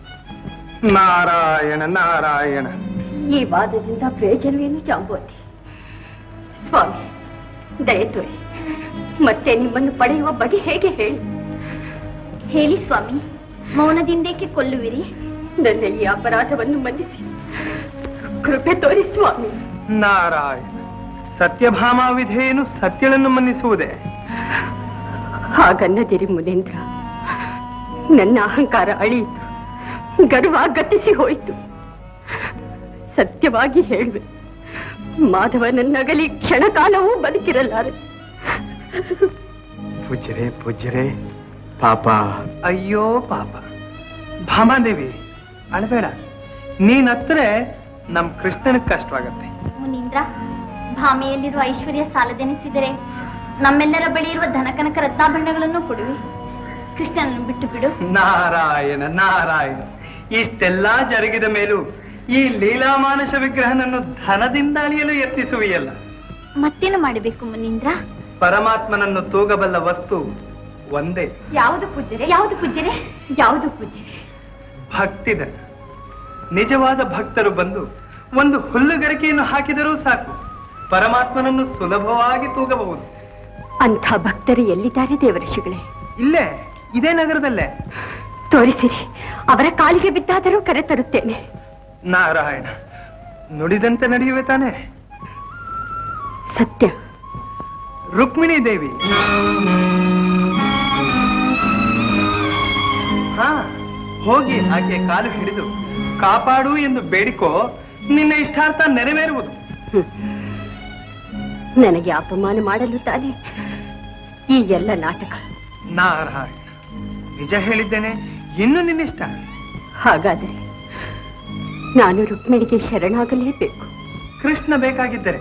A: ನಾರಾಯಣ ನಾರಾಯಣ
O: ಈ ವಾದದಿಂದ ಪ್ರಯೋಜನವೇನು ಜಾಂಬವತಿ ಸ್ವಾಮಿ ದಯ ತೋರಿ ಮತ್ತೆ ನಿಮ್ಮನ್ನು ಪಡೆಯುವ ಬಗೆ ಹೇಗೆ ಹೇಳಿ
N: ಹೇಳಿ ಸ್ವಾಮಿ ಮೌನದಿಂದೇಕೆ ಕೊಲ್ಲುವಿರಿ
O: ನನ್ನ ಈ ಅಪರಾಧವನ್ನು ಮನ್ನಿಸಿ ಕೃಪೆ ತೋರಿ ಸ್ವಾಮಿ
A: ನಾರಾಯಣ ಸತ್ಯಭಾಮ ವಿಧೇಯನು ಸತ್ಯಳನ್ನು ಮನ್ನಿಸುವುದೇ
O: ಹಾಗನ್ನದಿರಿ ಮುನೇಂದ್ರ ನನ್ನ ಅಹಂಕಾರ ಅಳಿಯಿತು ಗರ್ವ ಗತಿಸಿ ಹೋಯಿತು ಸತ್ಯವಾಗಿ ಹೇಳುವೆ ಮಾಧವನನ್ನಗಲಿ ಕ್ಷಣಕಾಲವೂ ಬದುಕಿರಲಾರೆ
C: ಪೂಜ್ಯರೇ ಪೂಜ್ಯರೇ ಪಾಪ
A: ಅಯ್ಯೋ ಪಾಪ ಭಾಮಾದೇವಿ ಅಳಬೇಡ ನೀನತ್ರೆ ನಮ್ ಕೃಷ್ಣನಿಗೆ ಕಷ್ಟವಾಗತ್ತೆ
N: ಮುನೀಂದ್ರ ಭಾಮೆಯಲ್ಲಿರುವ ಐಶ್ವರ್ಯ ಸಾಲದೆನಿಸಿದರೆ ನಮ್ಮೆಲ್ಲರ ಬಳಿ ಇರುವ ಧನಕನಕ ರತ್ನಾಭರಣಗಳನ್ನು ಕೊಡುವೆ ಕೃಷ್ಣನನ್ನು ಬಿಟ್ಟು ಬಿಡು
A: ನಾರಾಯಣ ನಾರಾಯಣ ಇಷ್ಟೆಲ್ಲಾ ಜರುಗಿದ ಮೇಲೂ ಈ ಲೀಲಾಮಾನಸ ವಿಗ್ರಹನನ್ನು ಧನದಿಂದ ಅಳಿಯಲು ಯತ್ನಿಸುವೆಯಲ್ಲ
N: ಮತ್ತೇನು ಮಾಡಬೇಕು ಮುನೀಂದ್ರ
A: ಪರಮಾತ್ಮನನ್ನು ತೂಗಬಲ್ಲ ವಸ್ತು ಒಂದೇ
N: ಯಾವುದು ಪೂಜ್ಯರೆ ಯಾವುದು ಪೂಜ್ಯರೆ ಯಾವುದು ಪೂಜ್ಯರೆ
A: ಭಕ್ತಿದ ನಿಜವಾದ ಭಕ್ತರು ಬಂದು ಒಂದು ಹುಲ್ಲುಗರಿಕೆಯನ್ನು ಹಾಕಿದರೂ ಸಾಕು ಪರಮಾತ್ಮನನ್ನು ಸುಲಭವಾಗಿ ತೂಗಬಹುದು
O: ಅಂಥ ಭಕ್ತರು ಎಲ್ಲಿದ್ದಾರೆ ದೇವಋಷಿಗಳೇ
A: ಇಲ್ಲೇ ಇದೇ ನಗರದಲ್ಲೇ
O: ತೋರಿಸಿರಿ ಅವರ ಕಾಲಿಗೆ ಬಿದ್ದಾದರೂ ಕರೆ ತರುತ್ತೇನೆ
A: ನಾರಾಯಣ ನುಡಿದಂತೆ ನಡೆಯುವೆ ತಾನೆ
O: ಸತ್ಯ
A: ರುಕ್ಮಿಣಿ ದೇವಿ ಹಾ ಹೋಗಿ ಆಕೆ ಕಾಲು ಹಿಡಿದು ಕಾಪಾಡು ಎಂದು ಬೇಡಿಕೋ ನಿನ್ನ ಇಷ್ಟಾರ್ಥ ನೆರವೇರುವುದು
O: ನನಗೆ ಅಪಮಾನ ಮಾಡಲು ತಾನೆ ಈ ಎಲ್ಲ ನಾಟಕ
A: ನಾರಾಯಣ ನಿಜ ಹೇಳಿದ್ದೇನೆ ಇನ್ನು ನಿನ್ನಿಷ್ಟ
O: ಹಾಗಾದರೆ ನಾನು ರುಕ್ಮಿಣಿಗೆ ಶರಣಾಗಲೇಬೇಕು
A: ಕೃಷ್ಣ ಬೇಕಾಗಿದ್ದರೆ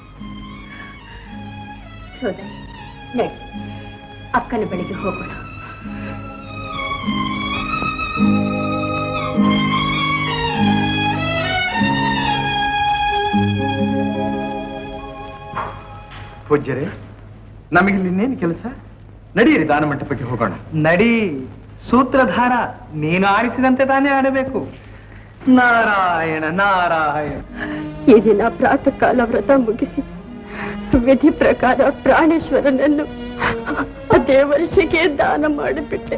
O: ಸೋದರಿ ನಡಿ ಅಕ್ಕನ ಬಳಿಗೆ ಹೋಗೋಣ
C: ಪೂಜ್ಯರೇ ನಮಗಿಲ್ಲಿ ಇನ್ನೇನು ಕೆಲಸ ನಡೆಯಿರಿ ದಾನ ಮಂಟಪಕ್ಕೆ ಹೋಗೋಣ
A: ನಡಿ ಸೂತ್ರಧಾರ ನೀನು ಆಡಿಸಿದಂತೆ ತಾನೇ ಆಡಬೇಕು ನಾರಾಯಣ ನಾರಾಯಣ
O: ಈ ದಿನ ಪ್ರಾತಃ ಕಾಲ ವ್ರತ ಮುಗಿಸಿ ವಿಧಿ ಪ್ರಕಾರ ಪ್ರಾಣೇಶ್ವರನನ್ನು ಅದೇ ವರ್ಷಕ್ಕೆ ದಾನ ಮಾಡಿಬಿಟ್ಟೆ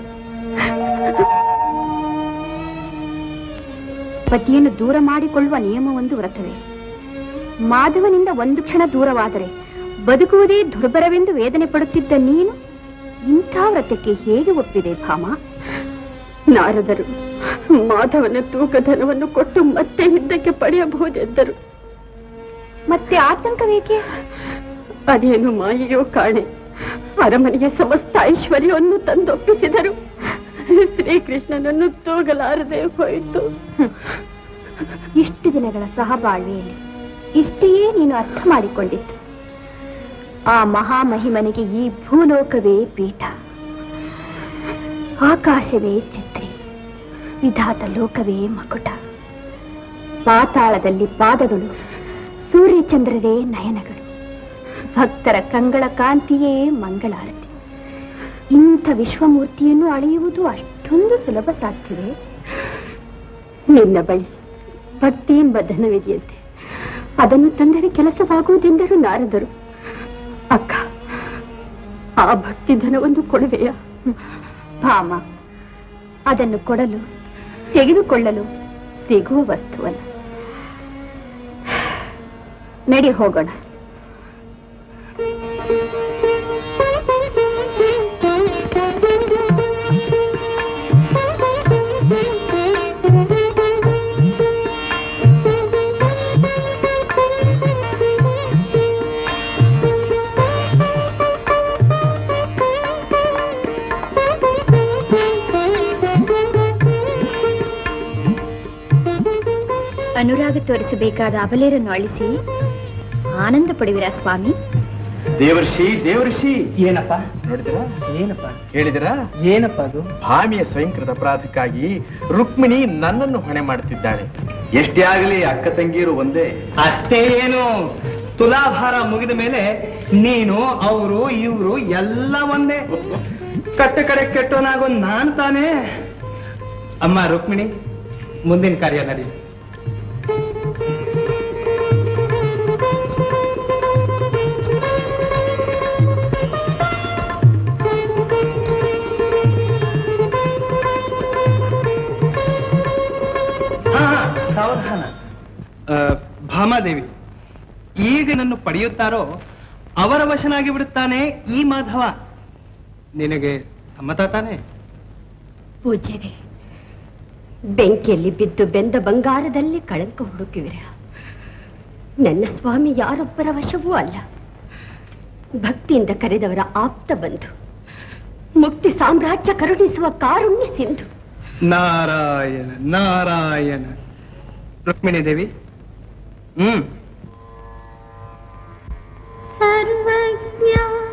O: ಪತಿಯನ್ನು ದೂರ ಮಾಡಿಕೊಳ್ಳುವ ನಿಯಮವೊಂದು ವ್ರತವೇ ಮಾಧವನಿಂದ ಒಂದು ಕ್ಷಣ ದೂರವಾದರೆ ಬದುಕುವುದೇ ದುರ್ಬರವೆಂದು ವೇದನೆ ಪಡುತ್ತಿದ್ದ ನೀನು ಇಂಥ ವ್ರತಕ್ಕೆ ಹೇಗೆ ಒಪ್ಪಿದೆ ಭಾಮ ನಾರದರು ಮಾಧವನ ತೂಕಧನವನ್ನು ಕೊಟ್ಟು ಮತ್ತೆ ಹಿಂದಕ್ಕೆ ಪಡೆಯಬಹುದೆಂದರು ಮತ್ತೆ ಆತಂಕವೇಕೆ ಅದೇನು ಮಾಯೆಯೋ ಕಾಣೆ ಅರಮನೆಯ ಸಮಸ್ತ ಐಶ್ವರ್ಯವನ್ನು ತಂದೊಪ್ಪಿಸಿದರು ಶ್ರೀಕೃಷ್ಣನನ್ನು ತೂಗಲಾರದೆ ಹೋಯಿತು ಇಷ್ಟು ದಿನಗಳ ಸಹಬಾಳ್ವೆಯಲ್ಲಿ ಇಷ್ಟೆಯೇ ನೀನು ಅರ್ಥ ಮಾಡಿಕೊಂಡಿತ್ತು ಆ ಮಹಾಮಹಿಮನಿಗೆ ಈ ಭೂಲೋಕವೇ ಪೀಠ ಆಕಾಶವೇ ಛತ್ರಿ ವಿಧಾತ ಲೋಕವೇ ಮಕುಟ ಪಾತಾಳದಲ್ಲಿ ಪಾದಗಳು ಸೂರ್ಯಚಂದ್ರರೇ ನಯನಗಳು ಭಕ್ತರ ಕಂಗಳ ಕಾಂತಿಯೇ ಮಂಗಳಾರತಿ ಇಂಥ ವಿಶ್ವಮೂರ್ತಿಯನ್ನು ಅಳೆಯುವುದು ಅಷ್ಟೊಂದು ಸುಲಭ ಸಾಧ್ಯವೇ ನಿನ್ನ ಬಳಿ ಭಕ್ತಿ ಎಂಬ ಧನವಿದೆಯಂತೆ ಅದನ್ನು ತಂದರೆ ಕೆಲಸವಾಗುವುದೆಂದರು ನಾರದರು ಅಕ್ಕ ಆ ಭಕ್ತಿ ಧನವನ್ನು ಕೊಡುವೆಯಾ ಭಾಮ ಅದನ್ನು ಕೊಡಲು ತೆಗೆದುಕೊಳ್ಳಲು ಸಿಗುವ ವಸ್ತುವಲ್ಲ ನಡಿ ಹೋಗೋಣ ಅನುರಾಗ ತೋರಿಸಬೇಕಾದ ಅಬಲೇರನ್ನು ಅಳಿಸಿ ಆನಂದ ಪಡುವಿರಾ ಸ್ವಾಮಿ
C: ದೇವರ್ಷಿ ದೇವರ್ಷಿ
A: ಏನಪ್ಪ
C: ನೋಡಿದಿರಾ
A: ಏನಪ್ಪ
C: ಕೇಳಿದಿರಾ
A: ಏನಪ್ಪ ಅದು
C: ಭಾಮಿಯ ಸ್ವಯಂಕೃತ ಅಪರಾಧಕ್ಕಾಗಿ ರುಕ್ಮಿಣಿ ನನ್ನನ್ನು ಹೊಣೆ ಮಾಡುತ್ತಿದ್ದಾಳೆ ಎಷ್ಟೇ ಆಗಲಿ ಅಕ್ಕ ತಂಗಿಯರು ಒಂದೇ
A: ಅಷ್ಟೇ ಏನು ತುಲಾಭಾರ ಮುಗಿದ ಮೇಲೆ ನೀನು ಅವರು ಇವರು ಎಲ್ಲ ಒಂದೇ ಕಟ್ಟ ಕಡೆ ಕೆಟ್ಟವನಾಗೋ ನಾನ್ ತಾನೇ ಅಮ್ಮ ರುಕ್ಮಿಣಿ ಮುಂದಿನ ಕಾರ್ಯ ನಡಿ ಹಾ, ಸಾವಧಾನ ಆ, ಭಾಮಾದೇವಿ ಈಗ ನನ್ನ ಪಡೆಯುತ್ತಾರೋ ಅವರ ವಶನಾಗಿ ಬಿಡುತ್ತಾನೆ ಈ ಮಾಧವ ನಿನಗೆ ಸಮ್ಮತ ತಾನೆ
O: ಪೂಜ್ಯರೇ ಬೆಂಕಿಯಲ್ಲಿ ಬಿದ್ದು ಬೆಂದ ಬಂಗಾರದಲ್ಲಿ ಕಳಂಕ ಹುಡುಕಿವಿರ ನನ್ನ ಸ್ವಾಮಿ ಯಾರೊಬ್ಬರ ವಶವೂ ಅಲ್ಲ ಭಕ್ತಿಯಿಂದ ಕರೆದವರ ಆಪ್ತ ಬಂಧು ಮುಕ್ತಿ ಸಾಮ್ರಾಜ್ಯ ಕರುಣಿಸುವ ಕಾರುಣ್ಯ ಸಿಂಧು
A: ನಾರಾಯಣ ನಾರಾಯಣ ರುಕ್ಮಿಣಿ ದೇವಿ ಹ್ಮ್
H: ಸರ್ವಜ್ಞ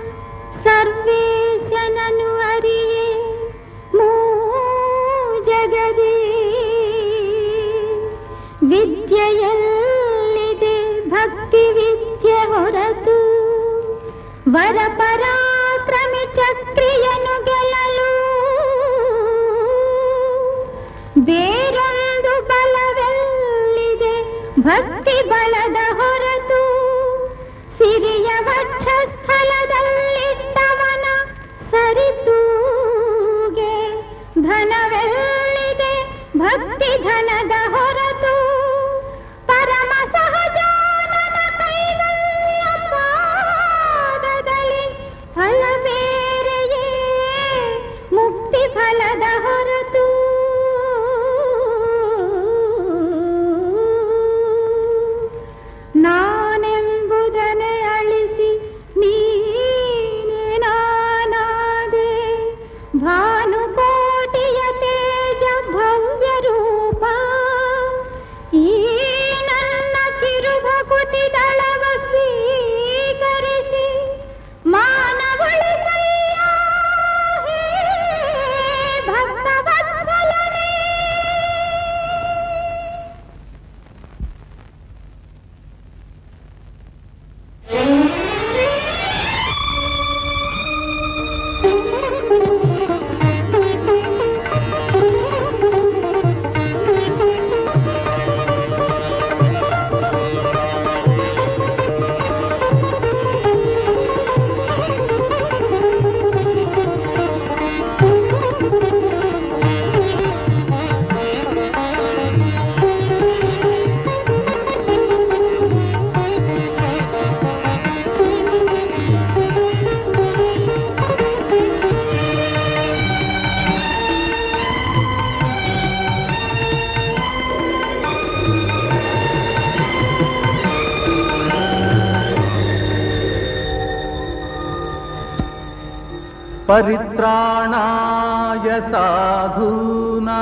H: ಸರ್ವೇಶನನು ಅರಿಯೇ ಮೂ ಜಗದೇ ವಿದ್ಯೆಯಲ್ಲಿದೆ ಭಕ್ತಿ ವಿದ್ಯೆ ಹೊರತು ವರ ಪರಾಕ್ರಮಿ ಚಕ್ರಿಯನು ಗೆಲ್ಲಲು ಬೇರೊಂದು ಬಲವೆಲ್ಲಿದೆ ಭಕ್ತಿ ಬಲದ ಹೊರತು ಸಿರಿಯ ವಕ್ಷಸ್ಥಲದಲ್ಲಿಟ್ಟವನ ಸರಿತೂಗೆ ಧನವೆಲ್ಲಿದೆ ಭಕ್ತಿ ಧನದ ಹೊರತು ಪರಮ ಸಹಜಾನನ ಕೈವಲ್ಯ ಪಾದದಲ್ಲಿ ಫಲ ಬೇರೆಯೇ ಮುಕ್ತಿ ಫಲದ ಹೊರತು ನಾನೆಂಬುದನೆ ಅಳಿಸಿ ನೀನೇ ನಾನಾದೆ ಭಾನುಕೋಟಿಯ ತೇಜ ಭವ್ಯ ರೂಪ
M: परित्राणाय साधूना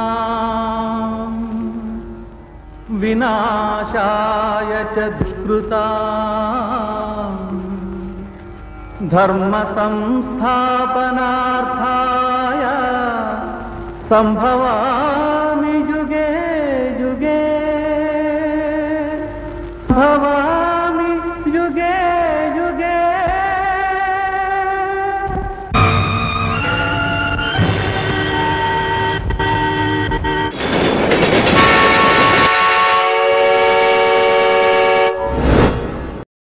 M: विनाशाय च दुष्कृता धर्मसंस्थापनार्थाय सम्भवामि